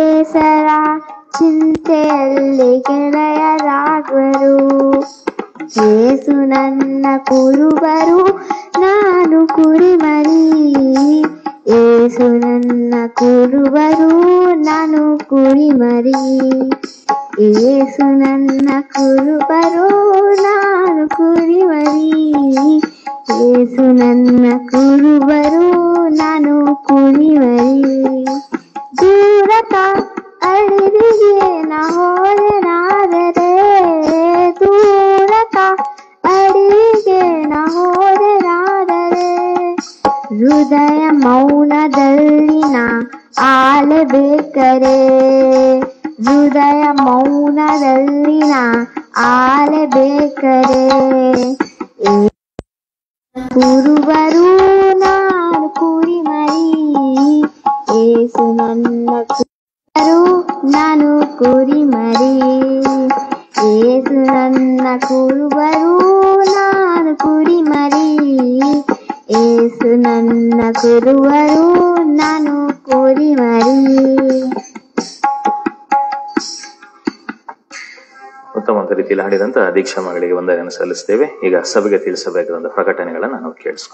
ಬೇಸರ ಚಿಂತೆಯಲ್ಲಿ ಕೆಳೆಯರಾಗುವರು ಏಸು ನನ್ನ ಕುರುಬರು ನಾನು ಕುರಿಮರಿ ಏಸು ನನ್ನ ಕುರುಬರು ನಾನು ಕುರಿಮರಿ ಏಸು ನನ್ನ ಕುರುಬರು ನಾನು ಕುರಿಮರಿ ಏಸು ನನ್ನ ಕುರುಬರು ನಾನು ಕುರಿಮರಿ ದೂರತ ಅಡವಿಗೆ ನಾ ಹೋದೆನಾದರೆ ದೂರತ ಅಡವಿಗೆ ನಾ ಹೋದೆನಾದರೆ ಹೃದಯ ಮೌನದಲ್ಲಿ ನಾ ಆಲಬೇಕರೆ ಹೃದಯ ಮೌನದಲ್ಲಿ ನಾ ಆಲಬೇಕರೆ ಕುರುಬರು ನಾನು ಕುರಿಮರಿ ಏಸು ನನ್ನ ಕುರುಬರು ನಾನು ಕುರಿಮರಿ ಏಸು ನನ್ನ ಕುರುಬರು ನಾನು ಕುರಿಮರಿ ಏಸು ನನ್ನ ಕುರುಬರು ನಾನು ಕುರಿಮರಿ ಉತ್ತಮವಾದ ರೀತಿಯಲ್ಲಿ ಹಾಡಿದಂತ ದೀಕ್ಷಾ ಮಗಳಿಗೆ ವಂದನೆಯನ್ನು ಸಲ್ಲಿಸ್ತೇವೆ ಈಗ ಸಭೆಗೆ ತಿಳಿಸಬೇಕಾದಂತ ಪ್ರಕಟಣೆಗಳನ್ನ ನಾವು ಕೇಳಿಸ್ಕೊ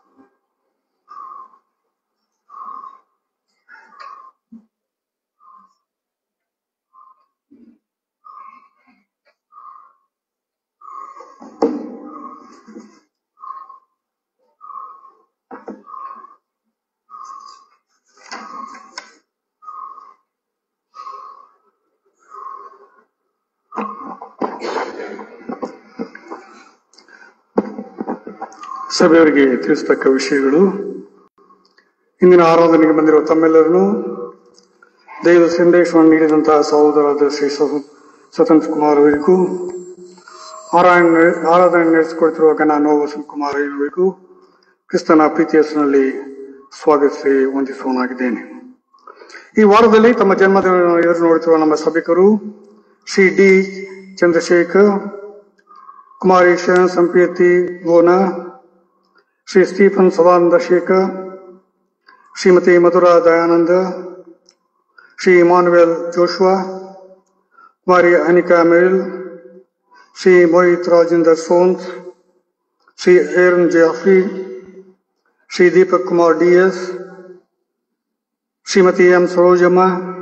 ಸಭೆಯವರಿಗೆ ತಿಳಿಸ್ತಕ್ಕ ವಿಷಯಗಳು ಇಂದಿನ ಆರಾಧನೆಗೆ ಬಂದಿರುವ ತಮ್ಮೆಲ್ಲರನ್ನು ದೈವ ಸಂದೇಶವನ್ನು ನೀಡಿದಂತಹ ಸಹೋದರಾದ ಶ್ರೀ ಸ- ಸ್ವತಂತ್ರ ಕುಮಾರ್ ಅವರಿಗೂ ಆರಾಧನೆ ಆರಾಧನೆ ನಡೆಸಿಕೊಡ್ತಿರುವ ಗಣ ನೋವು ವಸಂತ್ ಕುಮಾರ್ ಅವರಿಗೂ ಕ್ರಿಸ್ತನ ಪ್ರೀತಿ ಹೆಸರಿನಲ್ಲಿ ಸ್ವಾಗತಿಸಿ ವಂದಿಸುವನಾಗಿದ್ದೇನೆ ಈ ವಾರದಲ್ಲಿ ತಮ್ಮ ಜನ್ಮದಿನವನ್ನು ಎದುರು ನೋಡುತ್ತಿರುವ ನಮ್ಮ ಸಭಿಕರು ಶ್ರೀ ಡಿ ಚಂದ್ರಶೇಖರ್ ಕುಮಾರಿ ಶರಣ್ ಸಂಪ್ರೀತಿ ಗೋನ Shri Stephen Sadananda Shekar Shrimati Madhura Dayananda Shri Emmanuel Joshua Kumari Anika Meryl Shri Mohit Rajender Soans Shri Aaron Jeffrey Shri Deepak Kumar D S Shrimati M Sarojamma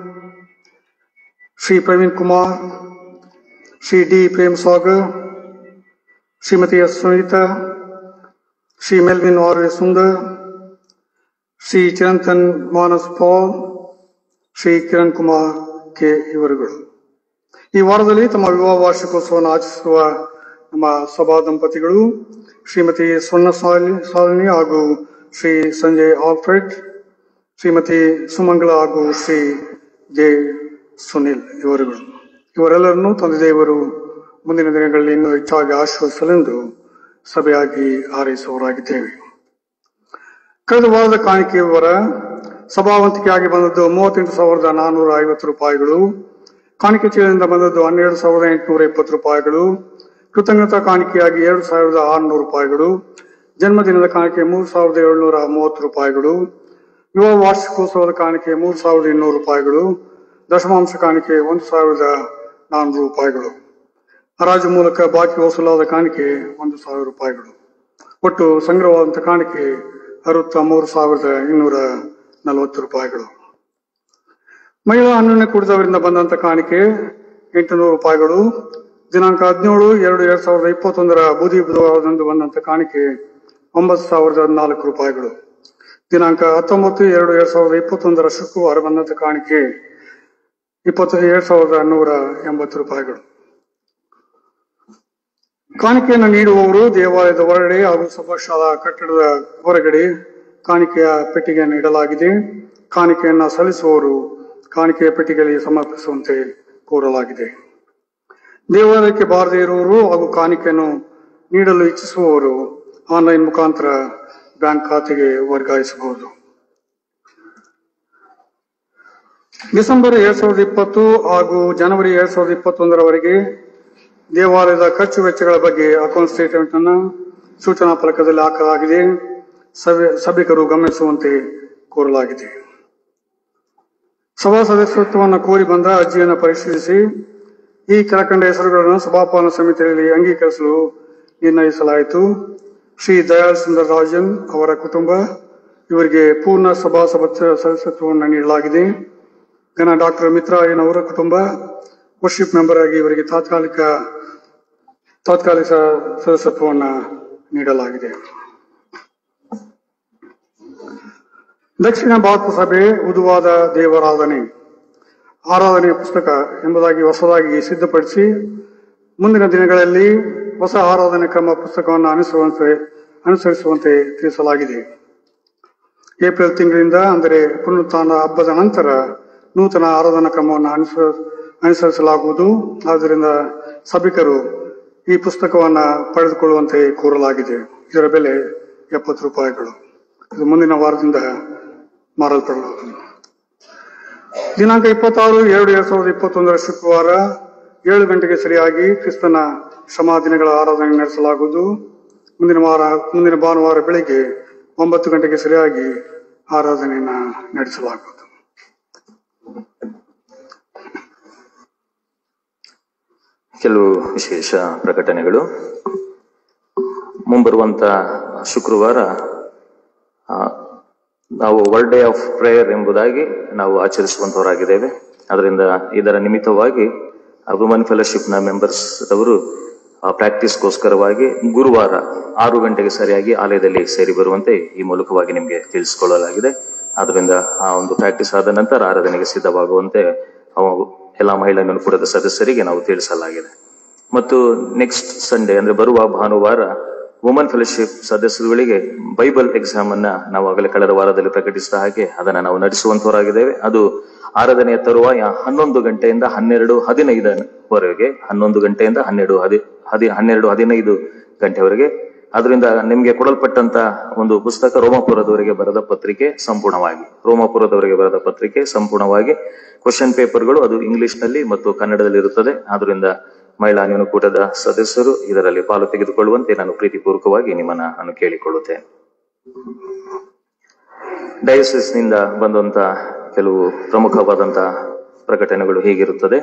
Shri Praveen Kumar Shri D Prem Sagar Shrimati S Sunita Shri Melvin R A Sundar Shri Chiranthan Manas Paul Shri Kiran Kumar K ಇವರುಗಳು ಈ ವಾರದಲ್ಲಿ ತಮ್ಮ ವಿವಾಹ ವಾರ್ಷಿಕೋತ್ಸವವನ್ನು ಆಚರಿಸುವ ನಮ್ಮ ಸಭಾ ದಂಪತಿಗಳು ಶ್ರೀಮತಿ ಸ್ವರ್ಣ ಸಾಲಿ ಸಾಲಿನಿ ಹಾಗೂ ಶ್ರೀ ಸಂಜಯ್ ಆಲ್ಫ್ರೆಡ್ ಶ್ರೀಮತಿ ಸುಮಂಗಳ ಹಾಗೂ ಶ್ರೀ ಜೆ ಸುನಿಲ್ ಇವರುಗಳು ಇವರೆಲ್ಲರನ್ನೂ ತಂದೆ ದೇವರು ಮುಂದಿನ ದಿನಗಳಲ್ಲಿ ಇನ್ನೂ ಹೆಚ್ಚಾಗಿ ಆಶ್ವಸಿಸಲೆಂದು ಸಭೆಯಾಗಿ ಹಾರೈಸುವವರಾಗಿದ್ದೇವೆ ಕಳೆದ ವಾರದ ಕಾಣಿಕೆ ವಿವರ ಸಭಾವಂತಿಕೆಯಾಗಿ ಬಂದದ್ದು ಮೂವತ್ತೆಂಟು ಸಾವಿರದ ನಾನ್ನೂರ ಐವತ್ತು ರೂಪಾಯಿಗಳು ಕಾಣಿಕೆ ಚೀಲದಿಂದ ಬಂದದ್ದು ಹನ್ನೆರಡು ಸಾವಿರದ ಎಂಟುನೂರ ಇಪ್ಪತ್ತು ರೂಪಾಯಿಗಳು ಕೃತಜ್ಞತಾ ಕಾಣಿಕೆಯಾಗಿ ಎರಡು ಸಾವಿರದ ಆರುನೂರು ರೂಪಾಯಿಗಳು ಜನ್ಮದಿನದ ಕಾಣಿಕೆ ಮೂರು ಸಾವಿರದ ಏಳುನೂರ ಮೂವತ್ತು ರೂಪಾಯಿಗಳು ವಿವಾಹ ವಾರ್ಷಿಕೋತ್ಸವದ ಕಾಣಿಕೆ ಮೂರು ಸಾವಿರದ ಇನ್ನೂರು ರೂಪಾಯಿಗಳು ದಶಮಾಂಶ ಕಾಣಿಕೆ ಒಂದು ಸಾವಿರದ ನಾನ್ನೂರು ರೂಪಾಯಿಗಳು ಹರಾಜು ಮೂಲಕ ಬಾಕಿ ವಸೂಲಾದ ಕಾಣಿಕೆ ಒಂದು ಸಾವಿರ ರೂಪಾಯಿಗಳು ಒಟ್ಟು ಸಂಗ್ರಹವಾದಂಥ ಕಾಣಿಕೆ ಅರವತ್ತ ಮೂರು ಸಾವಿರದ ಇನ್ನೂರ ನಲವತ್ತು ರೂಪಾಯಿಗಳು ಮಹಿಳಾ ಹನ್ನೊಂದನೇ ಕುಡಿದವರಿಂದ ಬಂದಂತ ಕಾಣಿಕೆ ಎಂಟುನೂರು ರೂಪಾಯಿಗಳು ದಿನಾಂಕ ಹದಿನೇಳು ಎರಡು ಎರಡ್ ಸಾವಿರದ ಇಪ್ಪತ್ತೊಂದರ ಬೂದಿ ಬುಧವಾರದಂದು ಬಂದಂತ ಕಾಣಿಕೆ ಒಂಬತ್ತು ಸಾವಿರದ ಹದಿನಾಲ್ಕು ರೂಪಾಯಿಗಳು ದಿನಾಂಕ ಹತ್ತೊಂಬತ್ತು ಎರಡು ಎರಡ್ ಸಾವಿರದ ಇಪ್ಪತ್ತೊಂದರ ಶುಕ್ರವಾರ ಬಂದಂತ ಕಾಣಿಕೆ ಇಪ್ಪತ್ತು ಎರಡ್ ಸಾವಿರದ ನೂರ ಎಂಬತ್ತು ರೂಪಾಯಿಗಳು ಕಾಣಿಕೆಯನ್ನು ನೀಡುವವರು ದೇವಾಲಯದ ಹೊರಗಡೆ ಹಾಗೂ ಸಭಾಶಾಲಾ ಕಟ್ಟಡದ ಹೊರಗಡೆ ಕಾಣಿಕೆಯ ಪೆಟ್ಟಿಗೆಯನ್ನು ಇಡಲಾಗಿದೆ ಕಾಣಿಕೆಯನ್ನ ಸಲ್ಲಿಸುವವರು ಕಾಣಿಕೆಯ ಪೆಟ್ಟಿಗೆಯಲ್ಲಿ ಸಮರ್ಪಿಸುವಂತೆ ಕೋರಲಾಗಿದೆ ದೇವಾಲಯಕ್ಕೆ ಬಾರದೇ ಇರುವವರು ಹಾಗೂ ಕಾಣಿಕೆಯನ್ನು ನೀಡಲು ಇಚ್ಛಿಸುವವರು ಆನ್ಲೈನ್ ಮುಖಾಂತರ ಬ್ಯಾಂಕ್ ಖಾತೆಗೆ ವರ್ಗಾಯಿಸಬಹುದು ಡಿಸೆಂಬರ್ ಎರಡ್ ಸಾವಿರದ ಇಪ್ಪತ್ತು ಹಾಗೂ ಜನವರಿ ಎರಡ್ ಸಾವಿರದ ಇಪ್ಪತ್ತೊಂದರವರೆಗೆ ದೇವಾಲಯದ ಖರ್ಚು ವೆಚ್ಚಗಳ ಬಗ್ಗೆ ಅಕೌಂಟ್ ಸ್ಟೇಟ್ಮೆಂಟ್ ಅನ್ನು ಸೂಚನಾ ಫಲಕದಲ್ಲಿ ಹಾಕಲಾಗಿದೆ ಸಭೆ ಸಭಿಕರು ಗಮನಿಸುವಂತೆ ಕೋರಲಾಗಿದೆ ಸಭಾ ಸದಸ್ಯತ್ವವನ್ನು ಕೋರಿ ಬಂದ ಅರ್ಜಿಯನ್ನು ಪರಿಶೀಲಿಸಿ ಈ ಕೆಳಕಂಡ ಹೆಸರುಗಳನ್ನು ಸಭಾಪಾಲನ ಸಮಿತಿಯಲ್ಲಿ ಅಂಗೀಕರಿಸಲು ನಿರ್ಣಯಿಸಲಾಯಿತು ಶ್ರೀ ದಯಾಳ್ ಸುಂದರ್ ರಾಜನ್ ಅವರ ಕುಟುಂಬ ಇವರಿಗೆ ಪೂರ್ಣ ಸಭಾ ಸದಸ್ಯ ಸದಸ್ಯತ್ವವನ್ನು ನೀಡಲಾಗಿದೆ ಗಣ ಡಾಕ್ಟರ್ ಮಿತ್ರ ಅವರ ಕುಟುಂಬ ವರ್ಷಿಪ್ ಮೆಂಬರ್ ಆಗಿ ಇವರಿಗೆ ತಾತ್ಕಾಲಿಕ ತಾತ್ಕಾಲಿಕ ಸದಸ್ಯತ್ವವನ್ನು ನೀಡಲಾಗಿದೆ ದಕ್ಷಿಣ ಭಾರತ ಸಭೆ ಉದುವಾದ ದೇವರಾಧನೆ ಆರಾಧನೆ ಪುಸ್ತಕ ಎಂಬುದಾಗಿ ಹೊಸದಾಗಿ ಸಿದ್ಧಪಡಿಸಿ ಮುಂದಿನ ದಿನಗಳಲ್ಲಿ ಹೊಸ ಆರಾಧನೆ ಕ್ರಮ ಪುಸ್ತಕವನ್ನು ಅನುಸರಿಸುವಂತೆ ಅನುಸರಿಸುವಂತೆ ತಿಳಿಸಲಾಗಿದೆ ಏಪ್ರಿಲ್ ತಿಂಗಳಿಂದ ಅಂದರೆ ಪುನರುತ್ಥಾನ ಹಬ್ಬದ ನಂತರ ನೂತನ ಆರಾಧನಾ ಕ್ರಮವನ್ನು ಅನುಸ ಅನುಸರಿಸಲಾಗುವುದು ಆದ್ದರಿಂದ ಸಭಿಕರು ಈ ಪುಸ್ತಕವನ್ನು ಪಡೆದುಕೊಳ್ಳುವಂತೆ ಕೋರಲಾಗಿದೆ ಇದರ ಬೆಲೆ ಎಪ್ಪತ್ತು ರೂಪಾಯಿಗಳು ಇದು ಮುಂದಿನ ವಾರದಿಂದ ಮಾರಲ್ಪಡಲಾಗುವುದು ದಿನಾಂಕ ಇಪ್ಪತ್ತಾರು ಎರಡು ಎರಡ್ ಸಾವಿರದ ಇಪ್ಪತ್ತೊಂದರ ಶುಕ್ರವಾರ ಏಳು ಗಂಟೆಗೆ ಸರಿಯಾಗಿ ಕ್ರಿಸ್ತನ ಶ್ರಮಾ ದಿನಗಳ ಆರಾಧನೆ ನಡೆಸಲಾಗುವುದು ಮುಂದಿನ ವಾರ ಮುಂದಿನ ಭಾನುವಾರ ಬೆಳಿಗ್ಗೆ ಒಂಬತ್ತು ಗಂಟೆಗೆ ಸರಿಯಾಗಿ ಆರಾಧನೆಯನ್ನ ನಡೆಸಲಾಗುವುದು ಕೆಲವು ವಿಶೇಷ ಪ್ರಕಟಣೆಗಳು ಮುಂಬರುವಂತ ಶುಕ್ರವಾರ ಆ, ನಾವು ವರ್ಲ್ಡ್ ಡೇ ಆಫ್ ಪ್ರೇಯರ್ ಎಂಬುದಾಗಿ ನಾವು ಆಚರಿಸುವಂತವರಾಗಿದ್ದೇವೆ ಅದರಿಂದ ಇದರ ನಿಮಿತ್ತವಾಗಿ ವುಮನ್ ಫೆಲೋಶಿಪ್ ನ ಮೆಂಬರ್ಸ್ ಅವರು ಪ್ರಾಕ್ಟೀಸ್ಗೋಸ್ಕರವಾಗಿ ಗುರುವಾರ ಆರು ಗಂಟೆಗೆ ಸರಿಯಾಗಿ ಆಲಯದಲ್ಲಿ ಸೇರಿ ಬರುವಂತೆ ಈ ಮೂಲಕವಾಗಿ ನಿಮಗೆ ತಿಳಿಸಿಕೊಳ್ಳಲಾಗಿದೆ ಆದ್ದರಿಂದ ಆ ಒಂದು ಪ್ರಾಕ್ಟೀಸ್ ಆದ ನಂತರ ಆರಾಧನೆಗೆ ಸಿದ್ಧವಾಗುವಂತೆ ಅವು ಎಲ್ಲ ಮಹಿಳಾ ಮನುಕುಲದ ಸದಸ್ಯರಿಗೆ ನಾವು ತಿಳಿಸಲಾಗಿದೆ ಮತ್ತು ನೆಕ್ಸ್ಟ್ ಸಂಡೇ ಅಂದ್ರೆ ಬರುವ ಭಾನುವಾರ ವುಮನ್ ಫೆಲೋಶಿಪ್ ಸದಸ್ಯರುಗಳಿಗೆ ಬೈಬಲ್ ಎಕ್ಸಾಮ್ ಅನ್ನ ನಾವು ಆಗಲೇ ಕಳೆದ ವಾರದಲ್ಲಿ ಪ್ರಕಟಿಸಿದ ಹಾಗೆ ಅದನ್ನ ನಾವು ನಡೆಸುವಂತವರಾಗಿದ್ದೇವೆ ಅದು ಆರಾಧನೆಯ ತರುವಾಯ ಹನ್ನೊಂದು ಗಂಟೆಯಿಂದ ಹನ್ನೆರಡು ಹದಿನೈದವರೆಗೆ ಹನ್ನೊಂದು ಗಂಟೆಯಿಂದ ಹನ್ನೆರಡು ಹದಿ ಹದಿ ಹನ್ನೆರಡು ಹದಿನೈದು ಗಂಟೆವರೆಗೆ ಅದರಿಂದ ನಿಮಗೆ ಕೊಡಲ್ಪಟ್ಟಂತ ಒಂದು ಪುಸ್ತಕ ರೋಮಾಪುರದವರೆಗೆ ಬರೆದ ಪತ್ರಿಕೆ ಸಂಪೂರ್ಣವಾಗಿ ರೋಮಾಪುರದವರೆಗೆ ಬರೆದ ಪತ್ರಿಕೆ ಸಂಪೂರ್ಣವಾಗಿ ಕ್ವಶನ್ ಪೇಪರ್ಗಳು ಅದು ಇಂಗ್ಲಿಷ್ ನಲ್ಲಿ ಮತ್ತು ಕನ್ನಡದಲ್ಲಿ ಇರುತ್ತದೆ ಆದ್ರಿಂದ ಮಹಿಳಾ ಕೂಟದ ಸದಸ್ಯರು ಇದರಲ್ಲಿ ಪಾಲು ತೆಗೆದುಕೊಳ್ಳುವಂತೆ ನಾನು ಪ್ರೀತಿಪೂರ್ವಕವಾಗಿ ನಿಮ್ಮನ್ನ ನಾನು ಕೇಳಿಕೊಳ್ಳುತ್ತೇನೆ ಡಯೋಸಿಸ್ ನಿಂದ ಬಂದಂತ ಕೆಲವು ಪ್ರಮುಖವಾದಂತ ಪ್ರಕಟಣೆಗಳು ಹೀಗಿರುತ್ತದೆ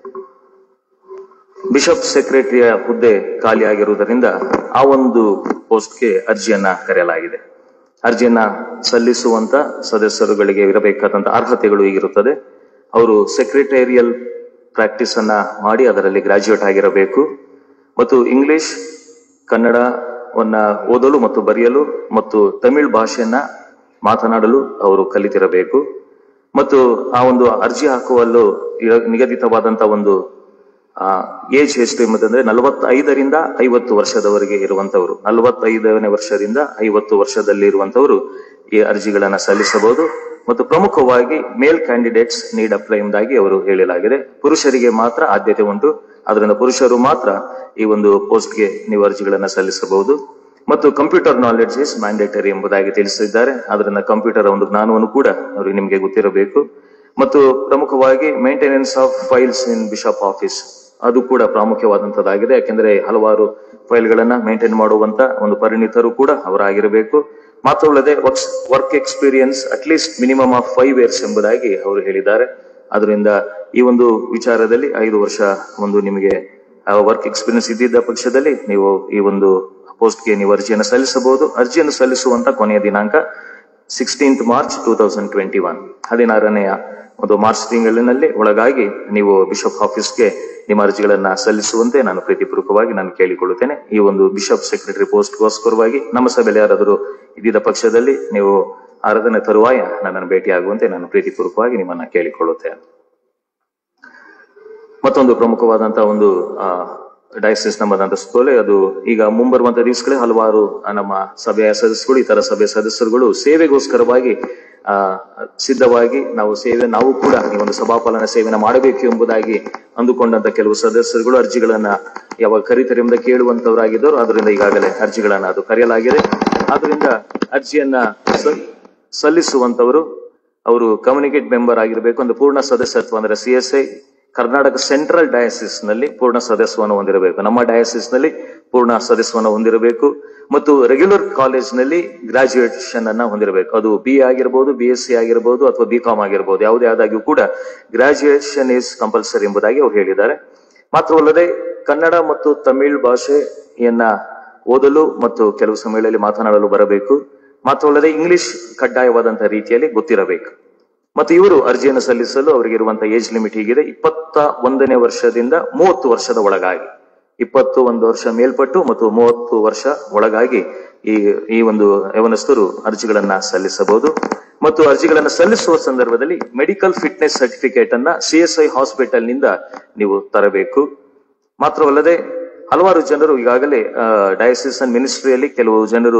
ಬಿಷಪ್ ಸೆಕ್ರೆಟರಿಯ ಹುದ್ದೆ ಖಾಲಿಯಾಗಿರುವುದರಿಂದ ಆ ಒಂದು ಪೋಸ್ಟ್ಗೆ ಅರ್ಜಿಯನ್ನ ಕರೆಯಲಾಗಿದೆ ಅರ್ಜಿಯನ್ನ ಸಲ್ಲಿಸುವಂತ ಸದಸ್ಯರುಗಳಿಗೆ ಇರಬೇಕಾದಂತ ಅರ್ಹತೆಗಳು ಹೀಗಿರುತ್ತದೆ ಅವರು ಸೆಕ್ರೆಟೇರಿಯಲ್ ಪ್ರಾಕ್ಟೀಸ್ ಅನ್ನ ಮಾಡಿ ಅದರಲ್ಲಿ ಗ್ರಾಜ್ಯುಯೇಟ್ ಆಗಿರಬೇಕು ಮತ್ತು ಇಂಗ್ಲಿಷ್ ಕನ್ನಡವನ್ನ ಓದಲು ಮತ್ತು ಬರೆಯಲು ಮತ್ತು ತಮಿಳ್ ಭಾಷೆಯನ್ನ ಮಾತನಾಡಲು ಅವರು ಕಲಿತಿರಬೇಕು ಮತ್ತು ಆ ಒಂದು ಅರ್ಜಿ ಹಾಕುವಲ್ಲೂ ಇರ- ನಿಗದಿತವಾದಂತ ಒಂದು ಏಜ್ ಎಷ್ಟು ಎಂಬುದಂದ್ರೆ ನಲವತ್ತೈದರಿಂದ ಐವತ್ತು ವರ್ಷದವರೆಗೆ ಇರುವಂತವರು ನಲವತ್ತೈದನೇ ವರ್ಷದಿಂದ ಐವತ್ತು ವರ್ಷದಲ್ಲಿ ಇರುವಂತವರು ಈ ಅರ್ಜಿಗಳನ್ನ ಸಲ್ಲಿಸಬಹುದು ಮತ್ತು ಪ್ರಮುಖವಾಗಿ ಮೇಲ್ ಕ್ಯಾಂಡಿಡೇಟ್ಸ್ ನೀಡ್ ಅಪ್ಲೈ ಎಂಬುದಾಗಿ ಅವರು ಹೇಳಲಾಗಿದೆ ಪುರುಷರಿಗೆ ಮಾತ್ರ ಆದ್ಯತೆ ಉಂಟು ಅದರಿಂದ ಪುರುಷರು ಮಾತ್ರ ಈ ಒಂದು ಪೋಸ್ಟ್ಗೆ ನೀವು ಅರ್ಜಿಗಳನ್ನ ಸಲ್ಲಿಸಬಹುದು ಮತ್ತು ಕಂಪ್ಯೂಟರ್ ನಾಲೆಡ್ಜ್ ಇಸ್ ಮ್ಯಾಂಡೇಟರಿ ಎಂಬುದಾಗಿ ತಿಳಿಸಿದ್ದಾರೆ ಅದರಿಂದ ಕಂಪ್ಯೂಟರ್ ಒಂದು ಜ್ಞಾನವನ್ನು ಕೂಡ ಅವರು ನಿಮಗೆ ಗೊತ್ತಿರಬೇಕು ಮತ್ತು ಪ್ರಮುಖವಾಗಿ maintenance of files in bishop office ಅದು ಕೂಡ ಪ್ರಾಮುಖ್ಯವಾದಂತದ್ದಾಗಿದೆ ಯಾಕೆಂದ್ರೆ ಹಲವಾರು ಫೈಲ್ಗಳನ್ನ ಮೇಂಟೈನ್ ಮಾಡುವಂತ ಒಂದು ಪರಿಣಿತರು ಕೂಡ ಅವರಾಗಿರಬೇಕು ಮಾತ್ರವಲ್ಲದೆ work experience at least minimum of five years ಎಂಬುದಾಗಿ ಅವರು ಹೇಳಿದ್ದಾರೆ ಅದರಿಂದ ಈ ಒಂದು ವಿಚಾರದಲ್ಲಿ ಐದು ವರ್ಷ ಒಂದು ನಿಮಗೆ ವರ್ಕ್ ಎಕ್ಸ್ಪೀರಿಯನ್ಸ್ ಇದ್ದಿದ್ದ ಪಕ್ಷದಲ್ಲಿ ನೀವು ಈ ಒಂದು ಪೋಸ್ಟ್ಗೆ ನೀವು ಅರ್ಜಿಯನ್ನು ಸಲ್ಲಿಸಬಹುದು ಅರ್ಜಿಯನ್ನು ಸಲ್ಲಿಸುವಂತ ಕೊನೆಯ ದಿನಾಂಕ sixteenth March two thousand twenty one ಹದಿನಾರನೆಯ ಒಂದು ಮಾರ್ಚ್ ತಿಂಗಳಿನಲ್ಲಿ ಒಳಗಾಗಿ ನೀವು ಬಿಷಪ್ ಆಫೀಸ್ಗೆ ನಿಮ್ಮ ಅರ್ಜಿಗಳನ್ನ ಸಲ್ಲಿಸುವಂತೆ ನಾನು ಪ್ರೀತಿಪೂರ್ವಕವಾಗಿ ನಾನು ಕೇಳಿಕೊಳ್ಳುತ್ತೇನೆ ಈ ಒಂದು ಬಿಷಪ್ ಸೆಕ್ರೆಟರಿ ಪೋಸ್ಟ್ಗೋಸ್ಕರವಾಗಿ ನಮ್ಮ ಸಭೆಯಲ್ಲಿ ಯಾರಾದರೂ ಇದ್ದಿದ್ದ ಪಕ್ಷದಲ್ಲಿ ನೀವು ಆರಾಧನೆ ತರುವಾಯ ನನ್ನನ್ನು ಭೇಟಿಯಾಗುವಂತೆ ನಾನು ಪ್ರೀತಿಪೂರ್ವಕವಾಗಿ ನಿಮ್ಮನ್ನ ಕೇಳಿಕೊಳ್ಳುತ್ತೇನೆ ಮತ್ತೊಂದು ಪ್ರಮುಖವಾದಂತಹ ಒಂದು ಆ ಡಯಾಸಿಸ್ ನಮ್ಮದಂತ ಸ್ಕೂಲೆ ಅದು ಈಗ ಮುಂಬರುವಂತ ದಿವಸಗಳೇ ಹಲವಾರು ಆ, ನಮ್ಮ ಸಭೆಯ ಸದಸ್ಯರು ಇತರ ಸಭೆಯ ಸದಸ್ಯರುಗಳು ಸೇವೆಗೋಸ್ಕರವಾಗಿ ಆ ಸಿದ್ಧವಾಗಿ ನಾವು ಸೇವೆ ನಾವು ಕೂಡ ಈ ಒಂದು ಸಭಾಪಾಲನ ಸೇವೆನ ಮಾಡಬೇಕು ಎಂಬುದಾಗಿ ಅಂದುಕೊಂಡಂತ ಕೆಲವು ಸದಸ್ಯರುಗಳು ಅರ್ಜಿಗಳನ್ನ ಯಾವಾಗ ಕರೀತಾರೆ ಎಂಬುದ ಕೇಳುವಂತವರಾಗಿದ್ದರು ಅದರಿಂದ ಈಗಾಗಲೇ ಅರ್ಜಿಗಳನ್ನ ಅದು ಕರೆಯಲಾಗಿದೆ ಆದ್ರಿಂದ ಅರ್ಜಿಯನ್ನ ಸ- ಸಲ್ಲಿಸುವಂತವರು ಅವರು ಕಮ್ಯುನಿಕೇಟ್ ಮೆಂಬರ್ ಆಗಿರಬೇಕು ಒಂದು ಪೂರ್ಣ ಸದಸ್ಯತ್ವ ಅಂದ್ರೆ C S I Karnataka central diocese ನಲ್ಲಿ ಪೂರ್ಣ ಸದಸ್ಯವನ್ನು ಹೊಂದಿರಬೇಕು ನಮ್ಮ ಡಯಾಸಿಸ್ ನಲ್ಲಿ ಪೂರ್ಣ ಸದಸ್ಯವನ್ನು ಹೊಂದಿರಬೇಕು ಮತ್ತು ರೆಗ್ಯುಲರ್ ಕಾಲೇಜ್ ನಲ್ಲಿ ಗ್ರಾಜುಯೇಷನ್ ಅನ್ನ ಹೊಂದಿರಬೇಕು ಅದು ಬಿ ಎ ಆಗಿರಬಹುದು ಬಿ ಎಸ್ ಸಿ ಆಗಿರಬಹುದು ಅಥವಾ ಬಿ ಕಾಮ್ ಆಗಿರಬಹುದು ಯಾವುದೇ ಆದಾಗ್ಯೂ ಕೂಡ ಗ್ರಾಜುಯೇಷನ್ ಇಸ್ ಕಂಪಲ್ಸರಿ ಎಂಬುದಾಗಿ ಅವರು ಹೇಳಿದ್ದಾರೆ ಮಾತ್ರವಲ್ಲದೆ ಕನ್ನಡ ಮತ್ತು ತಮಿಳ್ ಭಾಷೆಯನ್ನ ಓದಲು ಮತ್ತು ಕೆಲವು ಸಮಯಗಳಲ್ಲಿ ಮಾತನಾಡಲು ಬರಬೇಕು ಮಾತ್ರವಲ್ಲದೆ ಇಂಗ್ಲಿಷ್ ಕಡ್ಡಾಯವಾದಂತಹ ರೀತಿಯಲ್ಲಿ ಗೊತ್ತಿರಬೇಕು ಮತ್ತು ಇವರು ಅರ್ಜಿಯನ್ನು ಸಲ್ಲಿಸಲು ಅವರಿಗೆ ಇರುವಂತಹ ಏಜ್ ಲಿಮಿಟ್ ಹೀಗಿದೆ ಇಪ್ಪತ್ತ ಒಂದನೇ ವರ್ಷದಿಂದ ಮೂವತ್ತು ವರ್ಷದ ಒಳಗಾಗಿ ಇಪ್ಪತ್ತು ಒಂದು ವರ್ಷ ಮೇಲ್ಪಟ್ಟು ಮತ್ತು ಮೂವತ್ತು ವರ್ಷ ಒಳಗಾಗಿ ಈ ಈ ಒಂದು ಯವನಸ್ಥರು ಅರ್ಜಿಗಳನ್ನ ಸಲ್ಲಿಸಬಹುದು ಮತ್ತು ಅರ್ಜಿಗಳನ್ನ ಸಲ್ಲಿಸುವ ಸಂದರ್ಭದಲ್ಲಿ ಮೆಡಿಕಲ್ ಫಿಟ್ನೆಸ್ ಸರ್ಟಿಫಿಕೇಟ್ ಅನ್ನ ಸಿಎಸ್ಐ ಹಾಸ್ಪಿಟಲ್ ನಿಂದ ನೀವು ತರಬೇಕು ಮಾತ್ರವಲ್ಲದೆ ಹಲವಾರು ಜನರು ಈಗಾಗಲೇ ಡಯಾಸಿಸ್ ಅಂಡ್ ಮಿನಿಸ್ಟ್ರಿಯಲ್ಲಿ ಕೆಲವು ಜನರು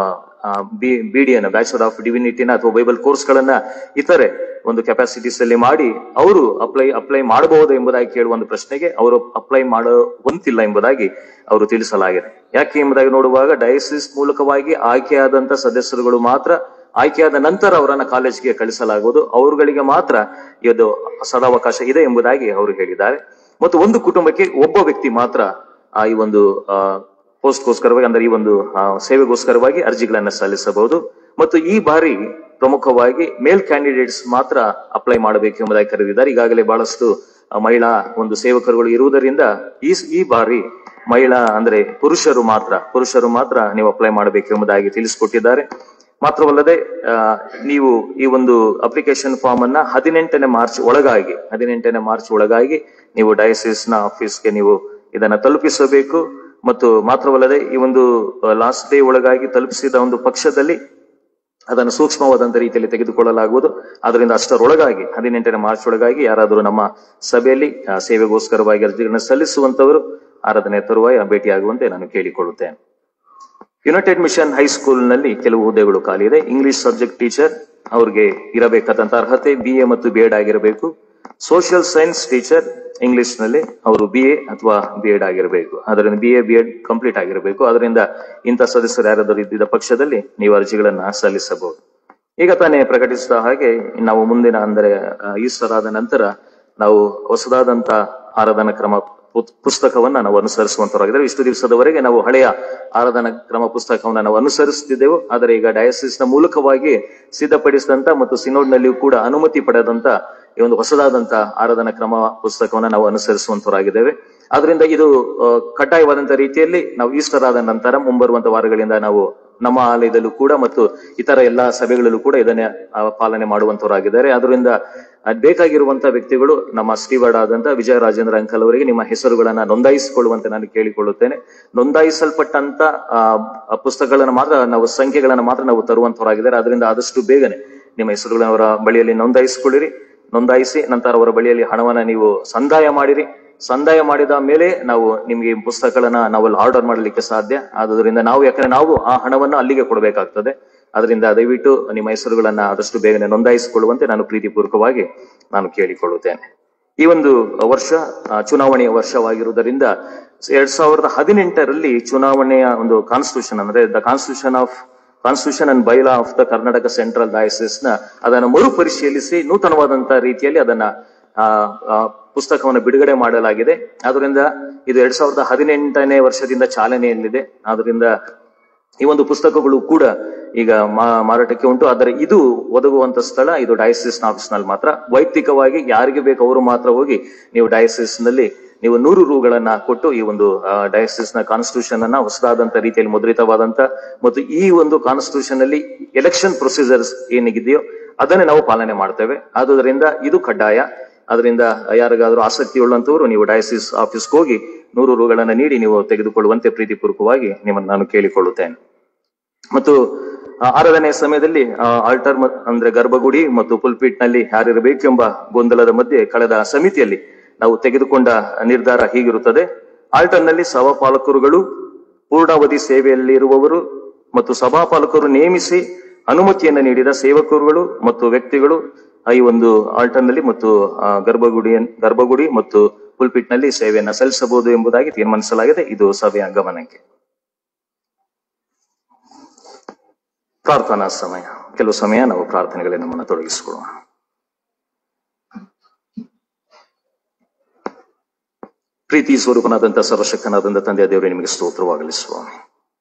ಬಿಡಿಯನ್ನ ಬ್ಯಾಚುಲರ್ ಆಫ್ ಡಿವಿನಿಟಿನ ಅಥವಾ ಬೈಬಲ್ ಕೋರ್ಸ್ಗಳನ್ನ ಇತರೆ ಒಂದು ಕೆಪಾಸಿಟೀಸ್ ಅಲ್ಲಿ ಮಾಡಿ ಅವರು ಅಪ್ಲೈ ಅಪ್ಲೈ ಮಾಡಬಹುದು ಎಂಬುದಾಗಿ ಕೇಳುವ ಒಂದು ಪ್ರಶ್ನೆಗೆ ಅವರು ಅಪ್ಲೈ ಮಾಡುವಂತಿಲ್ಲ ಎಂಬುದಾಗಿ ಅವರು ತಿಳಿಸಲಾಗಿದೆ ಯಾಕೆ ಎಂಬುದಾಗಿ ನೋಡುವಾಗ ಡಯಾಸಿಸ್ ಮೂಲಕವಾಗಿ ಆಯ್ಕೆಯಾದಂತ ಸದಸ್ಯರುಗಳು ಮಾತ್ರ ಆಯ್ಕೆಯಾದ ನಂತರ ಅವರನ್ನ ಕಾಲೇಜ್ಗೆ ಕಳಿಸಲಾಗುವುದು ಅವರುಗಳಿಗೆ ಮಾತ್ರ ಇದು ಸದಾವಕಾಶ ಇದೆ ಎಂಬುದಾಗಿ ಅವರು ಹೇಳಿದ್ದಾರೆ ಮತ್ತು ಒಂದು ಕುಟುಂಬಕ್ಕೆ ಒಬ್ಬ ವ್ಯಕ್ತಿ ಮಾತ್ರ ಆ ಈ ಒಂದು ಪೋಸ್ಟ್ಗೋಸ್ಕರವಾಗಿ ಅಂದ್ರೆ ಈ ಒಂದು ಆ, ಸೇವೆಗೋಸ್ಕರವಾಗಿ ಅರ್ಜಿಗಳನ್ನ ಸಲ್ಲಿಸಬಹುದು ಮತ್ತು ಈ ಬಾರಿ ಪ್ರಮುಖವಾಗಿ ಮೇಲ್ ಕ್ಯಾಂಡಿಡೇಟ್ಸ್ ಮಾತ್ರ ಅಪ್ಲೈ ಮಾಡಬೇಕು ಎಂಬುದಾಗಿ ಕರೆದಿದ್ದಾರೆ ಈಗಾಗಲೇ ಬಹಳಷ್ಟು ಆ, ಮಹಿಳಾ ಒಂದು ಸೇವಕರುಗಳು ಇರುವುದರಿಂದ ಈ ಈ ಬಾರಿ ಮಹಿಳಾ ಅಂದ್ರೆ ಪುರುಷರು ಮಾತ್ರ ಪುರುಷರು ಮಾತ್ರ ನೀವು ಅಪ್ಲೈ ಮಾಡಬೇಕು ಎಂಬುದಾಗಿ ತಿಳಿಸಿಕೊಟ್ಟಿದ್ದಾರೆ ಮಾತ್ರವಲ್ಲದೆ ಆ, ನೀವು ಈ ಒಂದು ಅಪ್ಲಿಕೇಶನ್ ಫಾರ್ಮ್ ಅನ್ನ ಹದಿನೆಂಟನೇ ಮಾರ್ಚ್ ಒಳಗಾಗಿ ಹದಿನೆಂಟನೇ ಮಾರ್ಚ್ ಒಳಗಾಗಿ ನೀವು ಡಯಾಸಿಸ್ ನ ಆಫೀಸ್ಗೆ ನೀವು ಇದನ್ನ ತಲುಪಿಸಬೇಕು ಮತ್ತು ಮಾತ್ರವಲ್ಲದೆ ಈ ಒಂದು ಲಾಸ್ಟ್ ಡೇ ಒಳಗಾಗಿ ತಲುಪಿಸಿದ ಒಂದು ಪಕ್ಷದಲ್ಲಿ ಅದನ್ನು ಸೂಕ್ಷ್ಮವಾದಂತ ರೀತಿಯಲ್ಲಿ ತೆಗೆದುಕೊಳ್ಳಲಾಗುವುದು ಅದರಿಂದ ಅಷ್ಟರೊಳಗಾಗಿ ಹದಿನೆಂಟನೇ ಮಾರ್ಚ್ ಒಳಗಾಗಿ ಯಾರಾದರೂ ನಮ್ಮ ಸಭೆಯಲ್ಲಿ ಆ, ಸೇವೆಗೋಸ್ಕರವಾಗಿ ಅರ್ಜಿಗಳನ್ನು ಸಲ್ಲಿಸುವಂತವರು ಆರಾಧನೆ ತರುವಾಯ ಭೇಟಿಯಾಗುವಂತೆ ನಾನು ಕೇಳಿಕೊಳ್ಳುತ್ತೇನೆ ಯುನೈಟೆಡ್ ಮಿಷನ್ ಹೈಸ್ಕೂಲ್ ನಲ್ಲಿ ಕೆಲವು ಹುದ್ದೆಗಳು ಖಾಲಿ ಇದೆ ಇಂಗ್ಲಿಷ್ ಸಬ್ಜೆಕ್ಟ್ ಟೀಚರ್ ಅವ್ರಿಗೆ ಇರಬೇಕಾದಂತ ಅರ್ಹತೆ ಬಿ ಎ ಮತ್ತು ಬಿ ಎಡ್ ಆಗಿರಬೇಕು ಸೋಷಿಯಲ್ ಸೈನ್ಸ್ ಟೀಚರ್ ಇಂಗ್ಲಿಷ್ ನಲ್ಲಿ ಅವರು ಬಿ ಎ ಅಥವಾ ಬಿ ಎಡ್ ಆಗಿರಬೇಕು ಅದರಿಂದ B A B Ed complete ಆಗಿರಬೇಕು ಅದರಿಂದ ಇಂಥ ಸದಸ್ಯರು ಯಾರಾದರೂ ಇದ್ದಿದ್ದ ಪಕ್ಷದಲ್ಲಿ ನೀವು ಅರ್ಜಿಗಳನ್ನ ಸಲ್ಲಿಸಬಹುದು ಈಗ ತಾನೇ ಪ್ರಕಟಿಸಿದ ಹಾಗೆ ನಾವು ಮುಂದಿನ ಅಂದ್ರೆ ಆ, ಈಸ್ಟರ್ ಆದ ನಂತರ ನಾವು ಹೊಸದಾದಂತ ಆರಾಧನಾ ಕ್ರಮ ಪುತ್- ಪುಸ್ತಕವನ್ನ ನಾವು ಅನುಸರಿಸುವಂತವರಾಗಿದ್ದೇವೆ ಇಷ್ಟು ದಿವಸದವರೆಗೆ ನಾವು ಹಳೆಯ ಆರಾಧನಾ ಕ್ರಮ ಪುಸ್ತಕವನ್ನ ನಾವು ಅನುಸರಿಸುತ್ತಿದ್ದೆವು ಆದರೆ ಈಗ ಡಯಾಸಿಸ್ ನ ಮೂಲಕವಾಗಿ ಸಿದ್ಧಪಡಿಸಿದಂತ ಮತ್ತು ಸಿನೋಡ್ ನಲ್ಲಿಯೂ ಕೂಡ ಅನುಮತಿ ಪಡೆದಂತ ಈ ಒಂದು ಹೊಸದಾದಂತ ಆರಾಧನಾ ಕ್ರಮ ಪುಸ್ತಕವನ್ನ ನಾವು ಅನುಸರಿಸುವಂತವರಾಗಿದ್ದೇವೆ ಆದ್ರಿಂದ ಇದು ಆ, ಕಡ್ಡಾಯವಾದಂತ ರೀತಿಯಲ್ಲಿ ನಾವು ಈಸ್ಟರ್ ಆದ ನಂತರ ಮುಂಬರುವಂತ ವಾರಗಳಿಂದ ನಾವು ನಮ್ಮ ಆಲಯದಲ್ಲೂ ಕೂಡ ಮತ್ತು ಇತರ ಎಲ್ಲಾ ಸಭೆಗಳಲ್ಲೂ ಕೂಡ ಇದನ್ನೇ ಆ, ಪಾಲನೆ ಮಾಡುವಂತವರಾಗಿದ್ದಾರೆ ಅದರಿಂದ ಅದ್ ಬೇಕಾಗಿರುವಂತ ವ್ಯಕ್ತಿಗಳು ನಮ್ಮ ಸ್ಟೀವರ್ಡ್ ಆದಂತ ವಿಜಯ ರಾಜೇಂದ್ರ ಅಂಕಲ್ ಅವರಿಗೆ ನಿಮ್ಮ ಹೆಸರುಗಳನ್ನ ನೋಂದಾಯಿಸಿಕೊಳ್ಳುವಂತೆ ನಾನು ಕೇಳಿಕೊಳ್ಳುತ್ತೇನೆ ನೋಂದಾಯಿಸಲ್ಪಟ್ಟಂತ ಆ, ಆ ಪುಸ್ತಕಗಳನ್ನ ಮಾತ್ರ ನಾವು ಸಂಖ್ಯೆಗಳನ್ನ ಮಾತ್ರ ನಾವು ತರುವಂತವರಾಗಿದ್ದಾರೆ ಅದರಿಂದ ಆದಷ್ಟು ಬೇಗನೆ ನಿಮ್ಮ ಹೆಸರುಗಳನ್ನ ಅವರ ಬಳಿಯಲ್ಲಿ ನೋಂದಾಯಿಸಿಕೊಳ್ಳಿರಿ ನೋಂದಾಯಿಸಿ ನಂತರ ಅವರ ಬಳಿಯಲ್ಲಿ ಹಣವನ್ನ ನೀವು ಸಂದಾಯ ಮಾಡಿರಿ ಸಂದಾಯ ಮಾಡಿದ ಮೇಲೆ ನಾವು ನಿಮ್ಗೆ ಈ ಪುಸ್ತಕಗಳನ್ನ ನಾವು ಆರ್ಡರ್ ಮಾಡಲಿಕ್ಕೆ ಸಾಧ್ಯ ಆದುದರಿಂದ ನಾವು ಯಾಕಂದ್ರೆ ನಾವು ಆ ಹಣವನ್ನು ಅಲ್ಲಿಗೆ ಕೊಡಬೇಕಾಗ್ತದೆ ಅದರಿಂದ ದಯವಿಟ್ಟು ನಿಮ್ಮ ಹೆಸರುಗಳನ್ನ ಆದಷ್ಟು ಬೇಗನೆ ನೋಂದಾಯಿಸಿಕೊಳ್ಳುವಂತೆ ನಾನು ಪ್ರೀತಿಪೂರ್ವಕವಾಗಿ ನಾನು ಕೇಳಿಕೊಳ್ಳುತ್ತೇನೆ ಈ ಒಂದು ವರ್ಷ ಆ, ಚುನಾವಣೆಯ ವರ್ಷವಾಗಿರುವುದರಿಂದ ಎರಡ್ ಸಾವಿರದ ಹದಿನೆಂಟರಲ್ಲಿ ಚುನಾವಣೆಯ ಒಂದು ಕಾನ್ಸ್ಟಿಟ್ಯೂಷನ್ ಅಂದ್ರೆ the constitution of constitution and bylaw of the Karnataka central diocese ನ ಅದನ್ನು ಮರುಪರಿಶೀಲಿಸಿ ನೂತನವಾದಂತ ರೀತಿಯಲ್ಲಿ ಅದನ್ನ ಆ, ಆ, ಪುಸ್ತಕವನ್ನು ಬಿಡುಗಡೆ ಮಾಡಲಾಗಿದೆ ಆದ್ರಿಂದ ಇದು ಎರಡ್ ಸಾವಿರದ ಹದಿನೆಂಟನೇ ವರ್ಷದಿಂದ ಚಾಲನೆಯಲ್ಲಿದೆ ಆದ್ರಿಂದ ಈ ಒಂದು ಪುಸ್ತಕಗಳು ಕೂಡ ಈಗ ಮಾ- ಮಾರಾಟಕ್ಕೆ ಉಂಟು ಆದರೆ ಇದು ಒದಗುವಂತ ಸ್ಥಳ ಇದು ಡಯಾಸಿಸ್ ಆಫೀಸ್ ನಲ್ಲಿ ಮಾತ್ರ ವೈಯಕ್ತಿಕವಾಗಿ ಯಾರಿಗೆ ಬೇಕು ಅವರು ಮಾತ್ರ ಹೋಗಿ ನೀವು ಡಯಾಸಿಸ್ ನಲ್ಲಿ ನೀವು ನೂರು ರೂಗಳನ್ನ ಕೊಟ್ಟು ಈ ಒಂದು ಡಯಾಸಿಸ್ ನ ಕಾನ್ಸ್ಟಿಟ್ಯೂಷನ್ ಅನ್ನ ಹೊಸದಾದಂತ ರೀತಿಯಲ್ಲಿ ಮುದ್ರಿತವಾದಂತ ಮತ್ತು ಈ ಒಂದು ಕಾನ್ಸ್ಟಿಟ್ಯೂಷನ್ ಅಲ್ಲಿ ಎಲೆಕ್ಷನ್ ಪ್ರೊಸೀಜರ್ಸ್ ಏನಿದೆಯೋ ಅದನ್ನೇ ನಾವು ಪಾಲನೆ ಮಾಡ್ತೇವೆ ಆದುದರಿಂದ ಇದು ಕಡ್ಡಾಯ ಅದರಿಂದ ಯಾರಿಗಾದ್ರೂ ಆಸಕ್ತಿ ಉಳ್ಳಂತವರು ನೀವು ಡಯಾಸಿಸ್ ಆಫೀಸ್ಗೆ ಹೋಗಿ ನೂರು ರೂಗಳನ್ನ ನೀಡಿ ನೀವು ತೆಗೆದುಕೊಳ್ಳುವಂತೆ ಪ್ರೀತಿಪೂರ್ವಕವಾಗಿ ನಿಮ್ಮನ್ನು ನಾನು ಕೇಳಿಕೊಳ್ಳುತ್ತೇನೆ ಮತ್ತು ಆ, ಆರಾಧನೆಯ ಸಮಯದಲ್ಲಿ ಆಲ್ಟರ್ ಅಂದ್ರೆ ಗರ್ಭಗುಡಿ ಮತ್ತು ಪುಲ್ಪಿಟ್ ನಲ್ಲಿ ಯಾರಿರಬೇಕೆಂಬ ಗೊಂದಲದ ಮಧ್ಯೆ ಕಳೆದ ಸಮಿತಿಯಲ್ಲಿ ನಾವು ತೆಗೆದುಕೊಂಡ ನಿರ್ಧಾರ ಹೀಗಿರುತ್ತದೆ ಆಲ್ಟರ್ ನಲ್ಲಿ ಸಭಾಪಾಲಕರುಗಳು ಪೂರ್ಣಾವಧಿ ಸೇವೆಯಲ್ಲಿರುವವರು ಮತ್ತು ಸಭಾಪಾಲಕರು ನೇಮಿಸಿ ಅನುಮತಿಯನ್ನು ನೀಡಿದ ಸೇವಕರುಗಳು ಮತ್ತು ವ್ಯಕ್ತಿಗಳು ಈ ಒಂದು ಆಲ್ಟರ್ ನಲ್ಲಿ ಮತ್ತು ಆ, ಗರ್ಭಗುಡಿ ಗರ್ಭಗುಡಿ ಮತ್ತು ಪುಲ್ಪಿಟ್ ನಲ್ಲಿ ಸೇವೆಯನ್ನ ಸಲ್ಲಿಸಬಹುದು ಎಂಬುದಾಗಿ ತೀರ್ಮಾನಿಸಲಾಗಿದೆ ಇದು ಸಭೆಯ ಗಮನಕ್ಕೆ ಪ್ರಾರ್ಥನಾ ಸಮಯ ಕೆಲವು ಸಮಯ ನಾವು ಪ್ರಾರ್ಥನೆಗಳಲ್ಲಿ ನಮ್ಮನ್ನು ತೊಡಗಿಸಿಕೊಳ್ಳೋಣ ಪ್ರೀತಿ ಸ್ವರೂಪನಾದಂತ ಸರ್ವಶಕ್ತನಾದಂತ ತಂದೆಯ ದೇವರೇ ನಿಮಗೆ ಸ್ತೋತ್ರವಾಗಲಿ ಸ್ವಾಮಿ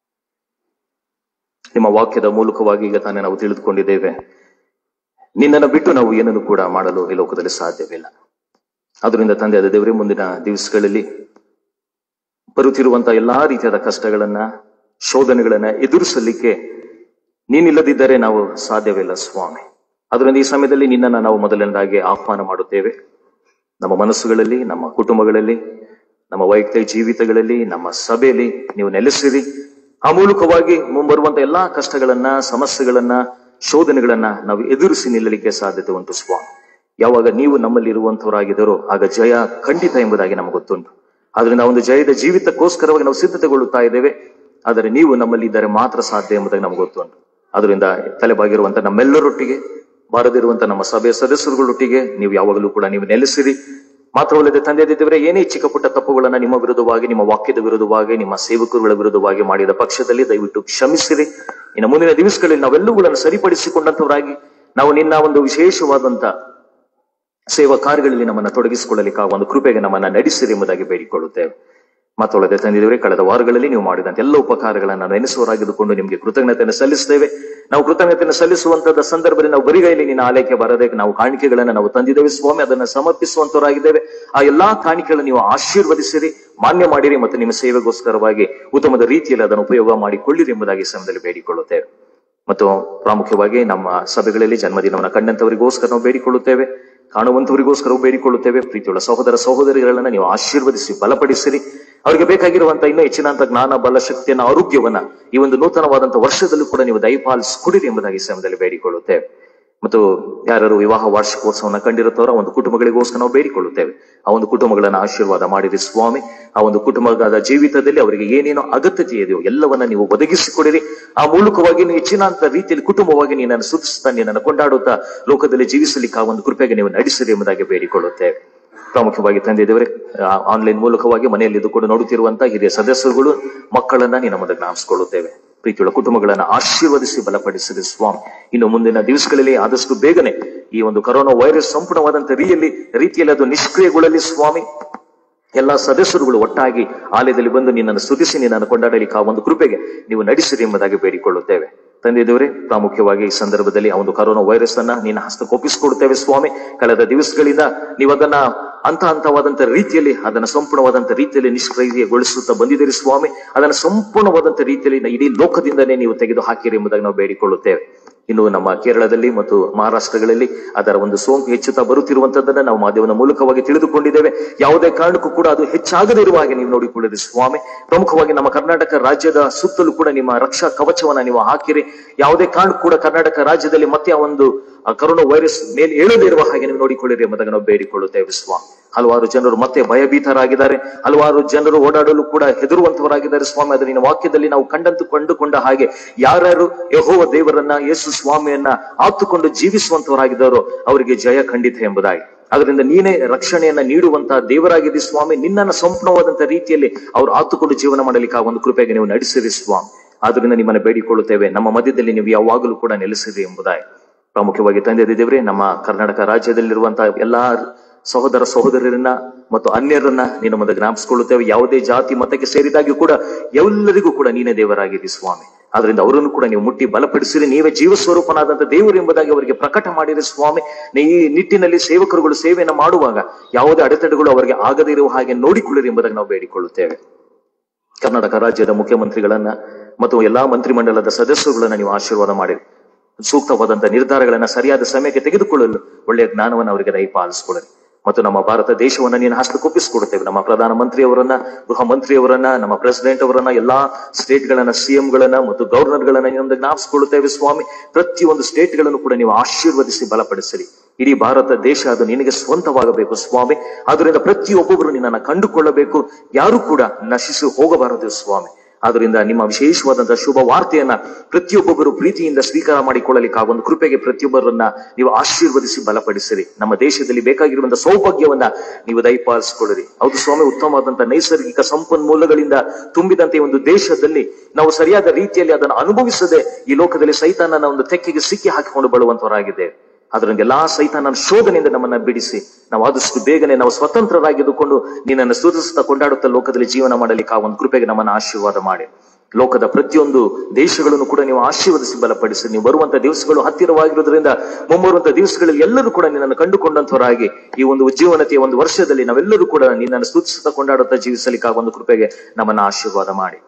ನಿಮ್ಮ ವಾಕ್ಯದ ಮೂಲಕವಾಗಿ ಈಗ ತಾನೇ ನಾವು ತಿಳಿದುಕೊಂಡಿದ್ದೇವೆ ನಿನ್ನನ್ನು ಬಿಟ್ಟು ನಾವು ಏನನ್ನು ಕೂಡ ಮಾಡಲು ಈ ಲೋಕದಲ್ಲಿ ಸಾಧ್ಯವಿಲ್ಲ ಅದರಿಂದ ತಂದೆಯಾದ ದೇವರೇ ಮುಂದಿನ ದಿವಸಗಳಲ್ಲಿ ಬರುತ್ತಿರುವಂತಹ ಎಲ್ಲಾ ರೀತಿಯಾದ ಕಷ್ಟಗಳನ್ನ ಶೋಧನೆಗಳನ್ನ ಎದುರಿಸಲಿಕ್ಕೆ ನೀನಿಲ್ಲದಿದ್ದರೆ ನಾವು ಸಾಧ್ಯವಿಲ್ಲ ಸ್ವಾಮಿ ಅದರಿಂದ ಈ ಸಮಯದಲ್ಲಿ ನಿನ್ನನ್ನು ನಾವು ಮೊದಲನೇದಾಗಿ ಆಹ್ವಾನ ಮಾಡುತ್ತೇವೆ ನಮ್ಮ ಮನಸ್ಸುಗಳಲ್ಲಿ ನಮ್ಮ ಕುಟುಂಬಗಳಲ್ಲಿ ನಮ್ಮ ವೈಯಕ್ತಿಕ ಜೀವಿತಗಳಲ್ಲಿ ನಮ್ಮ ಸಭೆಯಲ್ಲಿ ನೀವು ನೆಲೆಸಿರಿ ಆ ಮೂಲಕವಾಗಿ ಮುಂಬರುವಂತ ಎಲ್ಲಾ ಕಷ್ಟಗಳನ್ನ ಸಮಸ್ಯೆಗಳನ್ನ ಶೋಧನೆಗಳನ್ನ ನಾವು ಎದುರಿಸಿ ನಿಲ್ಲಲಿಕ್ಕೆ ಸಾಧ್ಯತೆ ಉಂಟು ಸ್ವಾಮಿ ಯಾವಾಗ ನೀವು ನಮ್ಮಲ್ಲಿ ಇರುವಂತವರಾಗಿದ್ದರೋ ಆಗ ಜಯ ಖಂಡಿತ ಎಂಬುದಾಗಿ ನಮಗೆ ಗೊತ್ತುಂಟು ಆದ್ರಿಂದ ಆ ಒಂದು ಜಯದ ಜೀವಿತಕ್ಕೋಸ್ಕರವಾಗಿ ನಾವು ಸಿದ್ಧತೆಗೊಳ್ಳುತ್ತಾ ಇದ್ದೇವೆ ಆದರೆ ನೀವು ನಮ್ಮಲ್ಲಿ ಇದ್ದರೆ ಮಾತ್ರ ಸಾಧ್ಯ ಎಂಬುದಾಗಿ ನಮಗೆ ಗೊತ್ತುಂಟು ಅದರಿಂದ ತಲೆಬಾಗಿರುವಂತ ನಮ್ಮೆಲ್ಲರೊಟ್ಟಿಗೆ ಬಾರದಿರುವಂತ ನಮ್ಮ ಸಭೆಯ ಸದಸ್ಯರುಗಳೊಟ್ಟಿಗೆ ನೀವು ಯಾವಾಗಲೂ ಕೂಡ ನೀವು ನೆಲೆಸಿರಿ ಮಾತ್ರವಲ್ಲದೆ ತಂದೆ ದೇವರೇ ಏನೇ ಚಿಕ್ಕ ಪುಟ್ಟ ತಪ್ಪುಗಳನ್ನ ನಿಮ್ಮ ವಿರುದ್ಧವಾಗಿ ನಿಮ್ಮ ವಾಕ್ಯದ ವಿರುದ್ಧವಾಗಿ ನಿಮ್ಮ ಸೇವಕರುಗಳ ವಿರುದ್ಧವಾಗಿ ಮಾಡಿದ ಪಕ್ಷದಲ್ಲಿ ದಯವಿಟ್ಟು ಕ್ಷಮಿಸಿರಿ ಇನ್ನು ಮುಂದಿನ ದಿವಸಗಳಲ್ಲಿ ನಾವೆಲ್ಲವುಗಳನ್ನು ಸರಿಪಡಿಸಿಕೊಂಡಂತವರಾಗಿ ನಾವು ನಿನ್ನ ಒಂದು ವಿಶೇಷವಾದಂತ ಸೇವಾ ಕಾರ್ಯಗಳಲ್ಲಿ ನಮ್ಮನ್ನ ತೊಡಗಿಸಿಕೊಳ್ಳಲಿಕ್ಕಾಗುವ ಒಂದು ಕೃಪೆಗೆ ನಮ್ಮನ್ನ ನಡೆಸಿರಿ ಎಂಬುದಾಗಿ ಬೇಡಿಕೊಳ್ಳುತ್ತೇವೆ ಮತ್ತೊಳಗೆ ತಂದಿದ್ದೇವೆ ಕಳೆದ ವಾರಗಳಲ್ಲಿ ನೀವು ಮಾಡಿದಂತ ಎಲ್ಲ ಉಪಕಾರಗಳನ್ನು ನೆನೆಸುವರಾಗಿದ್ದುಕೊಂಡು ನಿಮಗೆ ಕೃತಜ್ಞತೆಯನ್ನು ಸಲ್ಲಿಸ್ತೇವೆ ನಾವು ಕೃತಜ್ಞತೆಯನ್ನು ಸಲ್ಲಿಸುವಂತದ ಸಂದರ್ಭದಲ್ಲಿ ನಾವು ಬರಿಗೈಲಿ ನಿನ್ನ ಆಲಯಕ್ಕೆ ಬರದೆ ನಾವು ಕಾಣಿಕೆಗಳನ್ನು ನಾವು ತಂದಿದ್ದೇವೆ ಸ್ವಾಮಿ ಅದನ್ನು ಸಮರ್ಪಿಸುವಂತವರಾಗಿದ್ದೇವೆ ಆ ಎಲ್ಲಾ ಕಾಣಿಕೆಗಳನ್ನು ನೀವು ಆಶೀರ್ವದಿಸಿರಿ ಮಾನ್ಯ ಮಾಡಿರಿ ಮತ್ತು ನಿಮ್ಮ ಸೇವೆಗೋಸ್ಕರವಾಗಿ ಉತ್ತಮದ ರೀತಿಯಲ್ಲಿ ಅದನ್ನು ಉಪಯೋಗ ಮಾಡಿಕೊಳ್ಳಿರಿ ಎಂಬುದಾಗಿ ಈ ಸಮಯದಲ್ಲಿ ಬೇಡಿಕೊಳ್ಳುತ್ತೇವೆ ಮತ್ತು ಪ್ರಾಮುಖ್ಯವಾಗಿ ನಮ್ಮ ಸಭೆಗಳಲ್ಲಿ ಜನ್ಮದಿನವನ್ನು ಕಂಡಂತವರಿಗೋಸ್ಕರ ನಾವು ಬೇಡಿಕೊಳ್ಳುತ್ತೇವೆ ಕಾಣುವಂತವರಿಗೋಸ್ಕರ ಬೇಡಿಕೊಳ್ಳುತ್ತೇವೆ ಪ್ರೀತಿಯುಳ್ಳ ಸಹೋದರ ಸಹೋದರಿಗಳನ್ನ ನೀವು ಆಶೀರ್ವದಿಸಿ ಬಲಪಡಿಸಿರಿ ಅವರಿಗೆ ಬೇಕಾಗಿರುವಂತ ಇನ್ನೂ ಹೆಚ್ಚಿನಂತ ಜ್ಞಾನ ಬಲ ಶಕ್ತಿಯನ್ನ ಆರೋಗ್ಯವನ್ನ ಈ ಒಂದು ನೂತನವಾದಂತಹ ವರ್ಷದಲ್ಲೂ ಕೂಡ ನೀವು ದಯಪಾಲಿಸಿಕೊಡಿರಿ ಎಂಬುದಾಗಿ ಈ ಸಮಯದಲ್ಲಿ ಬೇಡಿಕೊಳ್ಳುತ್ತೇವೆ ಮತ್ತು ಯಾರು ವಿವಾಹ ವಾರ್ಷಿಕೋತ್ಸವನ್ನ ಕಂಡಿರುತ್ತವರ ಒಂದು ಕುಟುಂಬಗಳಿಗೋಸ್ಕರ ನಾವು ಬೇಡಿಕೊಳ್ಳುತ್ತೇವೆ ಆ ಒಂದು ಕುಟುಂಬಗಳನ್ನ ಆಶೀರ್ವಾದ ಮಾಡಿರಿ ಸ್ವಾಮಿ ಆ ಒಂದು ಕುಟುಂಬದ ಜೀವಿತದಲ್ಲಿ ಅವರಿಗೆ ಏನೇನೋ ಅಗತ್ಯತೆ ಇದೆಯೋ ಎಲ್ಲವನ್ನ ನೀವು ಒದಗಿಸಿಕೊಡಿರಿ ಆ ಮೂಲಕವಾಗಿ ನೀವು ಹೆಚ್ಚಿನಂತ ರೀತಿಯಲ್ಲಿ ಕುಟುಂಬವಾಗಿ ನೀನನ್ನು ಸುತ್ತಿಸ್ತಾ ನೀನನ್ನು ಕೊಂಡಾಡುತ್ತಾ ಲೋಕದಲ್ಲಿ ಜೀವಿಸಲಿಕ್ಕೆ ಆ ಒಂದು ಕೃಪೆಗೆ ನೀವು ನಡೆಸಿರಿ ಎಂಬುದಾಗಿ ಬೇಡಿಕೊಳ್ಳುತ್ತೇವೆ ಪ್ರಾಮುಖ್ಯವಾಗಿ ತಂದಿದ್ದೇವೆ ಆನ್ಲೈನ್ ಮೂಲಕವಾಗಿ ಮನೆಯಲ್ಲಿ ಇದ್ದುಕೊಂಡು ನೋಡುತ್ತಿರುವಂತಹ ಹಿರಿಯ ಸದಸ್ಯರುಗಳು ಮಕ್ಕಳನ್ನ ನಿನ್ನ ಮುಂದೆ ಜ್ಞಾಪಿಸಿಕೊಳ್ಳುತ್ತೇವೆ ಪ್ರೀತಿಯುಳ್ಳ ಕುಟುಂಬಗಳನ್ನ ಆಶೀರ್ವದಿಸಿ ಬಲಪಡಿಸಿದೆ ಸ್ವಾಮಿ ಇನ್ನು ಮುಂದಿನ ದಿವಸಗಳಲ್ಲಿ ಆದಷ್ಟು ಬೇಗನೆ ಈ ಒಂದು ಕರೋನಾ ವೈರಸ್ ಸಂಪೂರ್ಣವಾದಂತ ರೀತಿಯಲ್ಲಿ ರೀತಿಯಲ್ಲಿ ಅದು ನಿಷ್ಕ್ರಿಯಗೊಳ್ಳಲಿ ಸ್ವಾಮಿ ಎಲ್ಲಾ ಸದಸ್ಯರುಗಳು ಒಟ್ಟಾಗಿ ಆಲಯದಲ್ಲಿ ಬಂದು ನಿನ್ನನ್ನು ಸ್ತುತಿಸಿ ನಿನ್ನನ್ನು ಕೊಂಡಾಡಲಿಕ್ಕೆ ಆ ಒಂದು ಕೃಪೆಗೆ ನೀವು ನಡೆಸಿರಿ ಎಂಬುದಾಗಿ ಬೇಡಿಕೊಳ್ಳುತ್ತೇವೆ ತಂದೆದೇವರೇ ಪ್ರಾಮುಖ್ಯವಾಗಿ ಈ ಸಂದರ್ಭದಲ್ಲಿ ಆ ಒಂದು ಕರೋನಾ ವೈರಸ್ ಅನ್ನ ನಿನ್ನ ಹಸ್ತಕ್ಕೊಪ್ಪಿಸಿಕೊಡುತ್ತೇವೆ ಸ್ವಾಮಿ ಕಳೆದ ದಿವಸಗಳಿಂದ ನೀವು ಅದನ್ನ ಹಂತ ಹಂತವಾದಂತ ರೀತಿಯಲ್ಲಿ ಅದನ್ನ ಸಂಪೂರ್ಣವಾದಂತ ರೀತಿಯಲ್ಲಿ ನಿಷ್ಕ್ರಿಯಗೊಳಿಸುತ್ತಾ ಬಂದಿದ್ದೀರಿ ಸ್ವಾಮಿ ಅದನ್ನ ಸಂಪೂರ್ಣವಾದಂತ ರೀತಿಯಲ್ಲಿ ಇಡೀ ಲೋಕದಿಂದನೇ ನೀವು ತೆಗೆದು ಹಾಕಿರಿ ಎಂಬುದಾಗಿ ನಾವು ಬೇಡಿಕೊಳ್ಳುತ್ತೇವೆ ಇನ್ನು ನಮ್ಮ ಕೇರಳದಲ್ಲಿ ಮತ್ತು ಮಹಾರಾಷ್ಟ್ರಗಳಲ್ಲಿ ಅದರ ಒಂದು ಸೋಂಕು ಹೆಚ್ಚುತ್ತಾ ಬರುತ್ತಿರುವಂತದ್ದನ್ನ ನಾವು ಮಾಧ್ಯಮದ ಮೂಲಕವಾಗಿ ತಿಳಿದುಕೊಂಡಿದ್ದೇವೆ ಯಾವುದೇ ಕಾರಣಕ್ಕೂ ಕೂಡ ಅದು ಹೆಚ್ಚಾಗದೇ ಇರುವ ಹಾಗೆ ನೀವು ನೋಡಿಕೊಳ್ಳಿರಿ ಸ್ವಾಮಿ ಪ್ರಮುಖವಾಗಿ ನಮ್ಮ ಕರ್ನಾಟಕ ರಾಜ್ಯದ ಸುತ್ತಲೂ ಕೂಡ ನಿಮ್ಮ ರಕ್ಷಾ ಕವಚವನ್ನ ನೀವು ಹಾಕಿರಿ ಯಾವುದೇ ಕಾರಣಕ್ಕೂ ಕೂಡ ಕರ್ನಾಟಕ ರಾಜ್ಯದಲ್ಲಿ ಮತ್ತೆ ಆ ಒಂದು ಆ ಕರೋನಾ ವೈರಸ್ ಮೇಲೆ ಏಳದೇ ಇರುವ ಹಾಗೆ ನೀವು ನೋಡಿಕೊಳ್ಳಿರಿ ಎಂಬುದಾಗಿ ನಾವು ಬೇಡಿಕೊಳ್ಳುತ್ತೇವೆ ಸ್ವಾಮಿ ಹಲವಾರು ಜನರು ಮತ್ತೆ ಭಯಭೀತರಾಗಿದ್ದಾರೆ ಹಲವಾರು ಜನರು ಓಡಾಡಲು ಕೂಡ ಹೆದರುವಂತವರಾಗಿದ್ದಾರೆ ಸ್ವಾಮಿ ಅದರ ನಿನ್ನ ವಾಕ್ಯದಲ್ಲಿ ನಾವು ಕಂಡಂತು ಕಂಡುಕೊಂಡ ಹಾಗೆ ಯಾರ್ಯಾರು ಯಹೋವ ದೇವರನ್ನ ಯೇಸು ಸ್ವಾಮಿಯನ್ನ ಆತುಕೊಂಡು ಜೀವಿಸುವಂತವರಾಗಿದ್ದಾರೋ ಅವರಿಗೆ ಜಯ ಖಂಡಿತ ಎಂಬುದಾಗಿ ಅದರಿಂದ ನೀನೇ ರಕ್ಷಣೆಯನ್ನ ನೀಡುವಂತಹ ದೇವರಾಗಿದೆ ಸ್ವಾಮಿ ನಿನ್ನನ್ನು ಸಂಪೂರ್ಣವಾದಂತಹ ರೀತಿಯಲ್ಲಿ ಅವರು ಆತುಕೊಂಡು ಜೀವನ ಮಾಡಲಿಕ್ಕೆ ಆ ಒಂದು ಕೃಪೆಗೆ ನೀವು ನಡೆಸಿರಿ ಸ್ವಾಮಿ ಆದ್ರಿಂದ ನಿಮ್ಮನ್ನು ಬೇಡಿಕೊಳ್ಳುತ್ತೇವೆ ನಮ್ಮ ಮಧ್ಯದಲ್ಲಿ ನೀವು ಯಾವಾಗಲೂ ಕೂಡ ನೆಲೆಸಿರಿ ಎಂಬುದಾಗಿ ಪ್ರಾಮುಖ್ಯವಾಗಿ ತಂದೆ ದೇವರೇ ನಮ್ಮ ಕರ್ನಾಟಕ ರಾಜ್ಯದಲ್ಲಿರುವಂತಹ ಎಲ್ಲಾ ಸಹೋದರ ಸಹೋದರರನ್ನ ಮತ್ತು ಅನ್ಯರನ್ನ ನಿನ್ನ ಮುಂದೆ ಜ್ಞಾಪಿಸಿಕೊಳ್ಳುತ್ತೇವೆ ಯಾವುದೇ ಜಾತಿ ಮತಕ್ಕೆ ಸೇರಿದಾಗ್ಯೂ ಕೂಡ ಎಲ್ಲರಿಗೂ ಕೂಡ ನೀನೇ ದೇವರಾಗಿದ್ದಿ ಸ್ವಾಮಿ ಆದ್ರಿಂದ ಅವರನ್ನು ಕೂಡ ನೀವು ಮುಟ್ಟಿ ಬಲಪಡಿಸಿರಿ ನೀವೇ ಜೀವ ಸ್ವರೂಪನಾದಂತ ದೇವರು ಎಂಬುದಾಗಿ ಅವರಿಗೆ ಪ್ರಕಟ ಮಾಡಿರಿ ಸ್ವಾಮಿ ಈ ನಿಟ್ಟಿನಲ್ಲಿ ಸೇವಕರುಗಳು ಸೇವೆಯನ್ನು ಮಾಡುವಾಗ ಯಾವುದೇ ಅಡೆತಡೆಗಳು ಅವರಿಗೆ ಆಗದೇ ಇರುವ ಹಾಗೆ ನೋಡಿಕೊಳ್ಳಿರಿ ಎಂಬುದಾಗಿ ನಾವು ಬೇಡಿಕೊಳ್ಳುತ್ತೇವೆ ಕರ್ನಾಟಕ ರಾಜ್ಯದ ಮುಖ್ಯಮಂತ್ರಿಗಳನ್ನ ಮತ್ತು ಎಲ್ಲಾ ಮಂತ್ರಿಮಂಡಲದ ಸದಸ್ಯರುಗಳನ್ನ ನೀವು ಆಶೀರ್ವಾದ ಮಾಡಿರಿ ಸೂಕ್ತವಾದಂತಹ ನಿರ್ಧಾರಗಳನ್ನ ಸರಿಯಾದ ಸಮಯಕ್ಕೆ ತೆಗೆದುಕೊಳ್ಳಲು ಒಳ್ಳೆಯ ಜ್ಞಾನವನ್ನು ಅವರಿಗೆ ದಯಪಾಲಿಸಿಕೊಳ್ಳಿ ಮತ್ತು ನಮ್ಮ ಭಾರತ ದೇಶವನ್ನ ನೀನು ಹಸ್ತಕ್ಕೊಪ್ಪಿಸಿಕೊಡುತ್ತೇವೆ ನಮ್ಮ ಪ್ರಧಾನ ಮಂತ್ರಿಯವರನ್ನ ಗೃಹ ಮಂತ್ರಿಯವರನ್ನ ನಮ್ಮ ಪ್ರೆಸಿಡೆಂಟ್ ಅವರನ್ನ ಎಲ್ಲಾ ಸ್ಟೇಟ್ ಗಳನ್ನ ಸಿಎಂ ಗಳನ್ನ ಮತ್ತು ಗವರ್ನರ್ ಗಳನ್ನ ನಿಮ್ಮದು ಜ್ಞಾಪಿಸಿಕೊಳ್ಳುತ್ತೇವೆ ಸ್ವಾಮಿ ಪ್ರತಿಯೊಂದು ಸ್ಟೇಟ್ ಗಳನ್ನು ಕೂಡ ನೀವು ಆಶೀರ್ವದಿಸಿ ಬಲಪಡಿಸಿರಿ ಇಡೀ ಭಾರತ ದೇಶ ಅದು ನಿನಗೆ ಸ್ವಂತವಾಗಬೇಕು ಸ್ವಾಮಿ ಆದ್ದರಿಂದ ಪ್ರತಿಯೊಬ್ಬೊಬ್ಬರು ನಿನ್ನನ್ನು ಕಂಡುಕೊಳ್ಳಬೇಕು ಯಾರು ಕೂಡ ನಶಿಸಿ ಹೋಗಬಾರದು ಸ್ವಾಮಿ ಆದ್ರಿಂದ ನಿಮ್ಮ ವಿಶೇಷವಾದಂತಹ ಶುಭ ವಾರ್ತೆಯನ್ನ ಪ್ರತಿಯೊಬ್ಬೊಬ್ಬರು ಪ್ರೀತಿಯಿಂದ ಸ್ವೀಕಾರ ಮಾಡಿಕೊಳ್ಳಲಿಕ್ಕೆ ಆ ಒಂದು ಕೃಪೆಗೆ ಪ್ರತಿಯೊಬ್ಬರನ್ನ ನೀವು ಆಶೀರ್ವದಿಸಿ ಬಲಪಡಿಸಿರಿ ನಮ್ಮ ದೇಶದಲ್ಲಿ ಬೇಕಾಗಿರುವಂತಹ ಸೌಭಾಗ್ಯವನ್ನ ನೀವು ದಯಪಾಲಿಸಿಕೊಳ್ಳಿರಿ ಹೌದು ಸ್ವಾಮಿ ಉತ್ತಮವಾದಂತಹ ನೈಸರ್ಗಿಕ ಸಂಪನ್ಮೂಲಗಳಿಂದ ತುಂಬಿದಂತೆ ಈ ಒಂದು ದೇಶದಲ್ಲಿ ನಾವು ಸರಿಯಾದ ರೀತಿಯಲ್ಲಿ ಅದನ್ನು ಅನುಭವಿಸದೆ ಈ ಲೋಕದಲ್ಲಿ ಸೈತಾನನ ಒಂದು ತೆಕ್ಕೆಗೆ ಸಿಕ್ಕಿ ಹಾಕಿಕೊಂಡು ಬರುವಂತವರಾಗಿದ್ದೇವೆ ಅದರಿಂದ ಎಲ್ಲಾ ಸೈತಾನ ಶೋಧನೆಯಿಂದ ನಮ್ಮನ್ನ ಬಿಡಿಸಿ ನಾವು ಆದಷ್ಟು ಬೇಗನೆ ನಾವು ಸ್ವತಂತ್ರರಾಗಿದ್ದುಕೊಂಡು ನಿನ್ನನ್ನು ಸ್ತುತಿಸುತ್ತಾ ಕೊಂಡಾಡುತ್ತಾ ಲೋಕದಲ್ಲಿ ಜೀವನ ಮಾಡಲಿಕ್ಕೆ ಆ ಒಂದು ಕೃಪೆಗೆ ನಮ್ಮನ್ನ ಆಶೀರ್ವಾದ ಮಾಡಿ ಲೋಕದ ಪ್ರತಿಯೊಂದು ದೇಶಗಳನ್ನು ಕೂಡ ನೀವು ಆಶೀರ್ವದಿಸಿ ಬಲಪಡಿಸಿ ನೀವು ಬರುವಂತ ದಿವಸಗಳು ಹತ್ತಿರವಾಗಿರೋದ್ರಿಂದ ಮುಂಬರುವಂತ ದಿವಸಗಳಲ್ಲಿ ಎಲ್ಲರೂ ಕೂಡ ನಿನ್ನನ್ನು ಕಂಡುಕೊಂಡಂತವರಾಗಿ ಈ ಒಂದು ಉಜ್ಜೀವನತೆಯ ಒಂದು ವರ್ಷದಲ್ಲಿ ನಾವೆಲ್ಲರೂ ಕೂಡ ನಿನ್ನನ್ನು ಸ್ತುತಿಸುತ್ತಾ ಕೊಂಡಾಡುತ್ತಾ ಜೀವಿಸಲಿಕ್ಕೆ ಆ ಒಂದು ಕೃಪೆಗೆ ನಮ್ಮನ್ನ ಆಶೀರ್ವಾದ ಮಾಡಿ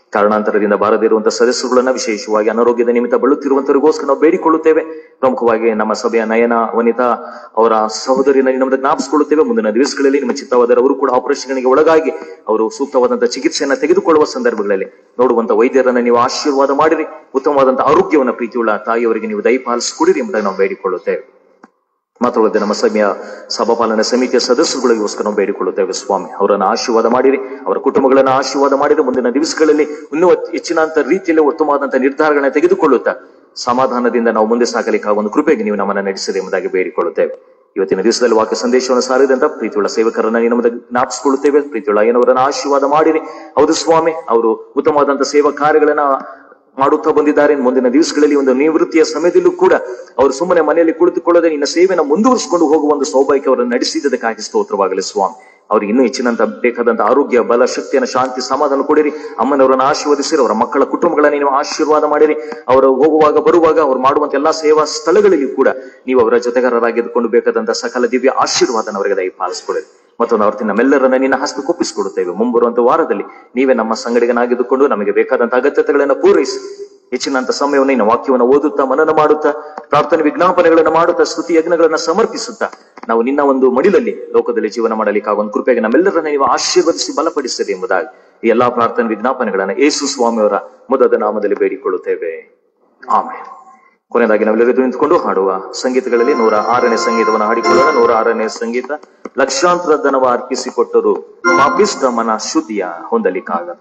ಕಾರಣಾಂತರದಿಂದ ಬಾರದೇ ಇರುವಂತಹ ಸದಸ್ಯರುಗಳನ್ನ ವಿಶೇಷವಾಗಿ ಅನಾರೋಗ್ಯದ ನಿಮಿತ್ತ ಬಳಲುತ್ತಿರುವಂತವರಿಗೋಸ್ಕರ ನಾವು ಬೇಡಿಕೊಳ್ಳುತ್ತೇವೆ ಪ್ರಮುಖವಾಗಿ ನಮ್ಮ ಸಭೆಯ ನಯನ ವನಿತಾ ಅವರ ಸಹೋದರಿನ ನಮ್ಮದ ಜ್ಞಾಪಿಸಿಕೊಳ್ಳುತ್ತೇವೆ ಮುಂದಿನ ದಿವಸಗಳಲ್ಲಿ ನಿಮ್ಮ ಚಿತ್ತವಾದರೆ ಅವರು ಕೂಡ ಆಪರೇಷನ್ಗಳಿಗೆ ಒಳಗಾಗಿ ಅವರು ಸೂಕ್ತವಾದಂತಹ ಚಿಕಿತ್ಸೆಯನ್ನ ತೆಗೆದುಕೊಳ್ಳುವ ಸಂದರ್ಭಗಳಲ್ಲಿ ನೋಡುವಂತ ವೈದ್ಯರನ್ನ ನೀವು ಆಶೀರ್ವಾದ ಮಾಡಿರಿ ಉತ್ತಮವಾದಂತಹ ಆರೋಗ್ಯವನ್ನ ಪ್ರೀತಿಯುಳ್ಳ ತಾಯಿಯವರಿಗೆ ನೀವು ದಯಪಾಲಿಸಿಕೊಡಿರಿ ಎಂಬುದಾಗಿ ನಾವು ಬೇಡಿಕೊಳ್ಳುತ್ತೇವೆ ಮಾತ್ರವಲ್ಲದೆ ನಮ್ಮ ಸಭೆಯ ಸಭಾಪಾಲನಾ ಸಮಿತಿಯ ಸದಸ್ಯರುಗಳಿಗೋಸ್ಕರ ನಾವು ಬೇಡಿಕೊಳ್ಳುತ್ತೇವೆ ಸ್ವಾಮಿ ಅವರನ್ನು ಆಶೀರ್ವಾದ ಮಾಡಿರಿ ಅವರ ಕುಟುಂಬಗಳನ್ನ ಆಶೀರ್ವಾದ ಮಾಡಿರಿ ಮುಂದಿನ ದಿವಸಗಳಲ್ಲಿ ಇನ್ನೂ ಹೆಚ್ಚಿನಂತ ರೀತಿಯಲ್ಲಿ ಉತ್ತಮವಾದಂತಹ ನಿರ್ಧಾರಗಳನ್ನ ತೆಗೆದುಕೊಳ್ಳುತ್ತಾ ಸಮಾಧಾನದಿಂದ ನಾವು ಮುಂದೆ ಸಾಗಲಿಕ್ಕೆ ಒಂದು ಕೃಪೆಗೆ ನೀವು ನಮ್ಮನ್ನ ನಡೆಸಿದೆ ಎಂಬುದಾಗಿ ಬೇಡಿಕೊಳ್ಳುತ್ತೇವೆ ಇವತ್ತಿನ ದಿವಸದಲ್ಲಿ ವಾಕ್ಯ ಸಂದೇಶವನ್ನು ಸಾರಿದಂತ ಪ್ರೀತಿಯುಳ್ಳ ಸೇವಕರನ್ನ ನೀವು ನಮ್ಮದ ಜ್ಞಾಪಿಸಿಕೊಳ್ಳುತ್ತೇವೆ ಪ್ರೀತಿಯುಳ್ಳ ಏನವರನ್ನ ಆಶೀರ್ವಾದ ಮಾಡಿರಿ ಹೌದು ಸ್ವಾಮಿ ಅವರು ಉತ್ತಮವಾದಂತಹ ಸೇವಾ ಕಾರ್ಯಗಳನ್ನ ಮಾಡುತ್ತಾ ಬಂದಿದ್ದಾರೆ ಮುಂದಿನ ದಿವಸಗಳಲ್ಲಿ ಒಂದು ನಿವೃತ್ತಿಯ ಸಮಯದಲ್ಲೂ ಕೂಡ ಅವರು ಸುಮ್ಮನೆ ಮನೆಯಲ್ಲಿ ಕುಳಿತುಕೊಳ್ಳದೆ ನಿನ್ನ ಸೇವೆಯನ್ನು ಮುಂದುವರಿಸಿಕೊಂಡು ಹೋಗುವ ಒಂದು ಸೌಭಾಗ್ಯ ಅವರನ್ನು ನಡೆಸಿದ್ದಕ್ಕಾಗಿ ಸ್ತೋತ್ರವಾಗಲಿ ಸ್ವಾಮಿ ಅವ್ರಿಗೆ ಇನ್ನೂ ಹೆಚ್ಚಿನಂತ ಬೇಕಾದಂತ ಆರೋಗ್ಯ ಬಲ ಶಕ್ತಿಯನ್ನು ಶಾಂತಿ ಸಮಾಧಾನ ಕೊಡಿರಿ ಅಮ್ಮನವರನ್ನು ಆಶೀರ್ವದಿಸಿರಿ ಅವರ ಮಕ್ಕಳ ಕುಟುಂಬಗಳನ್ನ ನೀವು ಆಶೀರ್ವಾದ ಮಾಡಿರಿ ಅವರು ಹೋಗುವಾಗ ಬರುವಾಗ ಅವ್ರು ಮಾಡುವಂತ ಎಲ್ಲಾ ಸೇವಾ ಸ್ಥಳಗಳಲ್ಲಿ ಕೂಡ ನೀವು ಅವರ ಜೊತೆಗಾರರಾಗಿದ್ದುಕೊಂಡು ಬೇಕಾದಂತ ಸಕಲ ದಿವ್ಯ ಆಶೀರ್ವಾದನ ಅವರಿಗೆ ದಯಪಾಲಿಸಿಕೊಡಿರಿ ಮತ್ತೊಂದು ಆವರ್ತಿ ನಮ್ಮೆಲ್ಲರನ್ನ ನಿನ್ನ ಹಸ್ತಕ್ಕೆ ಒಪ್ಪಿಸಿಕೊಡುತ್ತೇವೆ ಮುಂಬರುವಂತ ವಾರದಲ್ಲಿ ನೀವೇ ನಮ್ಮ ಸಂಗಡಿಗನಾಗಿದ್ದುಕೊಂಡು ನಮಗೆ ಬೇಕಾದಂತ ಅಗತ್ಯತೆಗಳನ್ನು ಪೂರೈಸಿ ಹೆಚ್ಚಿನಂತ ಸಮಯವನ್ನು ನಿನ್ನ ವಾಕ್ಯವನ್ನು ಓದುತ್ತಾ ಮನನ ಮಾಡುತ್ತಾ ಪ್ರಾರ್ಥನೆ ವಿಜ್ಞಾಪನೆಗಳನ್ನು ಮಾಡುತ್ತಾ ಸ್ತುತಿ ಯಜ್ಞಗಳನ್ನ ಸಮರ್ಪಿಸುತ್ತಾ ನಾವು ನಿನ್ನ ಒಂದು ಮಡಿಲಲ್ಲಿ ಲೋಕದಲ್ಲಿ ಜೀವನ ಮಾಡಲಿಕ್ಕಾಗ ಒಂದು ಕೃಪೆಗೆ ನಮ್ಮೆಲ್ಲರನ್ನ ನೀವು ಆಶೀರ್ವದಿಸಿ ಬಲಪಡಿಸಿದೆ ಎಂಬುದಾಗಿ ಈ ಎಲ್ಲಾ ಪ್ರಾರ್ಥನೆ ವಿಜ್ಞಾಪನೆಗಳನ್ನ ಯೇಸು ಸ್ವಾಮಿಯವರ ಮುದದ ನಾಮದಲ್ಲಿ ಬೇಡಿಕೊಳ್ಳುತ್ತೇವೆ ಆಮೇಲೆ ಕೊನೆಯದಾಗಿ ನಾವೆಲ್ಲರೂ ನಿಂತುಕೊಂಡು ಹಾಡುವ ಸಂಗೀತಗಳಲ್ಲಿ ನೂರ ಆರನೇ ಸಂಗೀತವನ್ನು ಹಾಡಿಕೊಳ್ಳೋಣ ನೂರ ಆರನೇ ಸಂಗೀತ ಲಕ್ಷಾಂತರ ಧನವ ಅರ್ಪಿಸಿಕೊಟ್ಟರು ಪಾಪಿಷ್ಟ ಮನ ಶುದ್ಧಿಯ ಹೊಂದಲಿಕ್ಕಾಗದು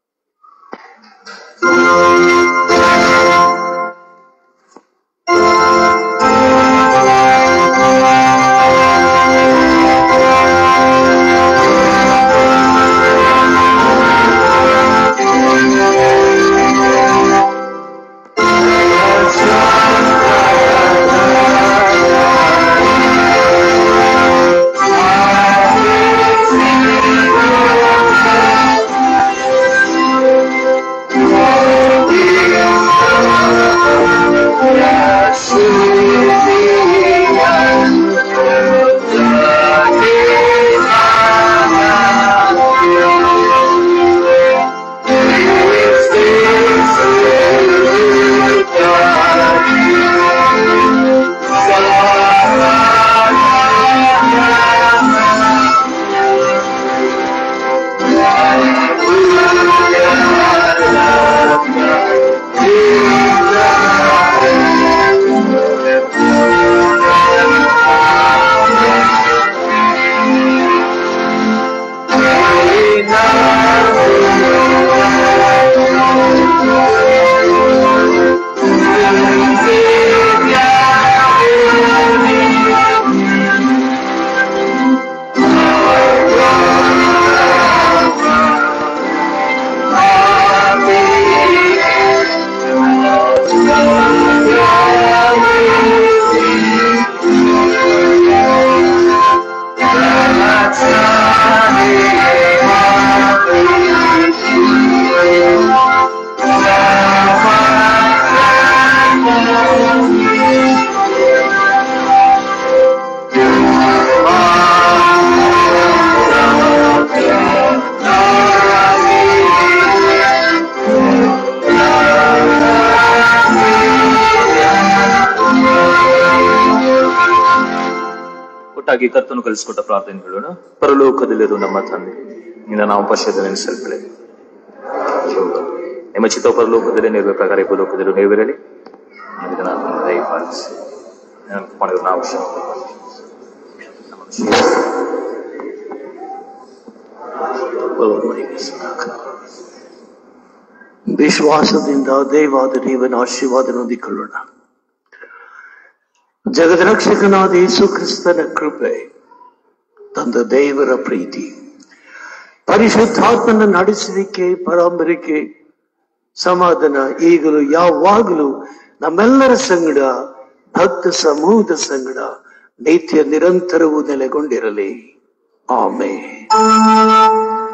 ಒಟ್ಟಾಗಿ ಕರ್ತನು ಕಲಿಸಿಕೊಟ್ಟ ಪ್ರಾರ್ಥನೆಗಳನ್ನ ಪರಲೋಕದಲ್ಲಿರು ನಮ್ಮ ತಂದೆ ನಿನ್ನ ನಾವು ಪಶ್ಚಾದ ನೆನೆಸಲ್ಪಡೆ ನಿಮ್ಮ ಚಿತ್ತ ಪರಲೋಕದಲ್ಲಿ ನೀಡುವ ಪ್ರಕಾರ ಈ ಭೂಲೋಕದಲ್ಲೂ ನೀವಿರಲಿ ನಮಗೆ ನಾನು ದಯಪಾಲಿಸಿ ನೆನಪು ಮಾಡಿದ್ರು ನಾವು ಕ್ಷಮೆ ವಿಶ್ವಾಸದಿಂದ ದೈವಾದ ನೀವನ ಆಶೀರ್ವಾದ ಹೊಂದಿಕೊಳ್ಳೋಣ ಜಗದ್ರಕ್ಷಕನಾದ ಯೇಸು ಕ್ರಿಸ್ತನ ಕೃಪೆ ತಂದ ದೇವರ ಪ್ರೀತಿ ಪರಿಶುದ್ಧಾತ್ಮನ ನಡೆಸಲಿಕ್ಕೆ ಪರಾಂಬರಿಕೆ ಸಮಾಧಾನ ಈಗಲೂ ಯಾವಾಗಲೂ ನಮ್ಮೆಲ್ಲರ ಸಂಗಡ ಭಕ್ತ ಸಮೂಹದ ಸಂಗಡ ನಿತ್ಯ ನಿರಂತರವೂ ನೆಲೆಗೊಂಡಿರಲಿ ಆಮೇ